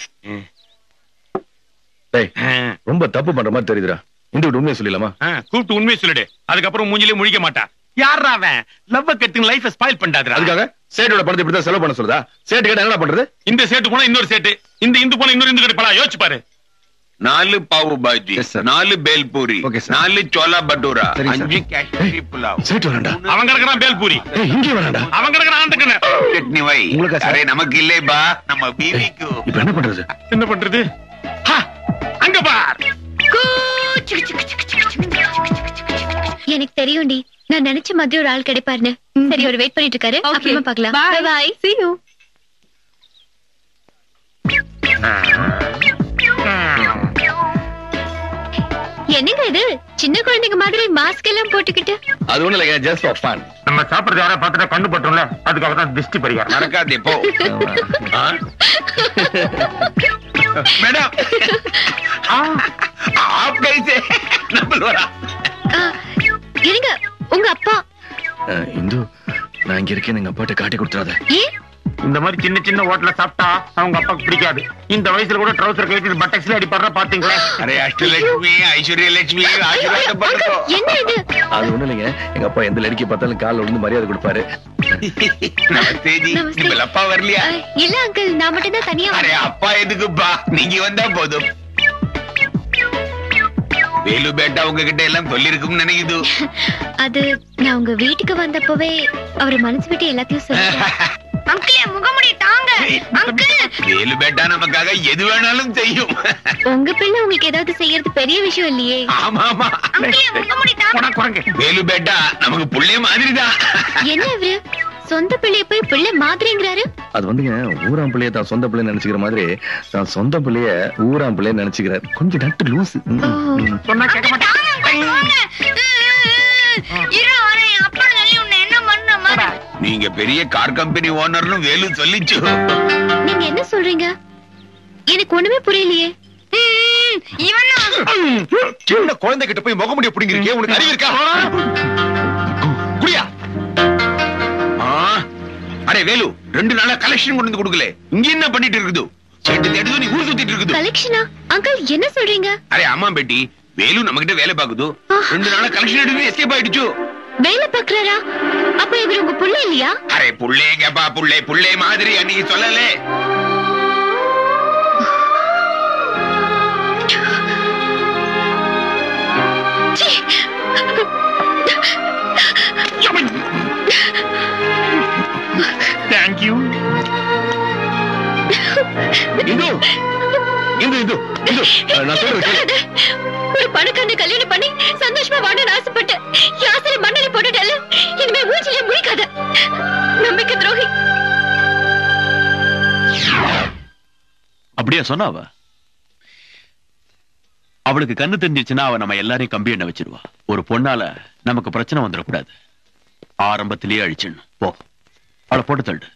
டேய் ரொம்ப தப்பு பண்ற மாதிரி தெரியுதுடா இந்த விட்டு உண்மையை சொல்லிடலாமா ஆ, கூப்பிட்டு உண்மையை சொல்லிடு அதுக்கப்புறம் மூஞ்சிலே முழிக்க மாட்டா யாரா அவன் லவ் கெட்டு லைஃப் ஸ்பாயில் பண்ணாதுடா அதுக்காக சேட்டோட பணத்தை இப்படி தான் செலவு பண்ண சொல்றதா சேட்டு கேட்டா என்ன பண்றது இந்த சேட்டு போனா இன்னொரு சேட்டு இந்த இந்து போனா இன்னொரு இந்து கிடைப்பா யோசிச்சு பாரு நாலு பாவு பாஜி நாலு பேல்பூரி நாலு சோலா பட்டூரா அஞ்சு காஷ்மீரி புலாவ் சேட்டு வரண்டா அவன் கிடக்குறான் பேல்பூரி இங்கே வரண்டா அவன் கிடக்குறான் ஆண்டுக்கண்ண சட்னி வை அரே நமக்கு இல்லை பா நம்ம பீவிக்கு இப்ப என்ன பண்றது என்ன பண்றது ஹா, அங்க பார் எனக்கு தெரியும்டி நான் நினைச்ச மாதிரி ஒரு ஆள் கிடைப்பாருன்னு சரி ஒரு வெயிட் பண்ணிட்டு இருக்காரு அப்புறமா பார்க்கலாம் பை பை see you என்னங்க இது சின்ன குழந்தைங்க மாதிரி மாஸ்க் எல்லாம் போட்டுக்கிட்டு அது ஒண்ணு இல்லைங்க ஜஸ்ட் ஃபார் ஃபன் நம்ம சாப்பிடுறது யாரா பார்த்துட்டா கண்டு பட்டும்ல அதுக்காக தான் திருஷ்டி பரிகாரம் மறக்காதே போ மேடம் आप कैसे नंबर वाला ஆ, இருங்க உங்க அப்பா இந்து நான் இங்க இருக்கேன் எங்க அப்பாட்ட காட்டி கொடுத்துறாத ஏன் இந்த மாதிரி சின்ன சின்ன ஹோட்டல சாப்பிட்டா அவங்க அப்பாக்கு பிடிக்காது இந்த வயசுல கூட ட்ரௌசர் கழிச்சு பட்டக்ஸ்ல அடிப்படுற பாத்தீங்களா अरे अष्टलक्ष्मी ऐश्वर्य लक्ष्मी आशीर्वाद पड़ो என்ன இது அது ஒண்ணு இல்லைங்க எங்க அப்பா எந்த லடிக்கை பார்த்தாலும் காலில் விழுந்து மரியாதை கொடுப்பாரு नमस्ते जी निम्बल அப்பா வரலையா ஆ, இல்ல அங்கிள் நான் மட்டும் தான் தனியா அரே அப்பா எதுக்குப்பா நீங்க வந்தா போதும் வேலு பேட்டா உங்ககிட்ட எல்லாம் சொல்லிருக்கும் நினைக்குது அது நான் உங்க வீட்டுக்கு வந்தப்பவே அவர் மனசு விட்டு எல்லாத்தையும் சொல்லிட்டேன் அங்கிள் என் முகமுடி தாங்க அங்கிள் வேலு பேட்டா நமக்காக எது வேணாலும் செய்யும் உங்க பிள்ளை உங்களுக்கு ஏதாவது செய்யறது பெரிய விஷயம் இல்லையே ஆமா ஆமா வேலு பேட்டா நமக்கு புள்ளே மாதிரிதான் என்ன இவரு சொந்த பிள்ளைய போய் பிள்ளை மாதிரிங்கிறாரு அது வந்துங்க ஊராம் பிள்ளைய தான் சொந்த பிள்ளை நினைச்சுக்கிற மாதிரி தான் சொந்த பிள்ளைய ஊராம் பிள்ளைய நினைச்சுக்கிறார் கொஞ்சம் நட்டு லூசு ம், ம். சொன்னா கேட்க நீங்க பெரிய கார் கம்பெனி ஓனர்னு வேலு சொல்லிச்சு நீங்க என்ன சொல்றீங்க எனக்கு ஒண்ணுமே புரியலையே சின்ன குழந்தை கிட்ட போய் முகமுடிய பிடிங்கிருக்கே உனக்கு அறிவு இருக்கா குடியா ஆ, அடே வேலு ரெண்டு நாளா கலெக்ஷன் கொண்டு வந்து கொடுக்கல இங்க என்ன பண்ணிட்டு இருக்குது சேட்டு தேடுது நீ ஊர் சுத்திட்டு இருக்குது கலெக்ஷனா அங்கிள் என்ன சொல்றீங்க அரே ஆமா பேட்டி வேலு நம்ம கிட்ட வேலை பாக்குது ரெண்டு நாளா கலெக்ஷன் எடுத்து எஸ்கேப் ஆயிடுச்சு வேலை பாக்குறாரா அப்ப இவர் உங்க புள்ள இல்லையா அரே புள்ளேங்கப்பா புள்ளே புள்ளே மாதிரி அன்னைக்கு சொல்லலே தேங்க்யூ இந்து இந்து இந்து இந்து அஹ், நான் சொல்றேன் கேளு. ஒரு பணக்காரனை கல்யாணம் பண்ணி சந்தோஷமா வாழணும்னு ஆசைப்பட்டேன் யாசரை மண்ணலை போட்டுட்டல இனிமே மூச்சிலே முழிக்காத நம்பிக்கை துரோகி அப்படியா சொன்னா அவ அவளுக்கு கண்ணு தெரிஞ்சிச்சுன்னா அவ நம்ம எல்லாரையும் கம்பி எண்ண வச்சிருவா ஒரு பொண்ணால நமக்கு பிரச்சனை வந்துடக்கூடாது ஆரம்பத்திலேயே அழிச்சிடணும் போ அவளை போட்டு தள்ளு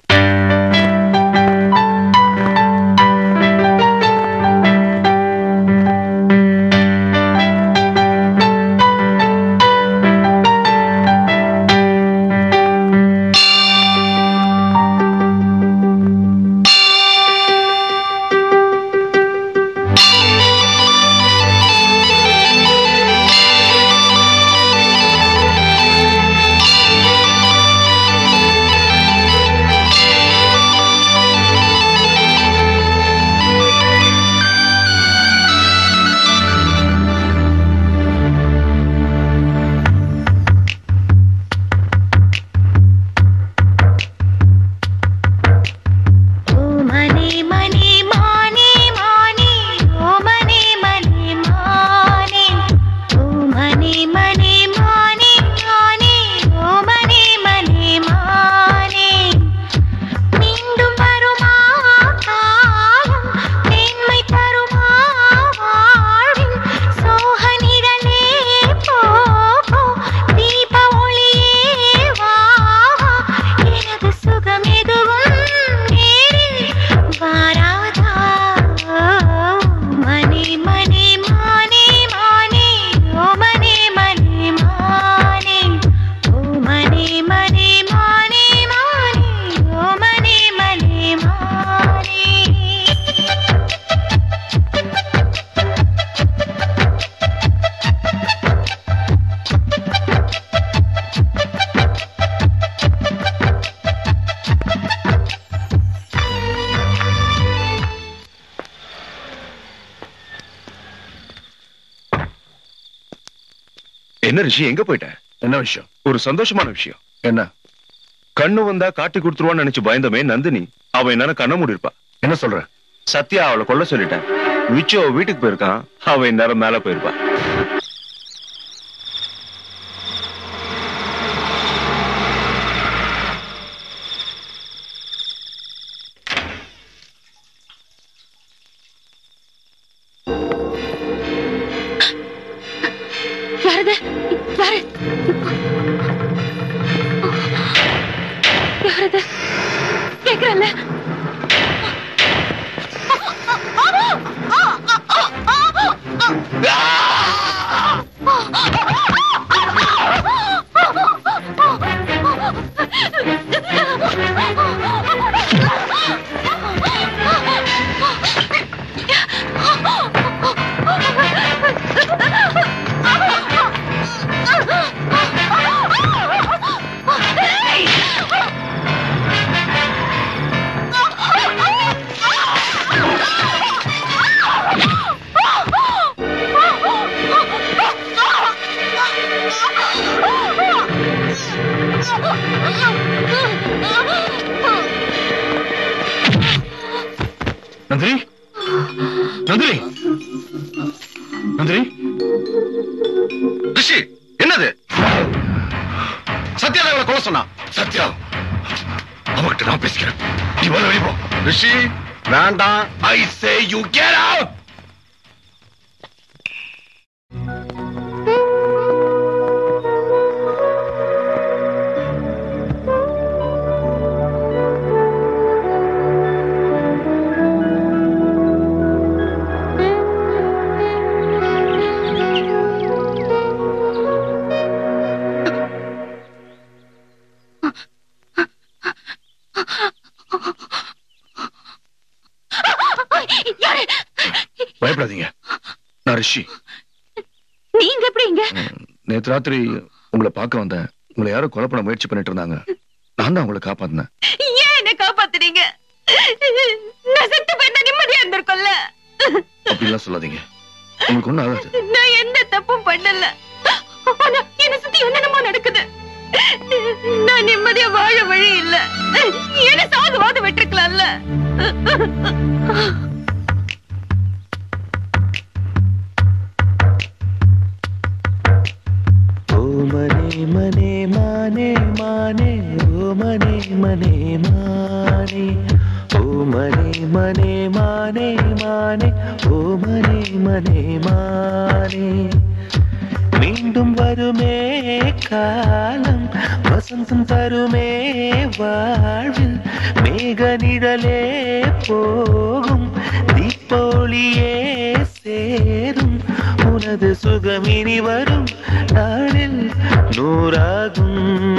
மணி மணி மானே மானே ஓ மணி மணி மானே ஓ மணி மணி மானே மானே ஓ மணி மணி மானே மீண்டும் வருமா காலம் மேன்மை தருமா வாழ்வின் சோக நிழலே போ போ தீப ஒளியே வா வா எனது சுகம் எதுவும் நேரில் வாராதா மணி மணி மானே மானே ஓ மணி மணி மானே ஓ மணி மணி மானே மானே ஓ மணி மணி மானே என்ன ரிஷி எங்க போயிட்ட என்ன விஷயம் ஒரு சந்தோஷமான விஷயம் என்ன கண்ணு வந்தா காட்டி கொடுத்துருவான்னு நினைச்சு பயந்தமே நந்தினி அவ என்னன்னு கண்ண மூடி இருப்பா என்ன சொல்ற சத்யா அவளை கொல்ல சொல்லிட்டேன் விச்சு அவ வீட்டுக்கு போயிருக்கான் அவ இந்நேரம் மேல போயிருப்பா யாரது யாரு யாரது கேக்குறல்ல நந்தினி நந்தினி நந்தினி ரிஷி என்னது சத்யா அவளை கொலை சொன்னா சத்யா அவகிட்ட நான் பேசிக்கிறேன் நீ வர வெளியே போ ரிஷி வேண்டாம் I say you get out யாரு பயப்படாதீங்க நான் ரிஷி நீங்க எப்படி இங்க நேத்து ராத்திரி உங்களை பார்க்க வந்தேன் உங்களை யாரோ கொலை பண்ண முயற்சி பண்ணிட்டு இருந்தாங்க நான் தான் உங்களை காப்பாத்தினேன் ஏன் என்ன காப்பாத்துறீங்க நான் செத்து போயிருந்தா நிம்மதியா இருந்திருக்கும்ல அப்படிலாம் சொல்லாதீங்க உங்களுக்கு ஒண்ணும் ஆகாது நான் எந்த தப்பும் பண்ணல ஆனா என்ன சுத்தி என்னென்னமோ நடக்குது நான் நிம்மதியா வாழ வழி இல்ல என்ன சாதுவாது விட்டுருக்கலாம்ல ஓ மனே மனே மானே மானே ஓ மனே மனே மானே ஓ மனே மனே மானே மானே ஓ மனே மனே மானே மீண்டும் வருமே காலம் வசந்தம் தருமே வாழ்வில் மேக நிழலே போகும் தீப்பொழியே சேரும் உனது சுகம் இனி வரும் நாளில் நூறாகும்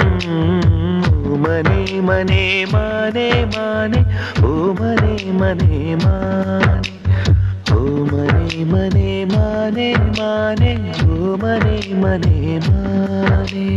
மனே மனே மானே மானே ஓ மனே மனே மானே ஓ மனே மனே மானே மானே ஓ மனே மனே மானே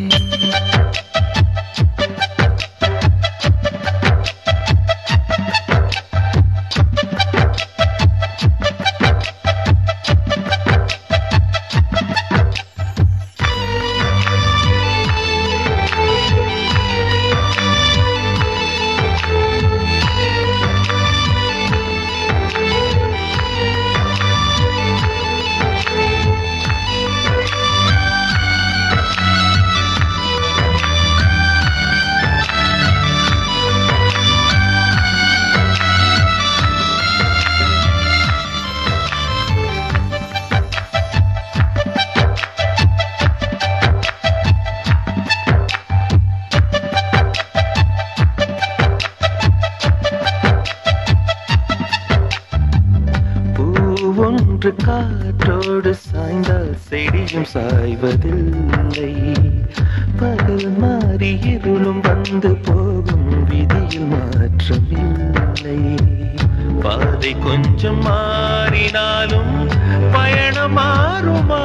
பூவொன்று காற்றோடு சாய்ந்தால் செடியும் சாய்வதில்லை பகல் மாறி இருளும் வந்து போகும் விதியில் மாற்றமில்லை பாதை கொஞ்சம் மாறினாலும் பயணம் மாறுமா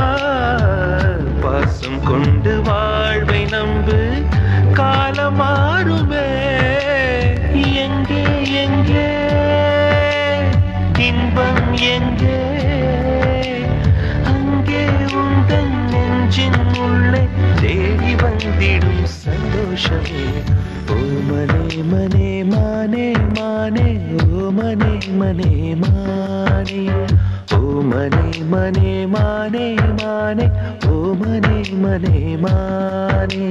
பாசம் கொண்டு வாழ்வை நம்பு காலம் மாறுமே எங்கே எங்கே இன்பம் எங்கே அங்கே உந்தன் நெஞ்சின் உள்ளே தேடி வந்திடும் சந்தோஷமே ஓ மனே மனே மானே மானே ஓ மனே மனே மானே ஓ மனே மனே மானே மானே ஓ மனே மனே மானே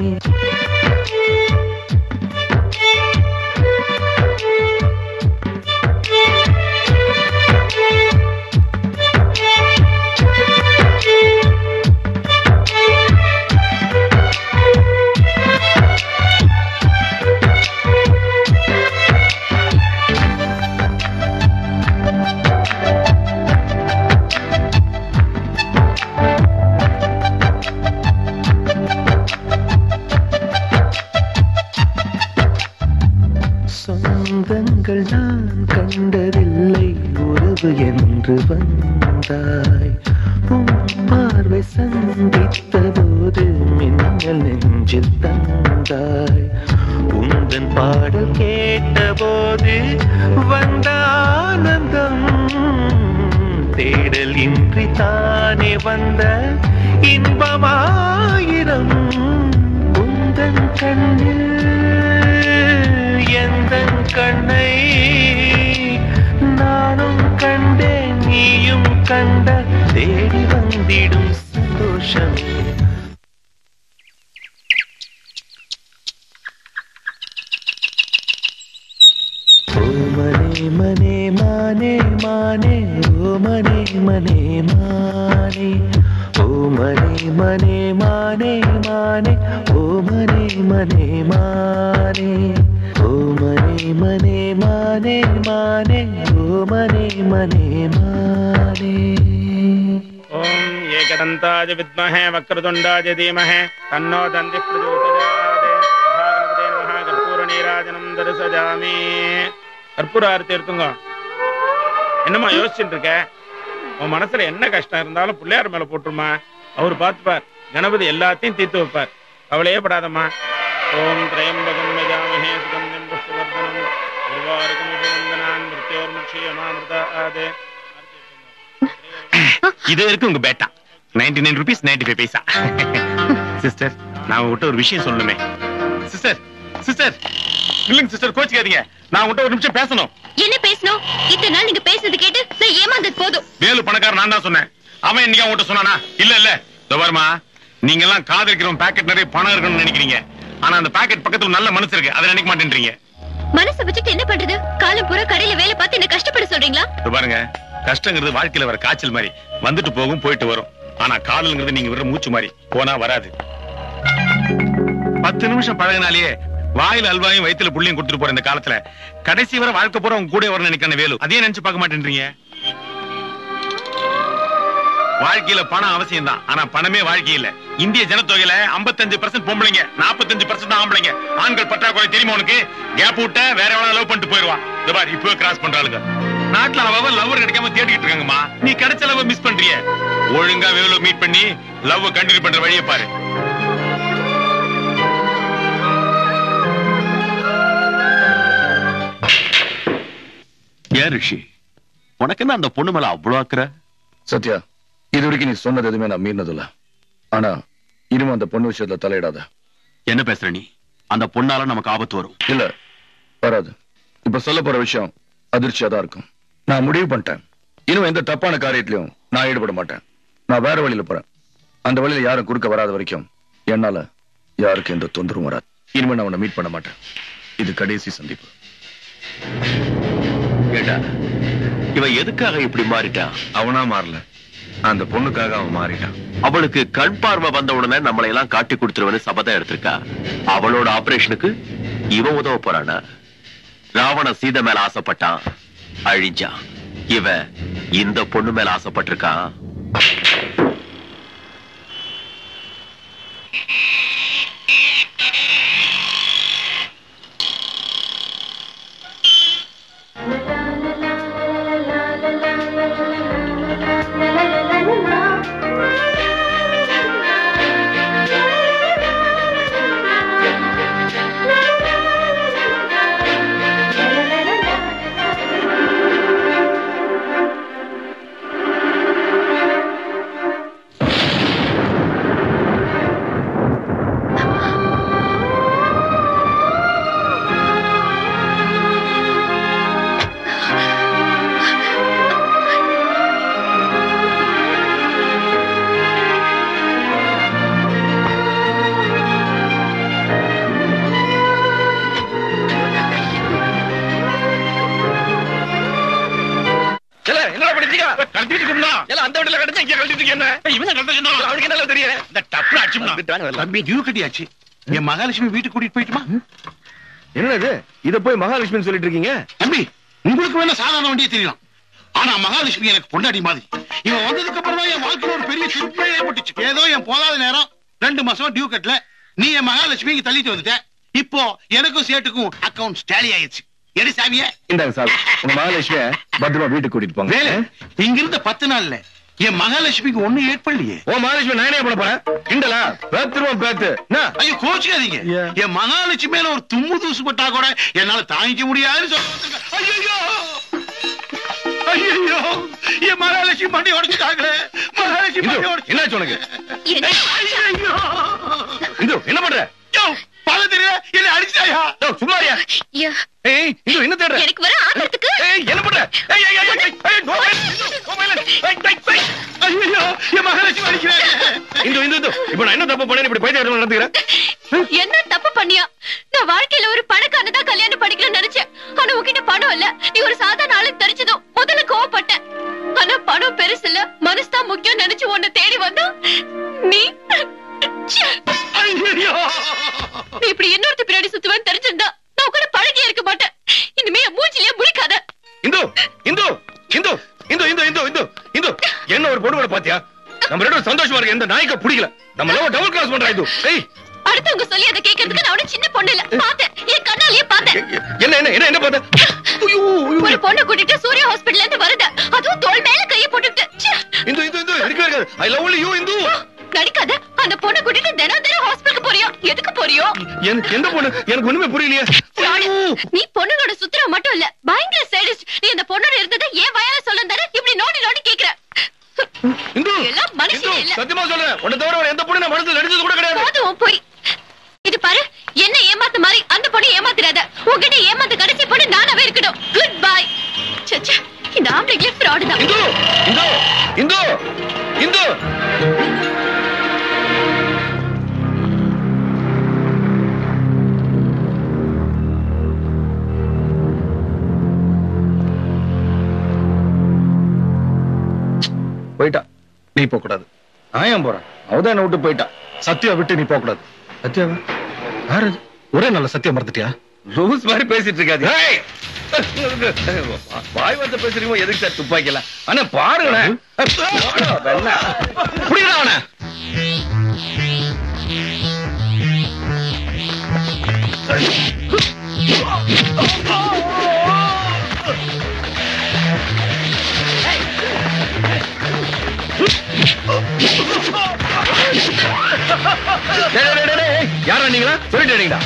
சொந்தங்கள் நான் கண்டதில்லை உறவு என்று வந்தாய் உன் பார்வை சந்தித்த போது மின்னல் நெஞ்சில் தந்தாய் உந்தன் பாடல் கேட்ட போது வந்த ஆனந்தம் தேடல் இன்றி தானே வந்த இன்பமாயிரம் உந்தன் கண்ணில் எந்த கண்ணை நானும் கண்டேன் நீயும் கண்ட தேடி வந்திடும் சந்தோஷமே ஓ மனே மனே மானே மானே ஓ மனே மனே மானே ஓ மனே மனே மானே மானே ஓ மனே மனே மானே ஓ மனே மனே மானே மானே ஓ மனே மனே மானே ஓம் ஏகதந்தாஜ வித்மஹே வக்ரதுண்டாஜ தீமஹே தன்னோ தந்தி பிரஜோதயாதே மகாகணபதே நமஹ கற்பூர நீராஜனம் தரிசஜாமி கற்பூர ஆரத்தி எடுத்துங்க என்னம்மா யோசிச்சுட்டு இருக்க உன் மனசுல என்ன கஷ்டம் இருந்தாலும் பிள்ளையார் மேல போட்டுருமா அவர் பார்த்துப்பார் கணபதி எல்லாத்தையும் தீர்த்து வைப்பார் கவலையே படாதம்மா ஓம் திரையம்பகம் யஜாமஹே சுகந்தம் புஷ்பவர்தனம் உருவாருகமுபவந்தனான் மிருத்யோர்முக்ஷியமாமிருதா ஆதே இது இருக்கு உங்க Bata ninety nine rupees ninety five paisa sister நான் உங்ககிட்ட ஒரு விஷயம் சொல்லணுமே சிஸ்டர் சிஸ்டர் இல்லைங்க சிஸ்டர் கோச்சிக்காதீங்க நான் உங்ககிட்ட ஒரு நிமிஷம் பேசணும் என்ன பேசணும் இத்தனை நாள் நீங்க பேசுறது கேட்டு நான் ஏமாந்தது போதும் வேலு பணக்காரன் நான் தான் சொன்னேன் அவன் இன்னைக்கு உங்ககிட்ட சொன்னானா இல்ல இல்ல இதோ பாருமா நீங்க எல்லாம் காதலிக்கிறவன் பாக்கெட் நிறைய பணம் இருக்குன்னு நினைக்கிறீங்க ஆனா அந்த பாக்கெட் பக்கத்துல நல்ல மனசு இருக்கு அதை நினைக்க மாட்டேன்றீங்க மனசை வச்சுட்டு என்ன பண்றது காலம் பூரா கடையில வேலை பார்த்து என்ன கஷ்டப்பட சொல்றீங்களா இதோ பாருங்க கஷ்டங்கிறது வாழ்க்கையில வர காய்ச்சல் மாதிரி வந்துட்டு போகும் போயிட்டு வரும் ஆனா காதல்ங்கிறது நீங்க விடுற மூச்சு மாதிரி போனா வராது பத்து நிமிஷம் பழகினாலேயே வாயில அல்வாயும் வயித்துல புள்ளியும் கொடுத்துட்டு போற இந்த காலத்துல கடைசி வரை வாழ்க்கை பூரா உங்க கூட வரணும் நினைக்கிற வேலு அதே நினைச்சு பார்க்க மாட்டேன்றீங்க வாழ்க்கையில பணம் அவசியம் தான் ஆனா பணமே வாழ்க்கை இல்ல இந்திய ஜனத்தொகையில 55% பர்சன்ட் பொம்பளைங்க 45% பர்சன்ட் ஆம்பளைங்க ஆண்கள் பற்றாக்குறை தெரியுமா உனக்கு கேப் விட்ட வேற எவ்வளவு லவ் பண்ணிட்டு போயிருவான் இந்த பாரு இப்போ கிராஸ் பண்றாளுங்க நாட்டுல அவ லவ்வர் கிடைக்காம தேடிக்கிட்டு இருக்காங்கம்மா நீ கிடைச்ச லவ் மிஸ் பண்றிய ஒழுங்கா வேவலோ மீட் பண்ணி லவ் கண்டினியூ பண்ற வழியை பாரு ஏன் ரிஷி உனக்கு என்ன அந்த பொண்ணு மேல அவ்வளவு அக்கற சத்யா இது வரைக்கும் நீ சொன்னது எதுவுமே நான் மீறினதில்ல ஆனா இனிமே அந்த பொண்ணு விஷயத்துல தலையிடாத என்ன பேசுற நீ அந்த பொண்ணால நமக்கு ஆபத்து வரும் இல்ல வராது இப்ப சொல்ல போற விஷயம் அதிர்ச்சியா தான் இருக்கும் நான் முடிவு பண்ணிட்டேன் இனிமே எந்த தப்பான காரியத்திலையும் நான் ஈடுபட மாட்டேன் நான் வேற வழியில போறேன் அந்த வழியில யாரும் குறுக்க வராத வரைக்கும் என்னால யாருக்கும் எந்த தொந்தரவும் வராது இனிமே நான் உன்னை மீட் பண்ண மாட்டேன் இது கடைசி சந்திப்பு ஏடா இவன் எதுக்காக இப்படி மாறிட்டான் அவனா மாறல அந்த பொண்ணுக்காக அவன் மாறிட்டான் அவளுக்கு கண் பார்வை வந்த உடனே நம்மளை எல்லாம் காட்டி கொடுத்துருவனு சபதம் எடுத்திருக்கா அவளோட ஆபரேஷனுக்கு இவன் உதவ போறானா ராவண சீதை மேல ஆசைப்பட்டான் அழிஞ்சான் இவன் இந்த பொண்ணு மேல ஆசைப்பட்டிருக்கான் என்னடா பண்ணிட்டீங்க கழட்டிட்டு இருக்கா எல்லாம் அந்த வீட்டுல கடிச்சு இங்க கழட்டிட்டு இருக்கீங்க என்ன இவங்க கழட்ட அவனுக்கு என்ன தெரியும் இந்த டப்புல அடிச்சுடா தம்பி டியூ கட்டியாச்சு என் மகாலட்சுமி வீட்டுக்கு கூட்டிட்டு போயிட்டுமா என்ன இது இத போய் மகாலட்சுமி சொல்லிட்டு இருக்கீங்க தம்பி உங்களுக்கு வேணா சாதாரண வண்டியே தெரியலாம் ஆனா மகாலட்சுமி எனக்கு பொண்டாடி மாதிரி இவன் வந்ததுக்கு அப்புறம் தான் என் வாழ்க்கையில ஒரு பெரிய திருப்பே ஏற்பட்டுச்சு ஏதோ என் போதாத நேரம் ரெண்டு மாசம் டியூ கட்டல நீ என் மகாலட்சுமி இங்க தள்ளிட்டு வந்துட்ட இப்போ எனக்கும் சேட்டுக்கும் அக்கவுண்ட் டேலி ஆயிடுச்சு எடி சாமியே இந்தாங்க சார் உங்க மகாலட்சுமிய பத்திரமா வீட்டுக்கு கூட்டிட்டு போங்க வேலை இங்க இருந்த பத்து நாள்ல என் மகாலட்சுமிக்கு ஒண்ணு ஏற்படலையே ஓ மகாலட்சுமி நானே பண்ண போறேன் கிண்டலா பேத்துருவோம் பேத்து என்ன ஐயோ கோச்சுக்காதீங்க என் மகாலட்சுமி மேல ஒரு தும்மு தூசு பட்டா கூட என்னால தாங்கிக்க முடியாதுன்னு சொல்ல ஐயோ ஐயோ என் மகாலட்சுமி மண்டி உடைச்சிட்டாங்களே மகாலட்சுமி மண்டி உடைச்சு என்னாச்சு உனக்கு ஐயோ இந்து என்ன பண்ற யோ பல தெரியல என்ன அடிச்சாயா யோ சும்மாரியா ஏய் இந்து என்ன தேடுற எனக்கு வர ஆத்திரத்துக்கு ஏய் என்ன பண்ற ஏய் ஏய் ஏய் ஏய் ஏய் நோ நோ வயலன்ஸ் ஏய் ஏய் ஏய் ஐயோ என் மகாலட்சுமி அடிக்கிறாங்க இந்து இந்து இந்து இப்போ நான் என்ன தப்பு பண்ணேன் இப்படி பைத்தியம் நடந்துக்கிறேன் என்ன தப்பு பண்ணியா நான் வாழ்க்கையில ஒரு பணக்காரனை தான் கல்யாணம் பண்ணிக்கணும்னு நினைச்சேன் ஆனா உன்கிட்ட பணம் இல்ல நீ ஒரு சாதாரண ஆளு தெரிஞ்சதும் முதல்ல கோவப்பட்டேன் ஆனா பணம் பெருசு இல்ல மனசு தான் முக்கியம் நினைச்சு உன்னை தேடி வந்தா நீ ச்சே. நீ இப்படி இன்னொருத்த பின்னாடி சுத்துவேன்னு தெரிஞ்சிருந்தா நான் கூட பழகியே இருக்க மாட்டேன் இனிமே என் மூஞ்சிலேயே முழிக்காத இந்து இந்து இந்து இந்து இந்து இந்து இந்து இந்து என்ன ஒரு பொண்ணு கூட பாத்தியா நம்ம ரெண்டு பேரும் சந்தோஷமா இருக்கு எந்த நாய்க்க பிடிக்கல நம்ம லவ் டபுள் கிராஸ் பண்றா இது ஏய் அடுத்தவங்க சொல்லி அதை கேட்கறதுக்கு நான் ஒன்னும் சின்ன பொண்ணு இல்ல பார்த்தேன் என் கண்ணாலேயே பார்த்தேன் என்ன என்ன என்ன என்ன பார்த்த ஒரு பொண்ணு கூட்டிட்டு சூர்யா ஹாஸ்பிடல்ல இருந்து வருது அதுவும் தோள் மேல கைய போட்டுட்டு ச்சே. இந்து இந்து இந்து இருக்கவே இருக்காது ஐ லவ் யூ இந்து நடிக்காத அந்த பொண்ணு கூட்டிட்டு தினம் தினம் ஹாஸ்பிடலுக்கு போறியா எனக்கு எந்த பொண்ணு எனக்கு ஒண்ணுமே புரியலையே நீ பொண்ணுங்களோட சுத்துற மட்டும் இல்ல பயங்கர சேடிஸ்ட் நீ அந்த பொண்ணோட இருந்ததை ஏன் வயால சொல்ல தானே இப்படி நோண்டி நோண்டி கேக்குற இந்து எல்லாம் மனுஷன் இல்ல சத்தியமா சொல்றேன் உன்னை தவிர வேற எந்த பொண்ணு நான் மனசுல நடிச்சது கூட கிடையாது போதும் உன் பொய் இது பாரு என்ன ஏமாத்த மாதிரி அந்த பொண்ணு ஏமாத்திராத உன்கிட்ட ஏமாத்த கடைசி பொண்ணு நானாவே இருக்கணும் குட் பை சச்சா இந்த ஆம்பளைங்களே ஃப்ராடு தான் இந்து இந்து இந்து போயிட்டா நீ போக கூடாது நான் ஏன் போறேன் அவதான் என்ன விட்டு போயிட்டா சத்யா விட்டு நீ போக கூடாது சத்யாவா யாரு அது? ஒரே நல்ல சத்தியம் மறந்துட்டியா லூஸ் மாதிரி பேசிட்டு இருக்காது வாய் வந்து பேசுறீங்க எதுக்கு சார் துப்பாக்கிலாம் ஆனா பாருங்களேன் புரியுதா அவன யாரா நீங்களா சொல்லிட்டீங்களா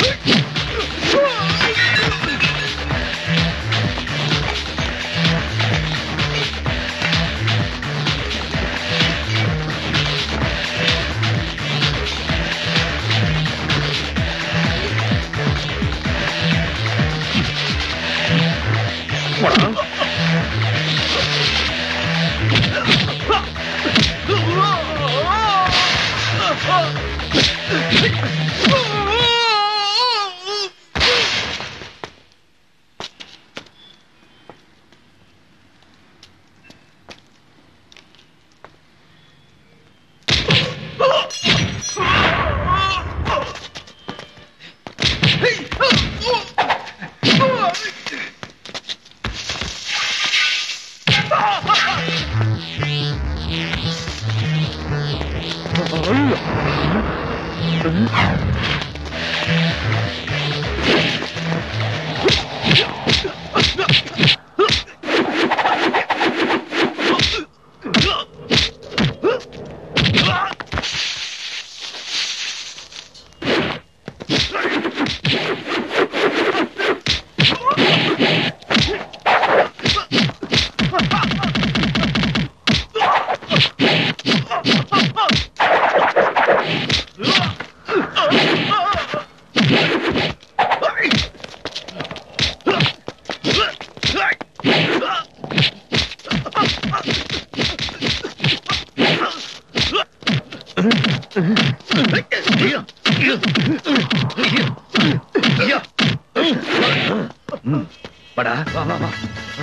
படா வா வா வா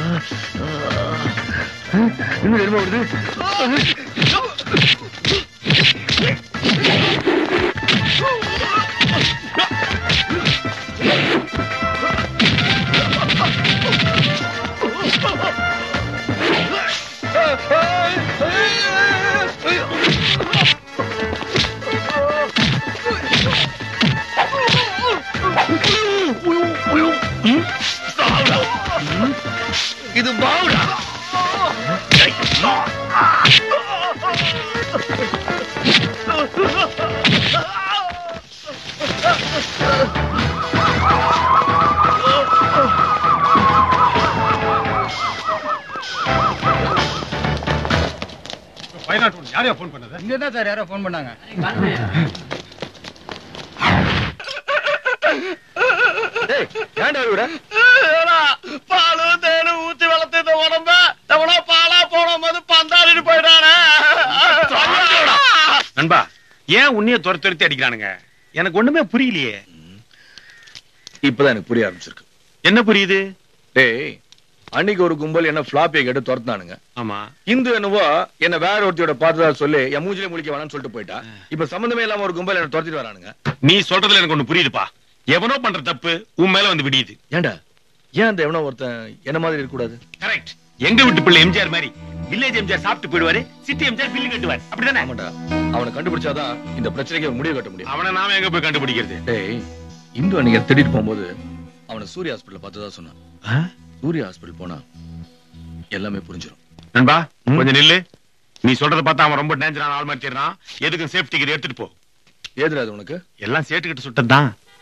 இன்னும் எருமை வருது இது பாவுடா யாரையா போன் பண்ணது இங்க தான் சார் யாரோ ஃபோன் பண்ணாங்க ஏன்டா அழுகுற பாலும் தேனும் ஊத்தி வளர்த்து இந்த உடம்ப எவனோ பாலா போன போது பந்தாடிட்டு போயிட்டானே நண்பா ஏன் உன்னைய துரத்து துரத்தி அடிக்கிறானுங்க எனக்கு ஒண்ணுமே புரியலையே இப்பதான் எனக்கு புரிய ஆரம்பிச்சிருக்கு என்ன புரியுது டேய் அன்னைக்கு ஒரு கும்பல் என்ன பிளாப்பியை கேட்டு துரத்துனானுங்க ஆமா இந்து என்னவோ என்ன வேற ஒருத்தியோட பார்த்ததா சொல்லி என் மூஞ்சிலே முழிக்க வேணாம்னு சொல்லிட்டு போயிட்டா இப்ப சம்பந்தமே இல்லாம ஒரு கும்பல் என்ன துரத்திட்டு வரானுங்க நீ சொல்றதுல எனக்கு ஒண்ணு புரியுதுப்பா எவனோ பண்ற தப்பு உன் மேல வந்து விடியுது ஏன்டா ஏன் அந்த எவனோ ஒருத்தன் என்ன மாதிரி இருக்க கூடாது கரெக்ட் எங்க வீட்டு பிள்ளை எம்ஜிஆர் மாதிரி வில்லேஜ் எம்ஜிஆர் சாப்பிட்டு போயிடுவாரு சிட்டி எம்ஜிஆர் பில்லு கட்டுவார் அப்படிதானே ஆமாடா அவனை கண்டுபிடிச்சாதான் இந்த பிரச்சனைக்கு ஒரு முடிவு கட்ட முடியும் அவனை நாம எங்க போய் கண்டுபிடிக்கிறது டேய் இந்து அன்னைக்கு திடீர்னு போகும்போது அவனை சூர்யா ஹாஸ்பிட்டல் பார்த்ததா சொன்னான் சூர்யா ஹாஸ்பிட்டல் போனா எல்லாமே புரிஞ்சிடும் நண்பா கொஞ்சம் நில்லு நீ சொல்றத பார்த்தா அவன் ரொம்ப டேஞ்சரான ஆள் மாதிரி தெரியறான் எதுக்கும் சேஃப்டி கிட்ட எடுத்துட்டு போ ஏதுடா அது உனக்கு எல்லாம் சேட்டுக்கிட்ட சுட்டதுதான்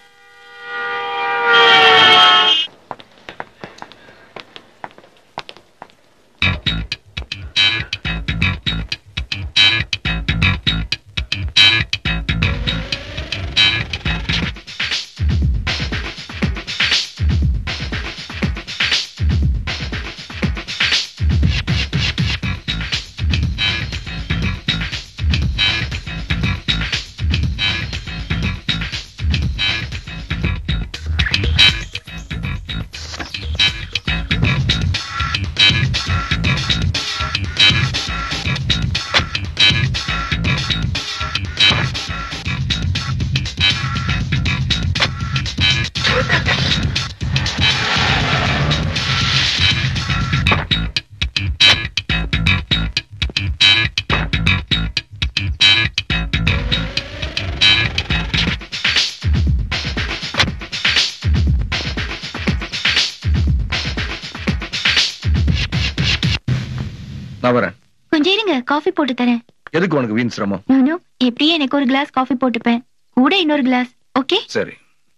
நான் வரேன் கொஞ்சம் இருங்க காஃபி போட்டு தரேன் எதுக்கு உனக்கு வீண் சிரமம் நானு எப்படியும் எனக்கு ஒரு கிளாஸ் காஃபி போட்டுப்பேன் கூட இன்னொரு கிளாஸ் ஓகே சரி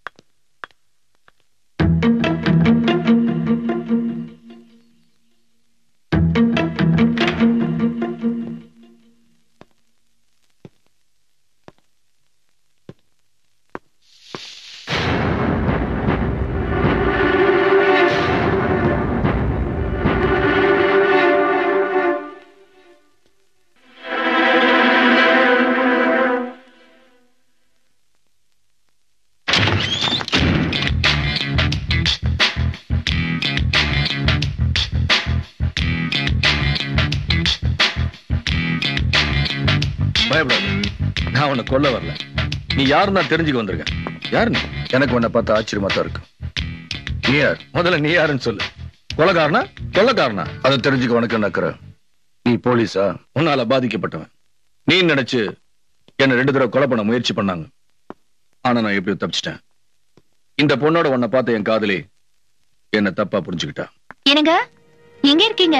பயப்படாத நான் உன்னை கொல்ல வரல நீ யாருன்னு நான் தெரிஞ்சுக்க வந்திருக்கேன் யாரு நீ எனக்கு உன்னை பார்த்து ஆச்சரியமா தான் இருக்கு நீ யார் முதல்ல நீ யாருன்னு சொல்லு கொலைக்காரனா கொலைக்காரனா அதை தெரிஞ்சுக்க உனக்கு நக்கிற நீ போலீஸா உன்னால பாதிக்கப்பட்டவன் நீ நினைச்சு என்ன ரெண்டு தடவை கொலை பண்ண முயற்சி பண்ணாங்க ஆனா நான் எப்படியோ தப்பிச்சிட்டேன் இந்த பொண்ணோட உன்னை பார்த்த என் காதலி என்ன தப்பா புரிஞ்சுக்கிட்டா என்னங்க எங்க இருக்கீங்க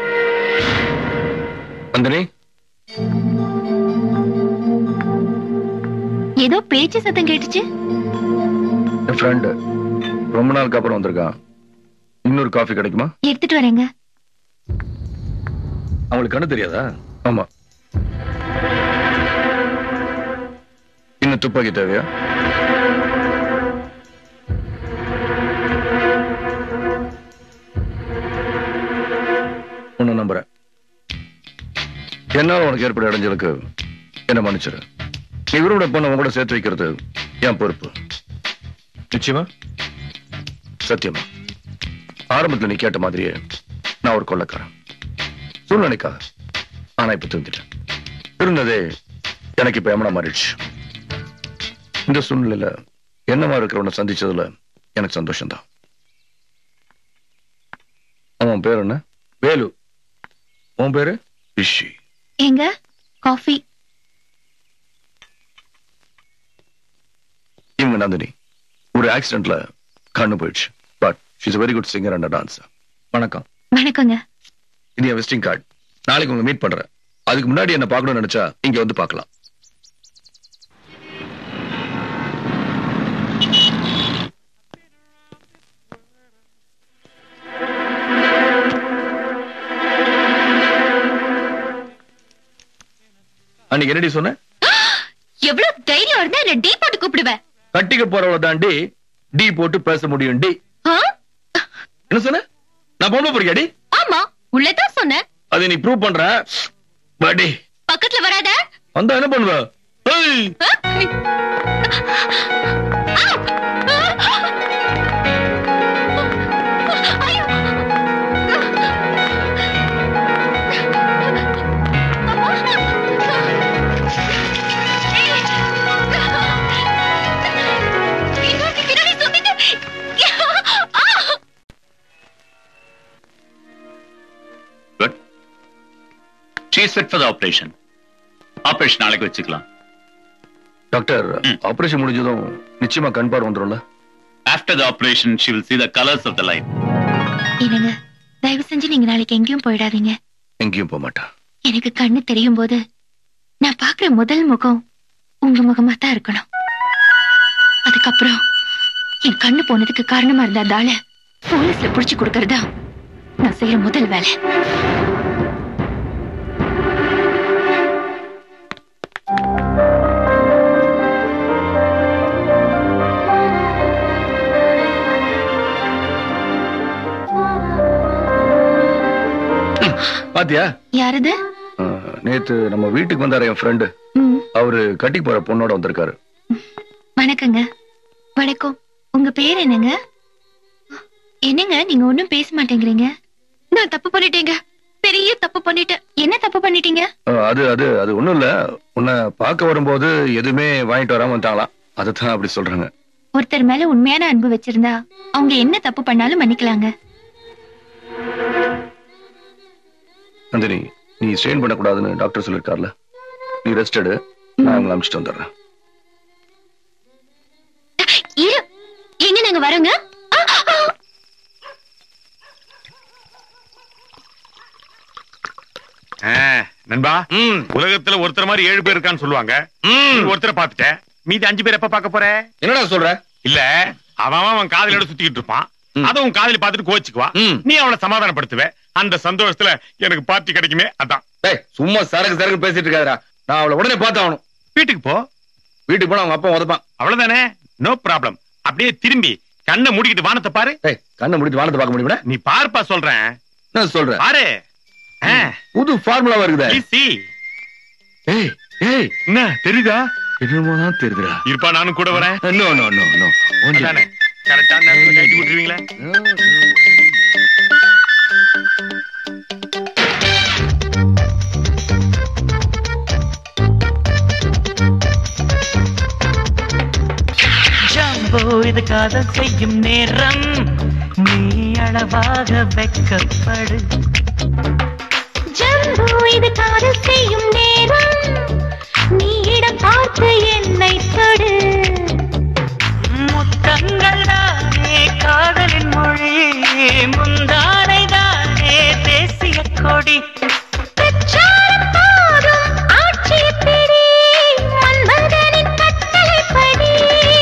வந்தனே ஏதோ பேச்சு சத்தம் கேட்டுச்சு என் ஃப்ரெண்டு ரொம்ப நாளுக்கு அப்புறம் வந்திருக்கான் இன்னொரு காஃபி கிடைக்குமா எடுத்துட்டு வரேங்க அவங்களுக்கு கண்ணு தெரியாதா ஆமா இன்னும் துப்பாக்கி தேவையா உன்னை நம்புறேன் என்னால உனக்கு ஏற்பட இடைஞ்சலுக்கு என்ன மன்னிச்சிரு நீ விரும்பின பொண்ணை உன் கூட சேர்த்து வைக்கிறது என் பொறுப்பு நிச்சயமா சத்தியமா ஆரம்பத்துல நீ கேட்ட மாதிரியே நான் ஒரு கொள்ளக்காரன் சூழ்நிலைக்காக ஆனா இப்ப திருந்திட்டேன் இருந்ததே எனக்கு இப்ப எமனா மாறிடுச்சு இந்த சூழ்நிலையில என்னமா இருக்கிறவனை சந்திச்சதுல எனக்கு சந்தோஷம்தான் அவன் பேர் என்ன வேலு உன் பேரு ரிஷி எங்க காஃபி இவங்க நந்தினி ஒரு ஆக்சிடென்ட்ல கண்ணு போயிடுச்சு but she's very good singer and dance வணக்கம் வணக்கங்க இது என் விசிட்டிங் கார்டு நாளைக்கு உங்க மீட் பண்றேன் அதுக்கு முன்னாடி என்ன பார்க்கணும்னு நினைச்சா இங்க வந்து பார்க்கலாம் அன்னைக்கு என்னடி சொன்ன எவ்வளவு தைரியம் இருந்தா என்ன டீ போட்டு கூப்பிடுவேன் கட்டிக்க போறவள தாண்டி டி போட்டு பேச முடியும் டி ஆ? என்ன சொன்ன நான் பொம்பளை போறியா டி ஆமா உள்ளதான் சொன்னேன் அதை நீ ப்ரூவ் பண்ற படி பக்கத்துல வராத வந்தா என்ன பண்ணுவ ஏய், good she's fit for the operation operation நாளைக்கு வச்சுக்கலாம் டாக்டர் ஆபரேஷன் முடிஞ்சதும் நிச்சயமா கண் பார்வை வந்துரும்ல after the operation she will see the colors of the light என்னங்க தயவு செஞ்சு நீங்க நாளைக்கு எங்கேயும் போயிடாதீங்க எங்கேயும் போக மாட்டா எனக்கு கண்ணு தெரியும் போது நான் பாக்குற முதல் முகம் உங்க முகமா தான் இருக்கணும் அதுக்கப்புறம் என் கண்ணு போனதுக்கு காரணமா இருந்த அந்த ஆளை போலீஸ்ல புடிச்சு கொடுக்கறதா நான் செய்யற முதல் வேலை பாத்தியா யாரது அஹ், நேத்து நம்ம வீட்டுக்கு வந்தாரு என் ஃப்ரெண்டு ம், அவரு கட்டிக்கு போற பொண்ணோட வந்திருக்காரு வணக்கங்க வணக்கம் உங்க பேர் என்னங்க என்னங்க நீங்க ஒண்ணும் பேச மாட்டேங்கிறீங்க நான் தப்பு பண்ணிட்டேங்க பெரிய தப்பு பண்ணிட்டேன் என்ன தப்பு பண்ணிட்டீங்க அஹ், அது அது அது ஒண்ணும் இல்ல உன்னை பார்க்க வரும்போது எதுவுமே வாங்கிட்டு வராம வந்துட்டாங்களாம் அதுதான் அப்படி சொல்றாங்க ஒருத்தர் மேல உண்மையான அன்பு வச்சிருந்தா அவங்க என்ன தப்பு பண்ணாலும் மன்னிக்கலாங்க நந்தினி நீ ஸ்ட்ரெயின் பண்ணக்கூடாதுன்னு டாக்டர் சொல்லிருக்கார்ல நீ ரெஸ்ட் எடு நான் அவங்களை அனுப்பிச்சிட்டு வந்துடுறேன் இரு எங்க நாங்க வரோங்க ஆ, ஆ. நண்பா உலகத்துல ஒருத்தர் மாதிரி ஏழு பேர் இருக்கான்னு சொல்லுவாங்க நீ ஒருத்தரை பாத்துட்டேன் மீதி அஞ்சு பேர் எப்ப பார்க்க போற என்னடா சொல்ற இல்ல அவன் அவன் அவன் காதலோட சுத்திக்கிட்டு இருப்பான் அத உன் காதலி பார்த்துட்டு கோச்சுக்குவா நீ அவளை சமாதானப்படுத்துவ அந்த சந்தோஷத்துல எனக்கு பார்ட்டி கிடைக்குமே அதான் டேய் சும்மா சரக்கு சரக்கு பேசிட்டு இருக்காதடா நான் அவளை உடனே பார்த்தாகணும் வீட்டுக்கு போ வீட்டுக்கு போனா அவங்க அப்பா உதப்பான் அவ்வளவுதானே நோ ப்ராப்ளம் அப்படியே திரும்பி கண்ணை மூடிக்கிட்டு வானத்தை பாரு கண்ணை முடிட்டு வானத்தை பார்க்க முடியுமா நீ பார்ப்பா சொல்றேன் நான் சொல்றேன் பாரு புது ஃபார்முலாவா இருக்குதே சி ஏய் ஏய் என்ன தெரியுதா என்னமோ தான் தெரியுதுடா இருப்பா நானும் கூட வரேன் நோ நோ நோ நோ அதானே கரெக்டான நேரத்துல கைட்டு விட்டுருவீங்களா ஜம்போ இது காதல் செய்யும் நேரம் நீ அளவாக வெக்கப்படு ஜம்பு இது காதல் செய்யும் நேரம் நீ இடம் பார்த்து என்னை தொடு முத்தங்கள் தானே காதலின் மொழி முந்தானை தானே தேசிய கொடி பிரச்சாரம் போதும் ஆட்சி பிடி மன்மதனின் கட்டளைப்படி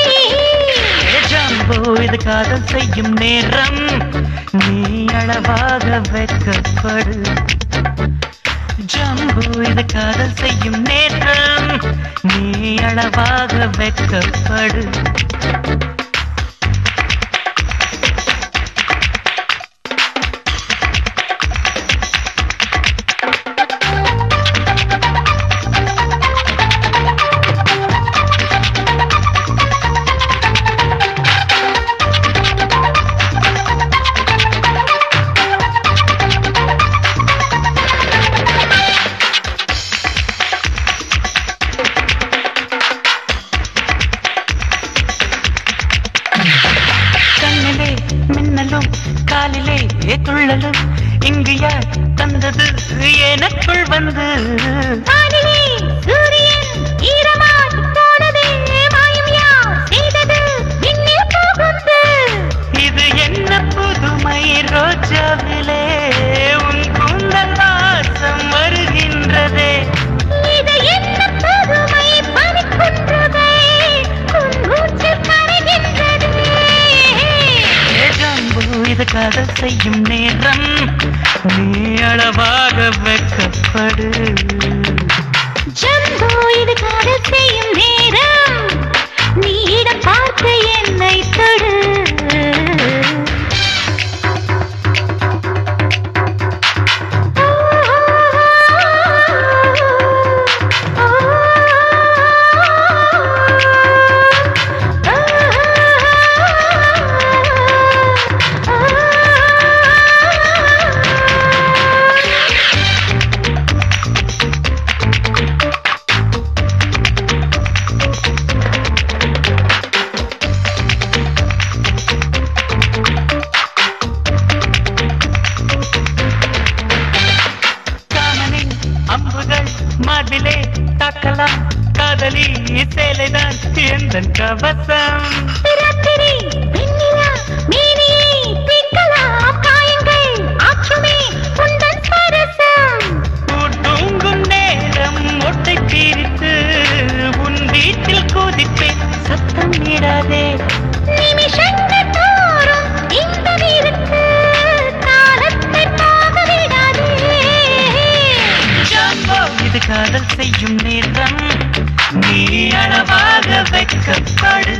ஜம்போ இது காதல் செய்யும் நேரம் நீ அளவாக வெக்கப்படு ஜம்பு இது காதல் செய்யும் நேரம் நீ அளவாக வெக்கப்படு கண்ணிலே மின்னலும் காலிலே துள்ளலும் இங்கு யார் தந்தது எனக்குள் வந்து வானிலே சூரியன் ஈரமாய் போனதே மாயம் யார் செய்தது விண்ணில் புகுந்து இது என்ன புதுமை ரோஜாவிலே உன் கூந்தல் வாசம் வருகின்றதே இது என்ன புதுமை பனிக்குன்றதை உன் மூச்சில் கரைகின்றதே ஜம்பு இது காதல் செய்யும் நேரம் நீ அளவாக வெக்கப்படு ஜம்போ இது காதல் செய்யும் நேரம் நீ இடம் பார்த்து என்னை தொடு காமனின் அம்புகள் மார்பிலே தாக்கலாம் காதலி சேலைதான் எந்த கவசம் ராத்திரி வெண்ணிலா மேனியை தீர்க்கலாம் காயங்கள் ஆற்றுமே உந்தன் சரசம் தூங்கும் நேரம் ஒட்டை பிரித்து உன் வீட்டில் குதிப்பேன் சத்தம் இடாதே நிமிஷங்கள் தோறும் இந்த நீருக்கு காலத்தை போக விடாதே ஜம்போ இது காதல் செய்யும் நேரம் நீ அளவாக வைக்கப்படு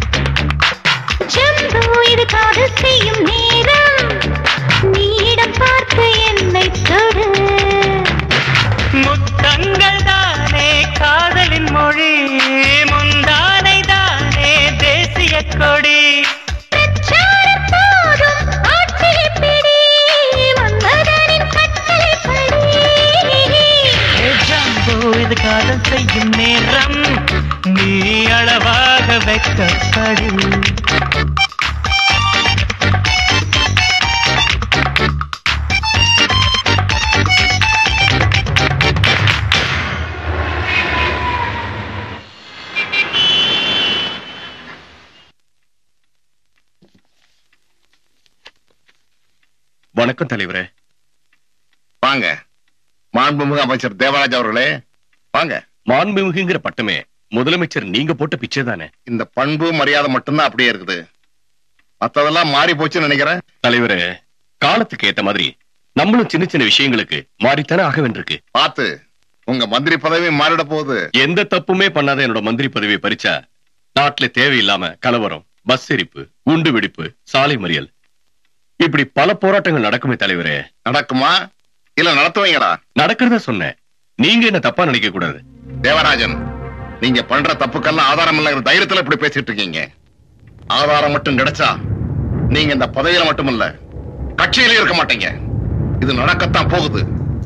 ஜம்பு இது காதல் செய்யும் நேரம் நீ இடம் பார்த்து என்னை தொடு முத்தங்கள் தானே காதலின் மொழி முந்தானை தானே தேசிய கொடி பிரச்சாரம் போதும் ஆட்சி பிடி மன்மதனின் கட்டளைப்படி ஏ ஜம்போ இது காதல் செய்யும் நேரம் நீ அளவாக வைக்கப்படு வணக்கம் தலைவரே வாங்க மாண்புமிகு அமைச்சர் தேவராஜ் அவர்களே வாங்க மாண்புமிகுங்கிற பட்டமே முதலமைச்சர் நீங்க போட்ட பிச்சை தானே இந்த பண்பு மரியாதை மட்டும்தான் அப்படியே இருக்குது மத்ததெல்லாம் மாறி போச்சுன்னு நினைக்கிறேன் தலைவரே காலத்துக்கு ஏத்த மாதிரி நம்மளும் சின்ன சின்ன விஷயங்களுக்கு மாறித்தானே ஆக வேண்டியிருக்கு பார்த்து உங்க மந்திரி பதவி மாறிட போகுது எந்த தப்புமே பண்ணாத என்னோட மந்திரி பதவியை பறிச்சா நாட்டுல தேவையில்லாம கலவரம் பஸ் எரிப்பு குண்டு வெடிப்பு சாலை மறியல் இப்படி பல போராட்டங்கள் நடக்குமே தலைவரே நடக்குமா இல்ல நடத்துவீங்களா நடக்கிறதா சொன்னேன் நீங்க என்ன தப்பா நினைக்க கூடாது தேவராஜன் நீங்க பண்ற தப்புக்கெல்லாம் ஆதாரம் இல்லைங்கிற தைரியத்துல இப்படி பேசிட்டு இருக்கீங்க ஆதாரம் மட்டும் கிடைச்சா நீங்க இந்த பதவியில மட்டும் இல்ல கட்சியிலே இருக்க மாட்டீங்க இது நடக்கத்தான் போகுது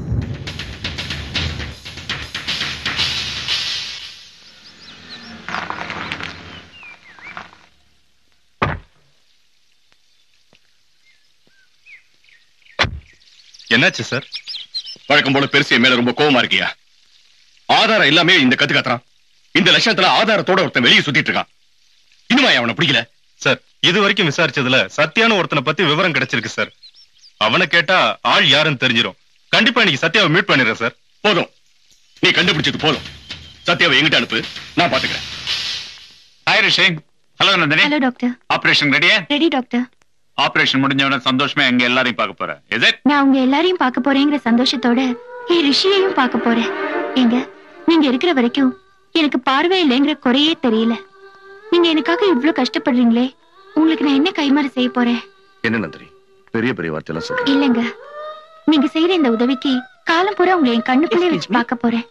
என்னாச்சு சார் வழக்கம் போல பெருசு என் மேல ரொம்ப கோவமா இருக்கியா ஆதாரம் எல்லாமே இந்த கத்து கத்துறான் இந்த லட்சணத்துல ஆதாரத்தோட ஒருத்தன் வெளியே சுத்திட்டு இருக்கான் இன்னுமா அவனை பிடிக்கல சார் இது வரைக்கும் விசாரிச்சதுல சத்யான்னு ஒருத்தனை பத்தி விவரம் கிடைச்சிருக்கு சார் அவனை கேட்டா ஆள் யாருன்னு தெரிஞ்சிரும் கண்டிப்பா இன்னைக்கு சத்யாவை மீட் பண்ணிடுறேன் சார் போதும் நீ கண்டுபிடிச்சது போதும் சத்யாவை எங்கிட்ட அனுப்பு நான் பாத்துக்கிறேன் hi Rishi hello Nandini hello doctor operation ரெடியா ரெடி டாக்டர் ஆபரேஷன் முடிஞ்சவன சந்தோஷமா எங்க எல்லாரையும் பார்க்க போறேன் இஸ் இட் நான் உங்க எல்லாரையும் பார்க்க போறேங்கிற சந்தோஷத்தோட என் ரிஷியையும் பார்க்க போறேன் ஏங்க நீங்க இருக்கிற வரைக்கும் எனக்கு பார்வை இல்லைங்கிற குறையே தெரியல நீங்க எனக்காக இவ்ளோ கஷ்டப்படுறீங்களே உங்களுக்கு நான் என்ன கைமாறு செய்ய போறேன் என்ன நந்தினி பெரிய பெரிய வார்த்தையெல்லாம் சொல்றேன் இல்லங்க நீங்க செய்யற இந்த உதவிக்கு காலம் பூரா உங்களை என் கண்ணுக்குள்ளே வச்சு பார்க்க போறேன்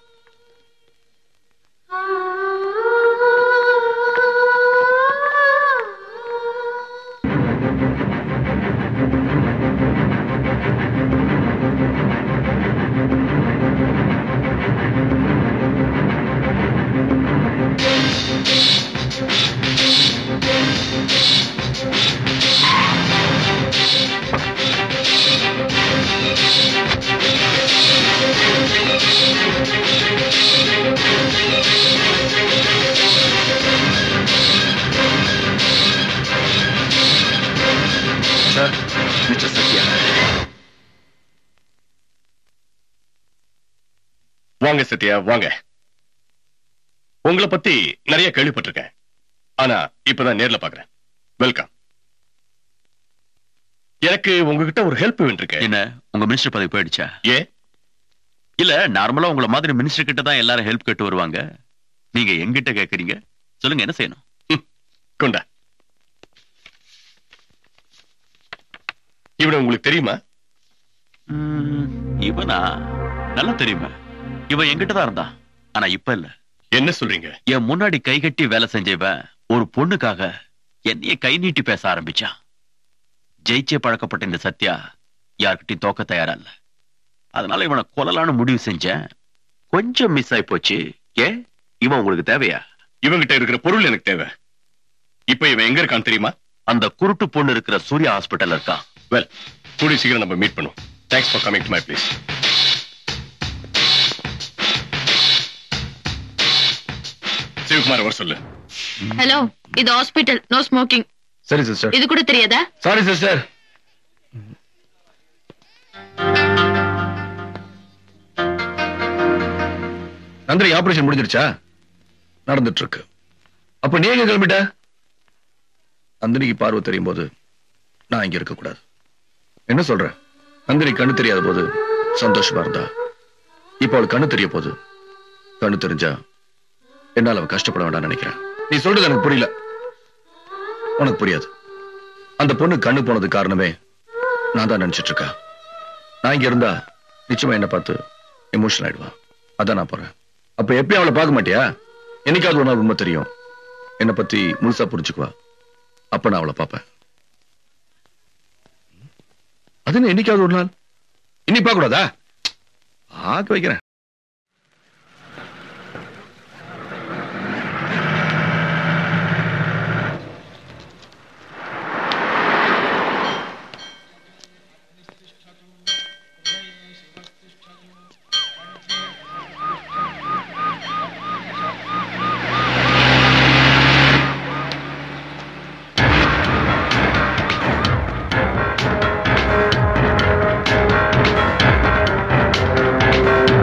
சார் மிஸ்டர் சத்யா வாங்க சத்யா வாங்க உங்களை பத்தி நிறைய கேள்விப்பட்டிருக்கேன் ஆனா இப்பதான் நேர்ல பாக்குறேன் வெல்கம் எனக்கு உங்ககிட்ட ஒரு ஹெல்ப் வேண்டியிருக்கேன் என்ன உங்க மினிஸ்டர் பதவி போயிடுச்சா ஏ இல்ல நார்மலா உங்கள மாதிரி மினிஸ்டர் கிட்ட தான் எல்லாரும் ஹெல்ப் கேட்டு வருவாங்க நீங்க எங்கிட்ட கேக்குறீங்க சொல்லுங்க என்ன செய்யணும் கொண்டா இவனை உங்களுக்கு தெரியுமா இவனா நல்லா தெரியுமா இவன் எங்கிட்ட தான் இருந்தான் ஆனா இப்ப இல்ல என்ன சொல்றீங்க என் முன்னாடி கை கட்டி வேலை செஞ்சவன் ஒரு பொண்ணுக்காக என்னைய கை நீட்டி பேச ஆரம்பிச்சான் ஜெயிச்சே பழக்கப்பட்ட இந்த சத்யா யார்கிட்டயும் தோக்க தயாரா இல்ல அதனால இவனை கொல்லலான்னு முடிவு செஞ்சேன் கொஞ்சம் மிஸ் ஆயி போச்சு ஏ இவன் உங்களுக்கு தேவையா இவங்கிட்ட இருக்கிற பொருள் எனக்கு தேவை இப்ப இவன் எங்க இருக்கான்னு தெரியுமா அந்த குருட்டு பொண்ணு இருக்கிற சூர்யா ஹாஸ்பிட்டல் இருக்கான் வெல் கூடிய சீக்கிரம் நம்ம மீட் பண்ணுவோம் thanks for coming to my place Sivakumar வர சொல்லு ஹலோ இது ஹாஸ்பிட்டல் நோ ஸ்மோக்கிங் சரி சிஸ்டர் இது கூட தெரியாதா சாரி சிஸ்டர் நந்தினி ஆபரேஷன் முடிஞ்சிருச்சா நடந்துட்டு இருக்கு அப்ப நீ எங்க கிளம்பிட்ட நந்தினிக்கு பார்வை தெரியும் போது நான் இங்க இருக்க கூடாது என்ன சொல்ற நந்தினி கண்ணு தெரியாத போது சந்தோஷமா இருந்தா இப்ப அவள் கண்ணு தெரிய போது கண்ணு தெரிஞ்சா என்னால அவ கஷ்டப்பட வேண்டாம்னு நினைக்கிறேன் நீ சொல்றது எனக்கு புரியல உனக்கு புரியாது அந்த பொண்ணு கண்ணு போனது காரணமே நான் தான் நினைச்சிட்டு இருக்கேன் நான் இங்க இருந்தா நிச்சயமா என்ன பார்த்து எமோஷனல் ஆயிடுவா அதான் நான் போறேன் அப்ப எப்பயும் அவளை பார்க்க மாட்டியா என்னைக்காவது ஒரு நாள் உண்மை தெரியும் என்னை பத்தி முழுசா புரிஞ்சுக்குவா அப்ப நான் அவளை பார்ப்பேன் அது என்ன என்னைக்காவது ஒரு நாள் இனி பார்க்க கூடாதா பார்க்க வைக்கிறேன் Thank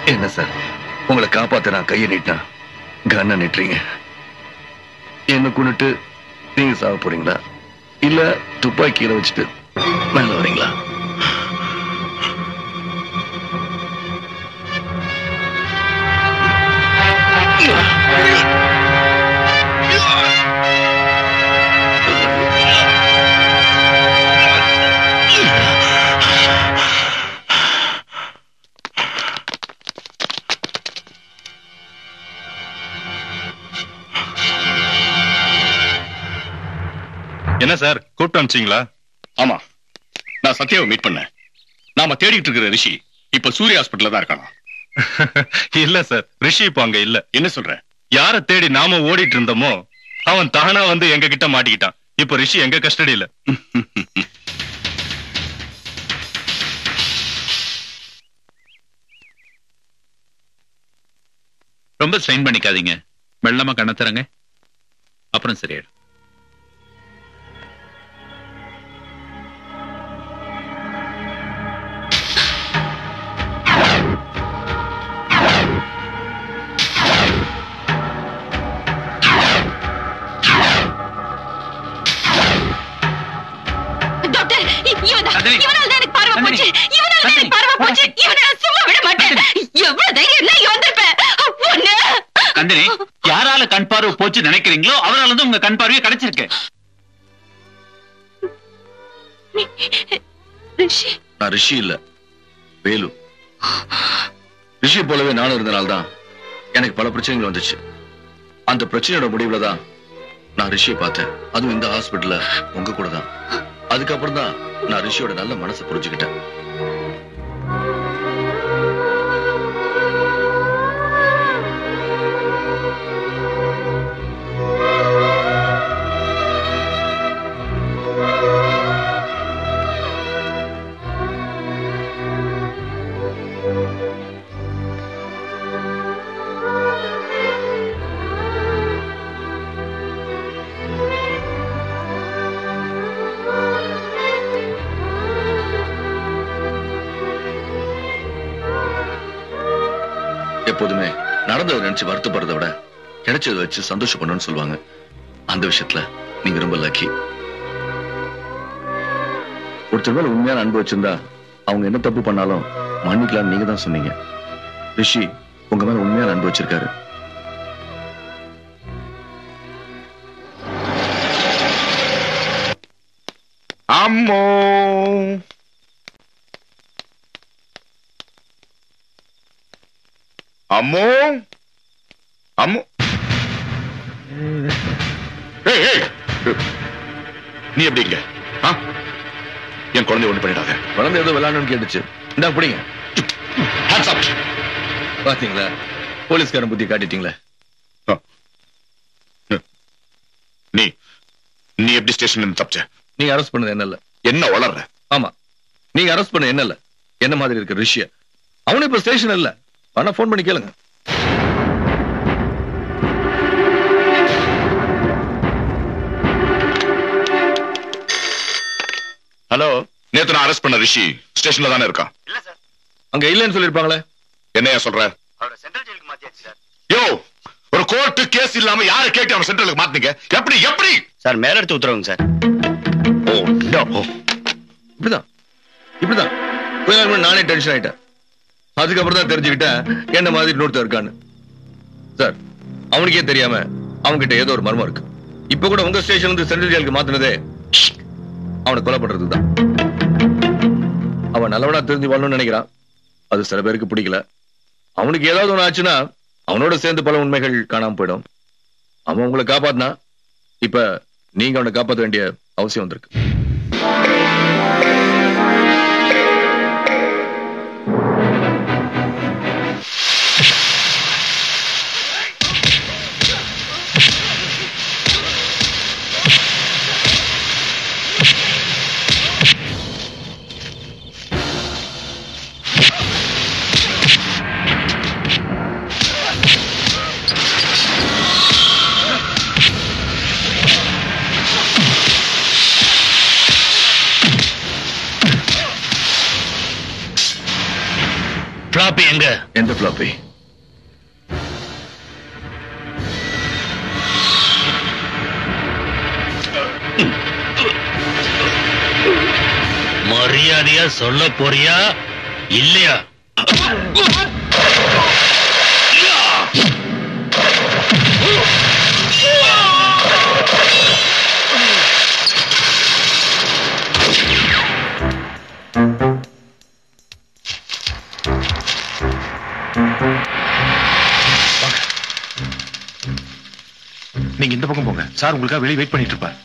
என்ன சார் உங்களை காப்பாத்த நான் கையை நீட்டினா கண்ணை நீட்டுறீங்க என்ன கொண்டுட்டு நீங்க சாக போறீங்களா இல்ல துப்பாக்கியில வச்சுட்டு மேல வரீங்களா என்ன சார் கூப்பிட்டு அனுப்பிச்சீங்களா ஆமா நான் சத்யாவை மீட் பண்ணேன் நாம தேடிட்டு இருக்கிற ரிஷி இப்ப சூரிய ஹாஸ்பிட்டல்ல தான் இருக்கானா இல்ல சார் ரிஷி இப்ப அங்க இல்ல என்ன சொல்ற யார தேடி நாம ஓடிட்டு இருந்தோமோ அவன் தானா வந்து எங்க கிட்ட மாட்டிக்கிட்டான் இப்ப ரிஷி எங்க கஸ்டடியில ரொம்ப ஸ்ட்ரெயின் பண்ணிக்காதீங்க மெல்லமா கண்ண தரங்க அப்புறம் சரியாயிடும் டாக்டர் இவன் தான் இவனால தான் எனக்கு பார்வை போச்சு இவனால தான் எனக்கு பார்வை போச்சு இவனை நான் சும்மா விட மாட்டேன் எவ்வளவு தைரியம் இருந்தா இங்க வந்திருப்பேன் ஒண்ணு கந்தனி யாரால கண் பார்வை போச்சு நினைக்கிறீங்களோ அவரால தான் உங்க கண் பார்வையே கிடைச்சிருக்கு ரிஷி நான் ரிஷி இல்ல வேலு ரிஷி போலவே நானும் இருந்தனால்தான் எனக்கு பல பிரச்சனைகள் வந்துச்சு அந்த பிரச்சனையோட முடிவுல தான் நான் ரிஷியை பார்த்தேன் அதுவும் இந்த ஹாஸ்பிட்டல்ல உங்க கூட தான் அதுக்கப்புறம் தான் நான் ரிஷியோட நல்ல மனசை புரிஞ்சுக்கிட்டேன் எப்போதுமே நடந்ததை நினைச்சு வருத்தப்படுறதை விட கிடைச்சதை வச்சு சந்தோஷப்படணும்னு சொல்லுவாங்க அந்த விஷயத்துல நீங்க ரொம்ப லக்கி ஒருத்தர் மேல உண்மையான அன்பு வச்சிருந்தா அவங்க என்ன தப்பு பண்ணாலும் மன்னிக்கலாம் நீங்க தான் சொன்னீங்க ரிஷி உங்க மேல உண்மையான அன்பு வச்சிருக்காரு அம்மோ அம்மோ அம்மோ ஏய், ஏய். நீ எப்படி இங்க ஆ? என் குழந்தை ஒண்ணு பண்ணிடாத குழந்தை ஏதோ விளையாடணும்னு கேட்டுச்சு இந்தா பிடிங்க பாத்தீங்களா போலீஸ்காரன் புத்தி காட்டிட்டீங்களே நீ நீ எப்படி ஸ்டேஷன்ல தப்பிச்ச நீங்க அரெஸ்ட் பண்ணது என்ன இல்ல என்ன வளர்ற ஆமா நீங்க அரெஸ்ட் பண்ண என்ன இல்ல என்ன மாதிரி இருக்கு ரிஷிய அவனு இப்ப ஸ்டேஷன் இல்ல ஆனா போன் பண்ணி கேளுங்க ஹலோ நேத்து நான் அரெஸ்ட் பண்ண ரிஷி ஸ்டேஷன்ல தானே இருக்கான் அங்க இல்லைன்னு சொல்லிருப்பாங்களே என்னையா சொல்ற யோ ஒரு கோர்ட்டு கேஸ் இல்லாம யாரை கேட்டு அவன் சென்ட்ரலுக்கு மாத்தீங்க எப்படி எப்படி சார் மேல எடுத்து உத்தரவுங்க சார் ஓ no. இப்படிதான் இப்படிதான் கொஞ்ச நாள் முன்னாடி நானே டென்ஷன் ஆயிட்டேன் அதுக்கப்புறம் தான் தெரிஞ்சுக்கிட்டேன் என்ன மாதிரி இன்னொருத்தர் இருக்கான்னு சார் அவனுக்கே தெரியாம அவன்கிட்ட ஏதோ ஒரு மர்மம் இருக்கு இப்ப கூட உங்க ஸ்டேஷன் வந்து சென்ட்ரல் ஜெயிலுக்கு மாத்தினதே அவனை கொலை பண்றதுதான் அவன் நல்லவனா தெரிஞ்சு வாழணும்னு நினைக்கிறான் அது சில பேருக்கு பிடிக்கல அவனுக்கு ஏதாவது ஒண்ணு ஆச்சுன்னா அவனோட சேர்ந்து பல உண்மைகள் காணாம போயிடும் அவன் உங்களை காப்பாத்தினா இப்ப நீங்க அவனை காப்பாத்த வேண்டிய அவசியம் வந்திருக்கு ஆ எந்த ஃபிளாப்பி மரியாதையா சொல்ல போறியா இல்லையா நீங்க இந்த பக்கம் போங்க சார் உங்களுக்காக வெளியே வெயிட் பண்ணிட்டு இருப்பார்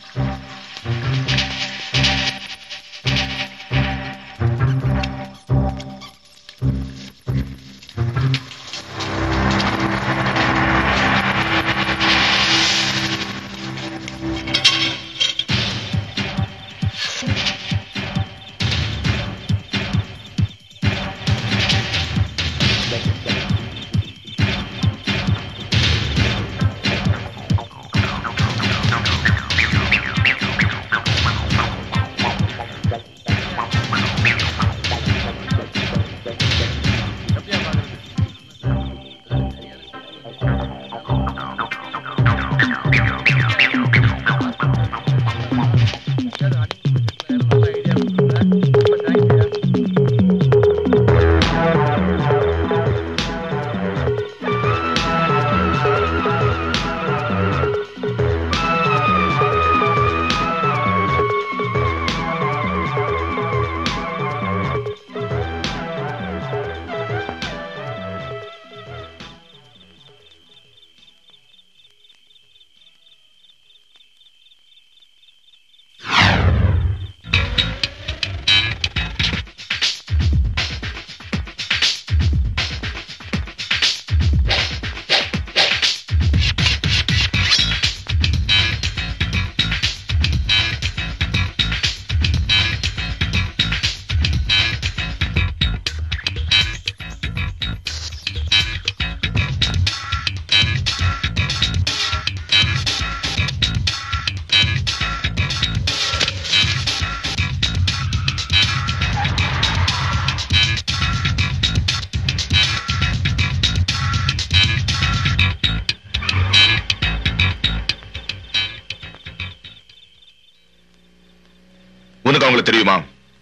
உனக்கு அவங்களுக்கு தெரியுமா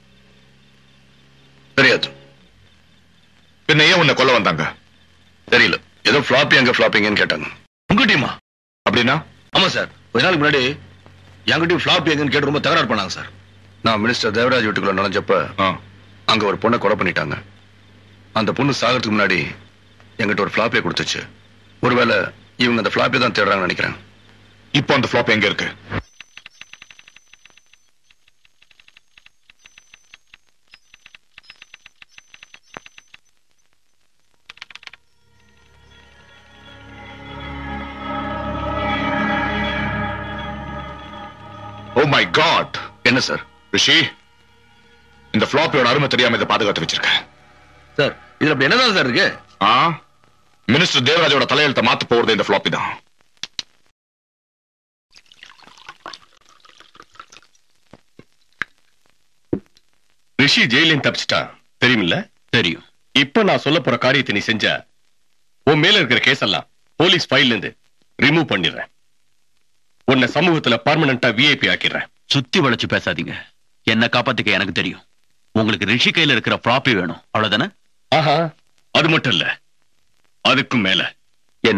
தெரியாது பின்ன ஏன் உன்னை கொல்ல வந்தாங்க தெரியல ஏதோ ஃபிளாப்பி அங்க ஃபிளாப்பிங்கன்னு கேட்டாங்க உங்க டீமா அப்படின்னா ஆமா சார் கொஞ்ச நாளுக்கு முன்னாடி எங்க டீம் ஃபிளாப்பி எங்கன்னு கேட்டு ரொம்ப தகராறு பண்ணாங்க சார் நான் மினிஸ்டர் தேவராஜ் வீட்டுக்குள்ள நுழைஞ்சப்ப அங்க ஒரு பொண்ணை கொலை பண்ணிட்டாங்க அந்த பொண்ணு சாகிறதுக்கு முன்னாடி எங்கிட்ட ஒரு ஃபிளாப்பியை கொடுத்துச்சு ஒருவேளை இவங்க அந்த ஃபிளாப்பை தான் தேடுறாங்கன்னு நினைக்கிறேன் இப்போ அந்த ஃபிளாப் எங்க இருக்கு ஓ மை காட் என்ன சார் ரிஷி இந்த ஃபிளாப்பியோட அருமை தெரியாம இதை பாதுகாத்து வச்சிருக்கேன் சார் இதுல அப்படி என்னதான் சார் இருக்கு ஆ மினிஸ்டர் தேவராஜோட தலையெழுத்தை மாத்த போறது இந்த ஃபிளாப்பி தான் ரிஷி ஜெயிலையும் தப்பிச்சிட்டான் தெரியுமில்ல தெரியும் இப்ப நான் சொல்ல போற காரியத்தை நீ செஞ்சா உன் மேல இருக்கிற கேஸ் எல்லாம் போலீஸ் ஃபைல்ல இருந்து ரிமூவ் பண்ணிடுறேன் உன்னை சமூகத்துல பர்மனண்டா விஐபி ஆக்கிடுறேன் சுத்தி வளைச்சு பேசாதீங்க என்ன காப்பாத்திக்க எனக்கு தெரியும் உங்களுக்கு ரிஷி கையில இருக்கிற ப்ராப்பி வேணும் அவ்வளவுதானே ஆஹா அது மட்டும் இல்ல அதுக்கும் மேல என்ன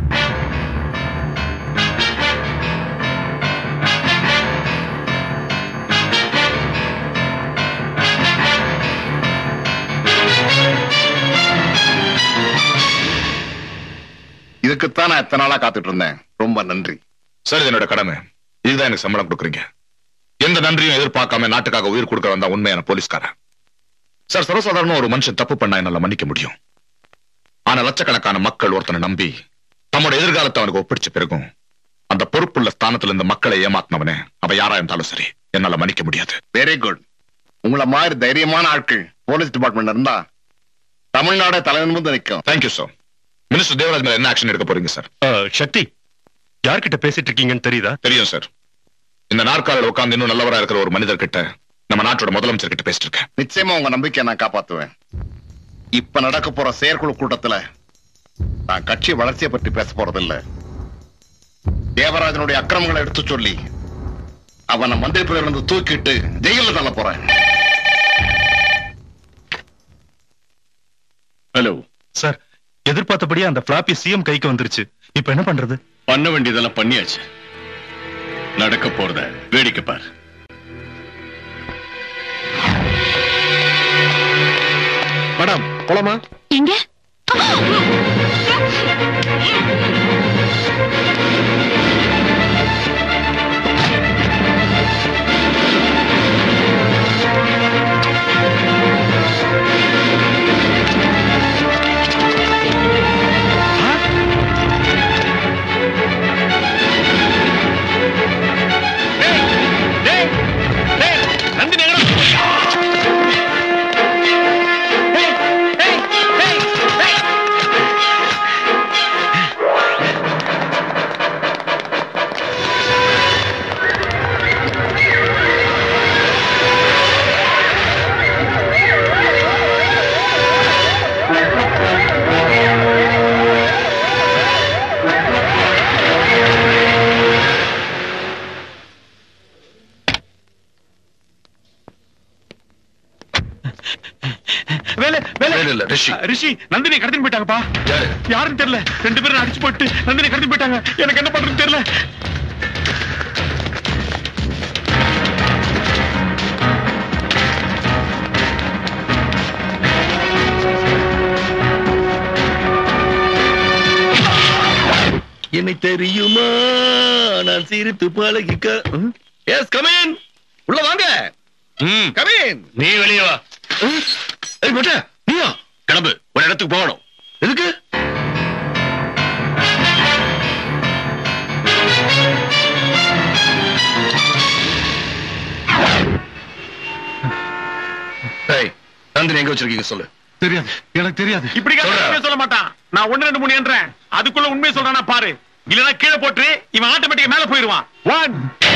இதுக்குத்தான் நான் எத்தனை நாளா காத்துட்டு இருந்தேன் ரொம்ப நன்றி சார் இது என்னோட கடமை இதுதான் எனக்கு சம்பளம் கொடுக்குறீங்க எந்த நன்றியும் எதிர்பார்க்காம நாட்டுக்காக உயிர் கொடுக்க வந்தா உண்மையான போலீஸ்காரன் சார் சர்வசாதாரண ஒரு மனுஷன் தப்பு பண்ணா என்னால மன்னிக்க முடியும் ஆனா லட்சக்கணக்கான மக்கள் ஒருத்தனை நம்பி தம்மோட எதிர்காலத்தை அவனுக்கு ஒப்பிடிச்ச பிறகும் அந்த பொறுப்புள்ள ஸ்தானத்துல இந்த மக்களை ஏமாத்தினவனே அவ யாரா இருந்தாலும் சரி என்னால மன்னிக்க முடியாது வெரி குட் உங்களை மாதிரி தைரியமான ஆட்கள் போலீஸ் டிபார்ட்மெண்ட் இருந்தா தமிழ்நாடே தலைநிமிர்ந்து நிற்கும் தேங்க்யூ சார் மினிஸ்டர் தேவராஜ் மேல என்ன ஆக்ஷன் எடுக்க போறீங்க சார் சக்தி யார்கிட்ட பேசிட்டு இருக்கீங்கன்னு தெரியுதா தெரியும் சார் இந்த நாற்காலில் உட்கார்ந்து இன்னும் நல்லவரா இருக்கிற ஒரு மனிதர் கிட்ட நம்ம நாட்டோட முதலமைச்சர் கிட்ட பேசிட்டு இருக்கேன் நிச்சயமா உங்க நம்பிக்கையை நான் காப்பாத்துவேன் இப்ப நடக்க போற செயற்குழு கூட்டத்துல நான் கட்சி வளர்ச்சியை பற்றி பேச போறதில்ல தேவராஜனுடைய அக்கிரமங்களை எடுத்து சொல்லி அவனை மந்திரி இருந்து தூக்கிட்டு ஜெயில தள்ள போறேன் ஹலோ சார் எதிர்பார்த்தபடியே அந்த பிளாப்பி சிஎம் கைக்கு வந்துருச்சு இப்ப என்ன பண்றது பண்ண வேண்டியதெல்லாம் பண்ணியாச்சு நடக்க போறத வேடிக்கை பார் மேடம் போலாமா எங்க நந்தினி எங்கடா? வேலை வேலை இல்ல ரிஷி ரிஷி நந்தினி கடத்திட்டு போயிட்டாங்கப்பா யாருன்னு தெரியல ரெண்டு பேரும் அடிச்சு போட்டு நந்தினி கடத்திட்டு போயிட்டாங்க எனக்கு என்ன பண்றதுன்னு தெரியல என்னை தெரியுமா நான் சிரித்து பழகிக்க எஸ் கமின் உள்ள வாங்க கமின் நீ வெளியே வா ஏய் மொட்டை நீயா கிளம்பு ஒரு இடத்துக்கு போகணும் எதுக்கு ஏய் நந்தினி எங்க வச்சிருக்கீங்க சொல்லு தெரியாது எனக்கு தெரியாது இப்படி கேட்டா உண்மையை சொல்ல மாட்டான் நான் ஒண்ணு ரெண்டு மூணு என்றேன் அதுக்குள்ள உண்மையை சொல்றானா பாரு இல்லனா கீழே போட்டு இவன் ஆட்டோமேட்டிக்கா மேல போயிடுவான் ஒன்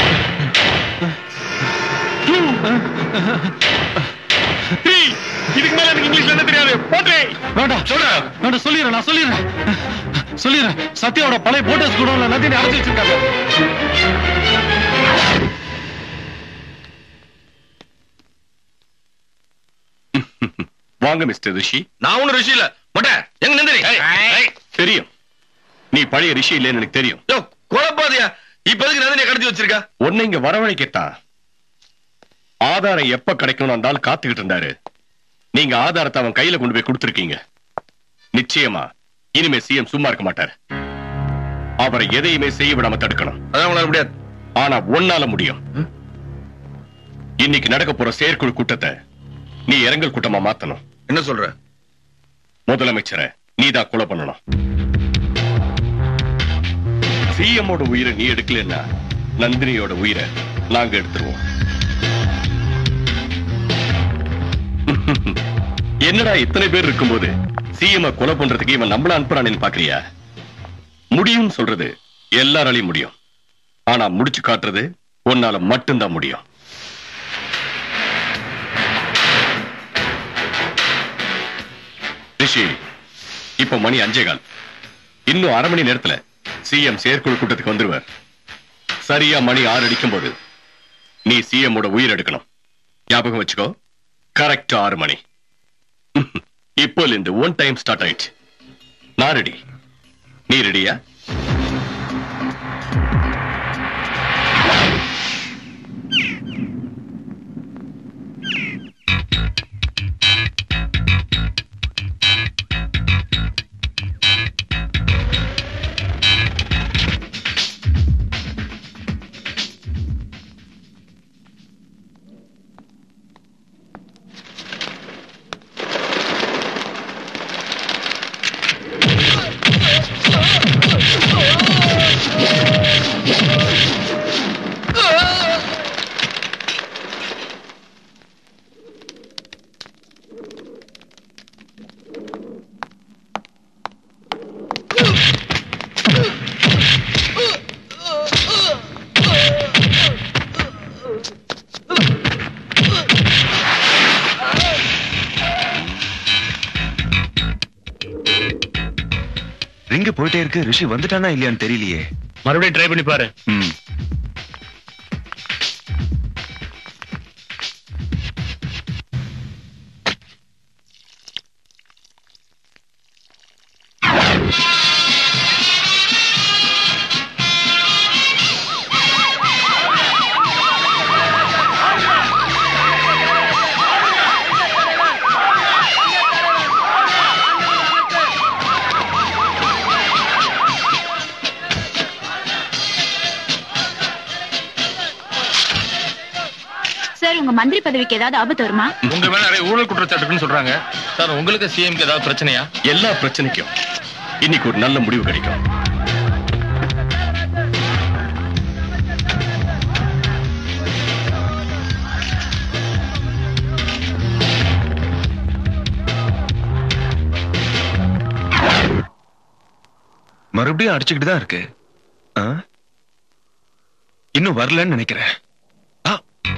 த்ரீ இதுக்கு மேல எனக்கு இங்கிலீஷ்ல என்ன தெரியாது போட்டு வேண்டாம் சொல்ற வேண்டாம் சொல்லிடுறேன் நான் சொல்லிடுறேன் சொல்லிடுறேன் சத்யாவோட பழைய போட்டோஸ் கூட நந்தினி அடைச்சு வச்சிருக்காங்க வாங்க மிஸ்டர் ரிஷி நான் ஒண்ணு ரிஷி இல்ல மொட்டை எங்க நந்தினி தெரியும் நீ பழைய ரிஷி இல்லைன்னு எனக்கு தெரியும் யோ குழப்பாதியா இப்ப எதுக்கு நந்தினியை கடத்தி வச்சிருக்கா உன்னை இங்க வரவழைக்கத்தான் ஆதாரம் எப்ப கிடைக்கணும் அந்த ஆள் காத்துக்கிட்டு இருந்தாரு நீங்க ஆதாரத்தை அவன் கையில கொண்டு போய் கொடுத்திருக்கீங்க நிச்சயமா இனிமே சிஎம் சும்மா இருக்க மாட்டாரு அவரை எதையுமே செய்ய விடாம தடுக்கணும் அதான் உங்களால முடியாது ஆனா ஒன்னால முடியும் இன்னைக்கு நடக்க போற செயற்குழு கூட்டத்தை நீ இரங்கல் கூட்டமா மாத்தணும் என்ன சொல்ற முதலமைச்சரை நீதான் கொலை பண்ணணும் சிஎம்மோட உயிரை நீ எடுக்கலன்னா நந்தினியோட உயிரை நாங்க எடுத்துருவோம் என்னடா இத்தனை பேர் இருக்கும்போது சிஎம் கொலை பண்றதுக்கு இவன் நம்மள அனுப்புறானேன்னு பாக்குறியா முடியும் சொல்றது எல்லாராலையும் முடியும் ஆனா முடிச்சு காட்டுறது உன்னால மட்டும்தான் முடியும் ரிஷி இப்ப மணி அஞ்சே கால் இன்னும் அரை மணி நேரத்துல சிஎம் செயற்குழு கூட்டத்துக்கு வந்துருவார் சரியா மணி ஆறு அடிக்கும் போது நீ சிஎம் ஓட உயிர் எடுக்கணும் ஞாபகம் வச்சுக்கோ கரெக்ட் ஆறு மணி இப்போல இருந்து ஒன் டைம் ஸ்டார்ட் ஆயிடுச்சு நான் ரெடி நீ ரெடியா Ah! எங்க போயிட்டே இருக்கு ரிஷி வந்துட்டானா இல்லையான்னு தெரியலையே மறுபடியும் ட்ரை பண்ணி பாரு ம் சார் உங்க மந்திரி பதவிக்கு ஏதாவது ஆபத்து வருமா உங்க மேல நிறைய ஊழல் குற்றச்சாட்டுன்னு சொல்றாங்க சார் உங்களுக்கு சிஎம்க்கு ஏதாவது பிரச்சனையா எல்லா பிரச்சனைக்கும் இன்னைக்கு ஒரு நல்ல முடிவு கிடைக்கும் மறுபடியும் அடிச்சுக்கிட்டு தான் இருக்கு ஆ? இன்னும் வரலன்னு நினைக்கிறேன் ஆ.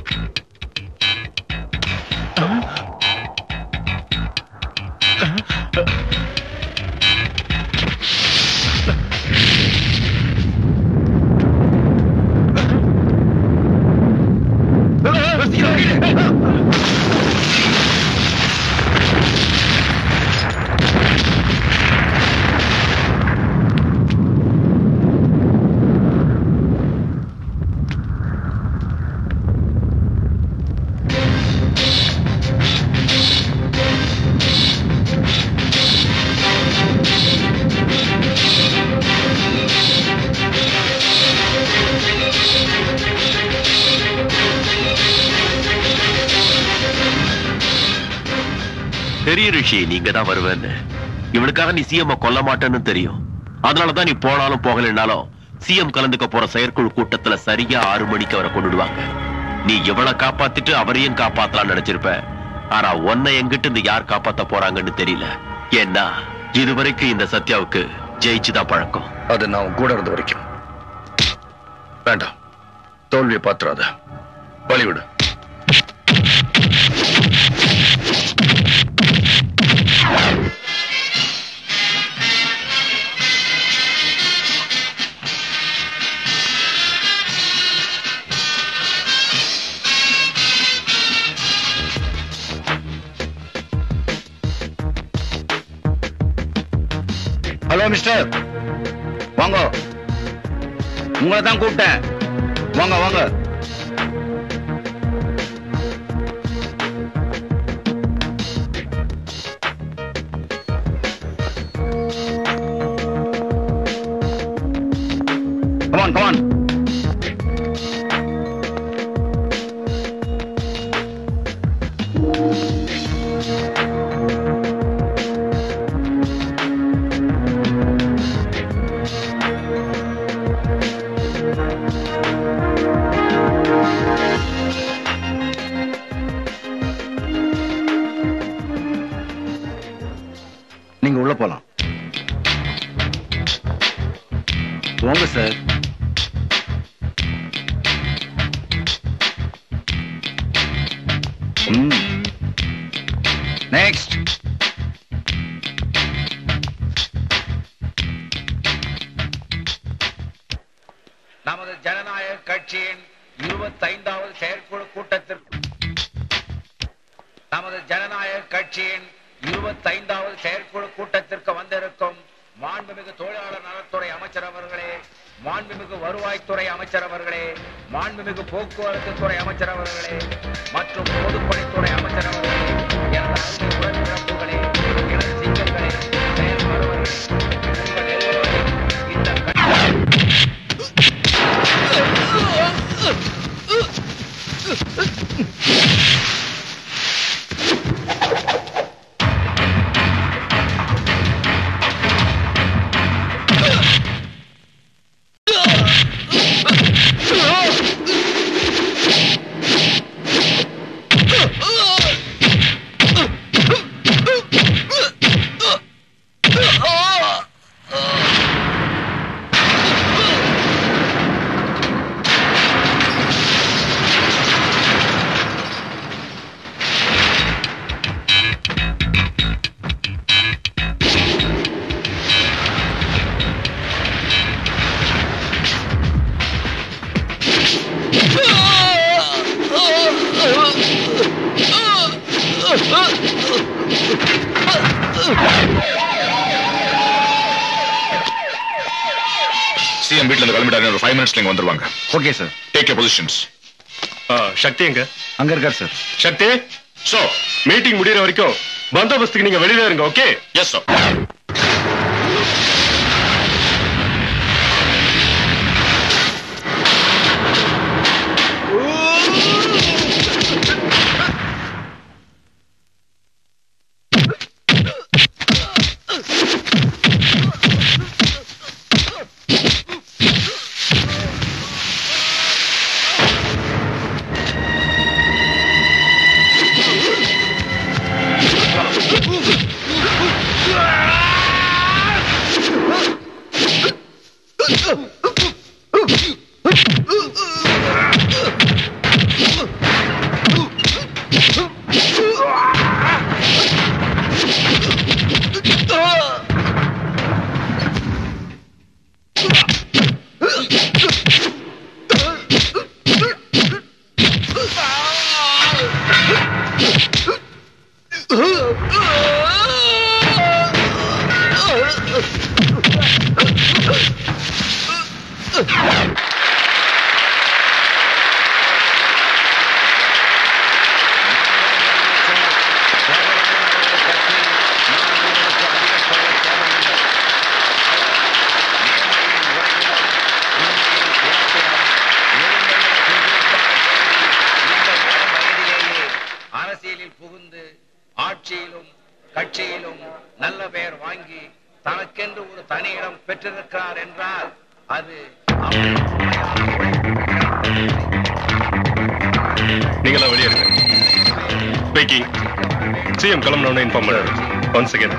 பெரிய ரிஷி நீங்க தான் வருவேன்னு இவனுக்காக நீ சிஎம் கொல்ல மாட்டேன்னு தெரியும் அதனாலதான் நீ போனாலும் போகலைன்னாலும் சிஎம் கலந்துக்க போற செயற்குழு கூட்டத்துல சரியா ஆறு மணிக்கு அவரை கொண்டுடுவாங்க நீ இவளை காப்பாத்திட்டு அவரையும் காப்பாத்தலாம் நினைச்சிருப்ப ஆனா உன்னை எங்கிட்டு இந்த யார் காப்பாத்த போறாங்கன்னு தெரியல ஏன்னா இதுவரைக்கும் இந்த சத்யாவுக்கு ஜெயிச்சுதான் பழக்கம் அது நான் உன் கூட இருந்த வரைக்கும் வேண்டாம் தோல்வியை பாத்துறாத வழிவிடு ஹலோ மிஸ்டர் வாங்க உங்களை தான் கூப்பிட்டேன் வாங்க வாங்க கமான் கமான் நீங்க உள்ள போலாம் போங்க சார் நெக்ஸ்ட் நமது ஜனநாயக கட்சியின் இருபத்தைந்தாவது செயற்குழு கூட்டத்திற்கு நமது ஜனநாயக கட்சியின் இருபத்தைந்தாவது செயற்குழு கூட்டத்திற்கு வந்திருக்கும் மாண்புமிகு தொழிலாளர் நலத்துறை அமைச்சர் அவர்களே மாண்புமிகு வருவாய்த்துறை அமைச்சர் அவர்களே மாண்புமிகு போக்குவரத்து துறை அமைச்சர் அவர்களே மற்றும் பொதுப்பணித்துறை அமைச்சர் அவர்களே எனது அருமை உடன்பிறப்புகளே எனது சிங்கங்களே செயல்படுவர்களே உங்கள் எல்லோரையும் இந்த Oh! சிஎம் வீட்ல இருந்து கிளம்பிட்டாரு ஒரு ஃபைவ் மினிட்ஸ்ல இங்க வந்துருவாங்க okay sir take positions Sakthi எங்க அங்க இருக்கார் சார் சக்தி சோ மீட்டிங் முடியற வரைக்கும் பந்தோபஸ்துக்கு நீங்க வெளியில இருங்க ஓகே எஸ் சார் அரசியலில் புகுந்து ஆட்சியிலும் கட்சியிலும் நல்ல பெயர் வாங்கி தனக்கென்று ஒரு தனி இடம் பெற்றிருக்கிறார் என்றால் அது நீங்களாம் வெளியே இருங்க ஸ்பீக்கிங் சிஎம் கிளம்பணும்னு இன்ஃபார்ம் பண்ணாரு one second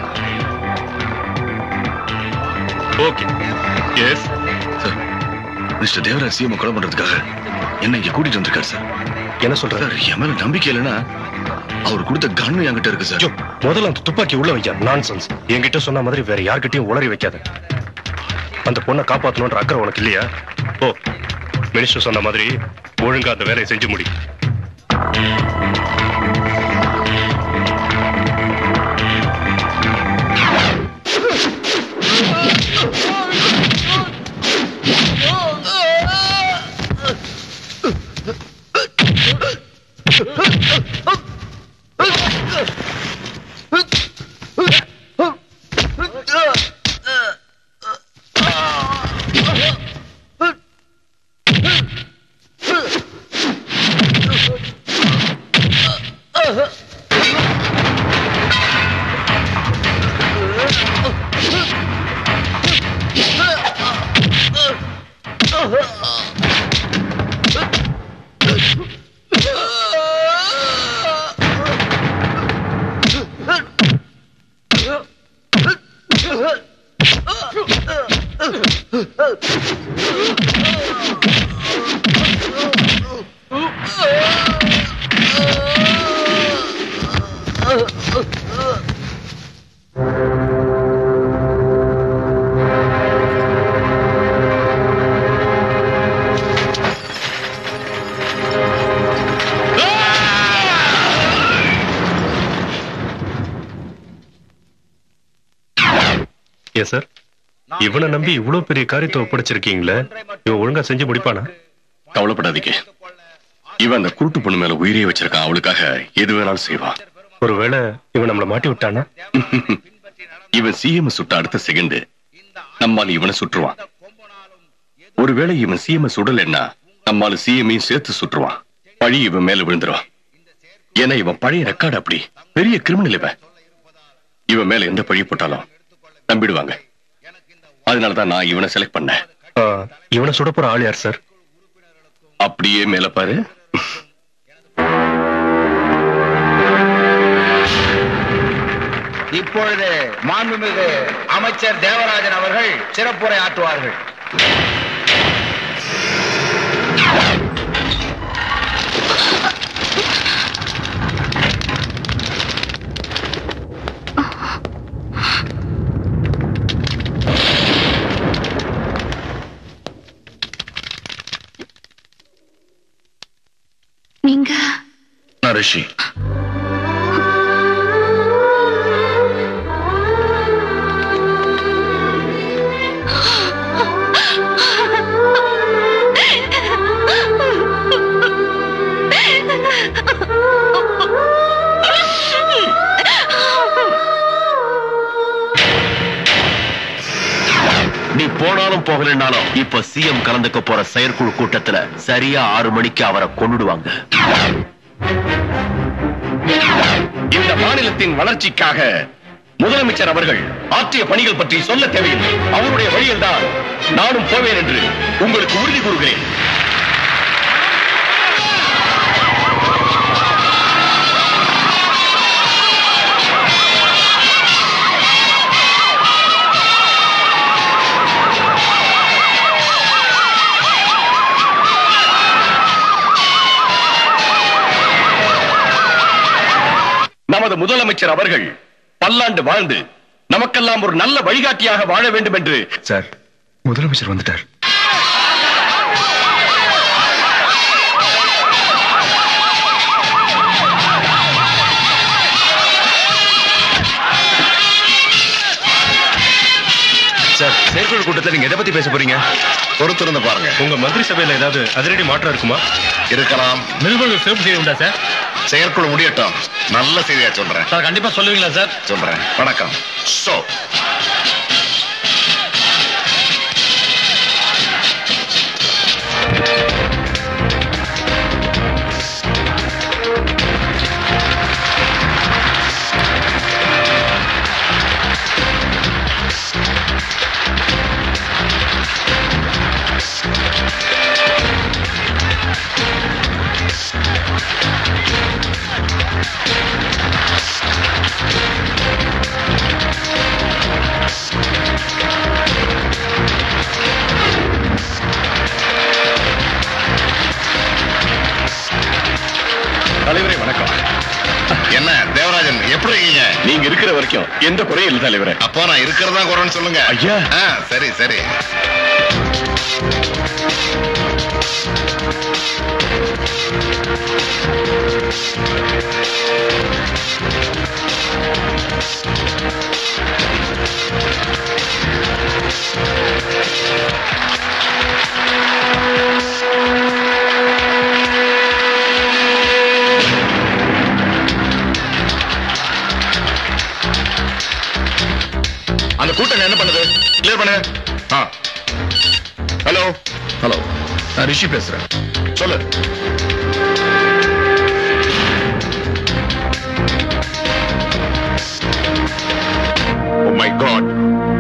okay yes mister Devaraj CM கொலை பண்றதுக்காக என்ன இங்க கூட்டிட்டு வந்திருக்காரு சார் என்ன சொல்றாரு என் மேல நம்பிக்கை இல்லைன்னா அவர் கொடுத்த கண்ணு என்கிட்ட இருக்கு சார் முதல்ல அந்த துப்பாக்கி உள்ள வைக்க நான்சென்ஸ் என்கிட்ட சொன்ன மாதிரி வேற யார்கிட்டயும் உளறி வைக்காத அந்த பொண்ணை காப்பாத்தணும்ன்ற அக்கறை உனக்கு இல்லையா ஓ மினிஸ்டர் சொன்ன மாதிரி ஒழுங்கா அந்த வேலையை செஞ்சு முடி எஸ் சார் இவனை நம்பி இவ்வளவு பெரிய காரியத்தை ஒப்படைச்சிருக்கீங்களே இவன் ஒழுங்கா செஞ்சு முடிப்பானா கவலைப்படாதீங்க இவன் அந்த குருட்டு பொண்ணு மேல உயிரே வச்சிருக்கான் அவளுக்காக எது வேணாலும் செய்வான் ஒருவேளை இவன் நம்மள மாட்டி விட்டானா இவன் சிஎம் சுட்ட அடுத்த செகண்ட் நம்மால் இவனை சுற்றுவான் ஒருவேளை இவன் சிஎம் சுடலைன்னா நம்மால சிஎம்ஐயும் சேர்த்து சுற்றுவான் பழி இவன் மேல விழுந்துரும் ஏன்னா இவன் பழைய ரெக்கார்டு அப்படி பெரிய கிரிமினல் இவன் இவன் மேல எந்த பழி போட்டாலும் நம்பிடுவாங்க அதனாலதான் நான் இவனை செலக்ட் பண்ணேன் ஆ, இவனை சுட போற ஆள் யார் சார் அப்படியே மேல பாரு இப்பொழுது மாண்புமிகு அமைச்சர் தேவராஜன் அவர்கள் சிறப்புரை ஆற்றுவார்கள் நீங்க நான் ரிஷி நீ போனாலும் போகலனாலும் இப்ப சிஎம் கலந்துக்க போற செயற்குழு கூட்டத்துல சரியா ஆறு மணிக்கு அவரை கொன்னுடுவாங்க இந்த மாநிலத்தின் வளர்ச்சிக்காக முதலமைச்சர் அவர்கள் ஆற்றிய பணிகள் பற்றி சொல்ல தேவையில்லை அவருடைய வழியில் தான் நானும் போவேன் என்று உங்களுக்கு உறுதி கூறுகிறேன் நமது முதலமைச்சர் அவர்கள் பல்லாண்டு வாழ்ந்து நமக்கெல்லாம் ஒரு நல்ல வழிகாட்டியாக வாழ வேண்டும் என்று சார் முதலமைச்சர் வந்துட்டார் சார் செயற்குழு கூட்டத்தை நீங்க எதை பத்தி பேச போறீங்க பொறுத்திருந்து பாருங்க உங்க மந்திரி சபையில ஏதாவது அதிரடி மாற்றம் இருக்குமா இருக்கலாம் நிருபர்கள் சிறப்பு செய்ய உண்டா சார் செயற்குழு முடியட்டும் நல்ல செய்தியா சொல்றேன் சார் கண்டிப்பா சொல்லுவீங்களா சார் சொல்றேன் வணக்கம் சோ தலைவரே வணக்கம் என்ன தேவராஜன் எப்படி இருக்கீங்க நீங்க இருக்கிற வரைக்கும் எந்த குறையும் இல்லை தலைவரே அப்போ நான் இருக்கிறதா குறைன்னு சொல்லுங்க ஐயா. ஆ, சரி சரி அந்த கூட்டம் என்ன பண்ணுது கிளியர் பண்ணு ஆ ஹலோ ஹலோ நான் ரிஷி பேசுறேன் சொல்லு oh my god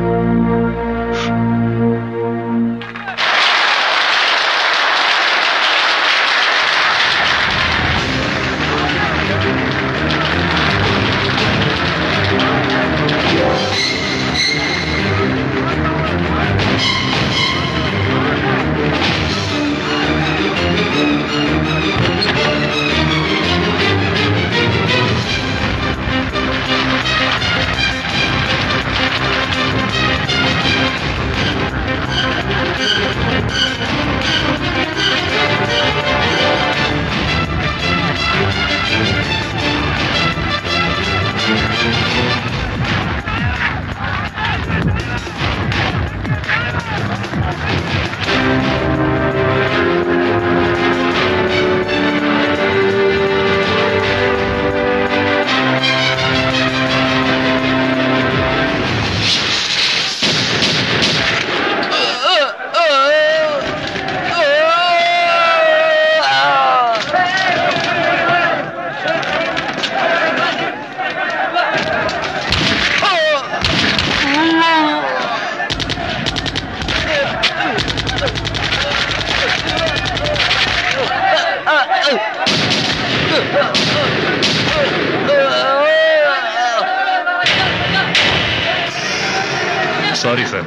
sorry sir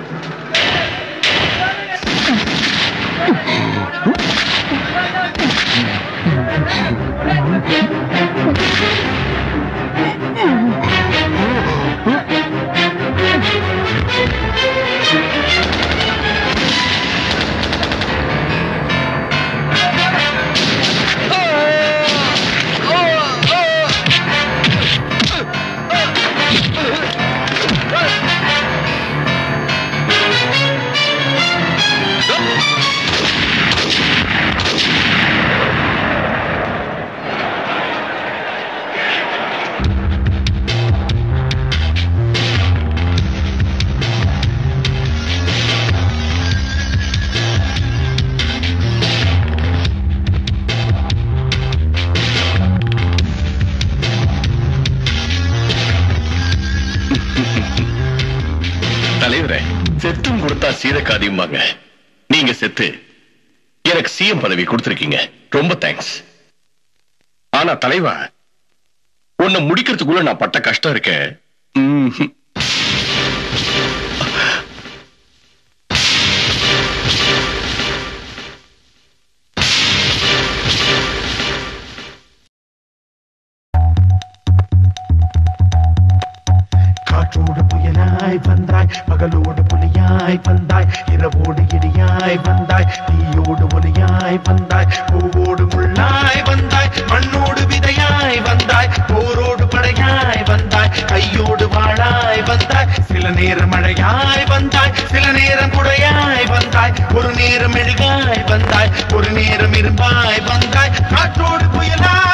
Oh! செத்தும் கொடுத்தா சீதக்காதியும்பாங்க நீங்க செத்து எனக்கு சிஎம் பதவி கொடுத்திருக்கீங்க ரொம்ப தேங்க்ஸ் ஆனா தலைவா உன்னை முடிக்கிறதுக்குள்ள நான் பட்ட கஷ்டம் இருக்கேன் ம்ஹும். காற்றோடு புயலாய் வந்தாய் பகலோடு புலியாய் வந்தாய் இரவோடு இடியாய் வந்தாய் தீயோடு ஒலியாய் வந்தாய் பூவோடு முள்ளாய் வந்தாய் மண்ணோடு விதையாய் வந்தாய் போரோடு படையாய் வந்தாய் கையோடு வாழாய் வந்தாய் சில நேரம் மழையாய் வந்தாய் சில நேரம் குடையாய் வந்தாய் ஒரு நேரம் மெழுகாய் வந்தாய் ஒரு நேரம் இரும்பாய் வந்தாய் காற்றோடு புயலாய்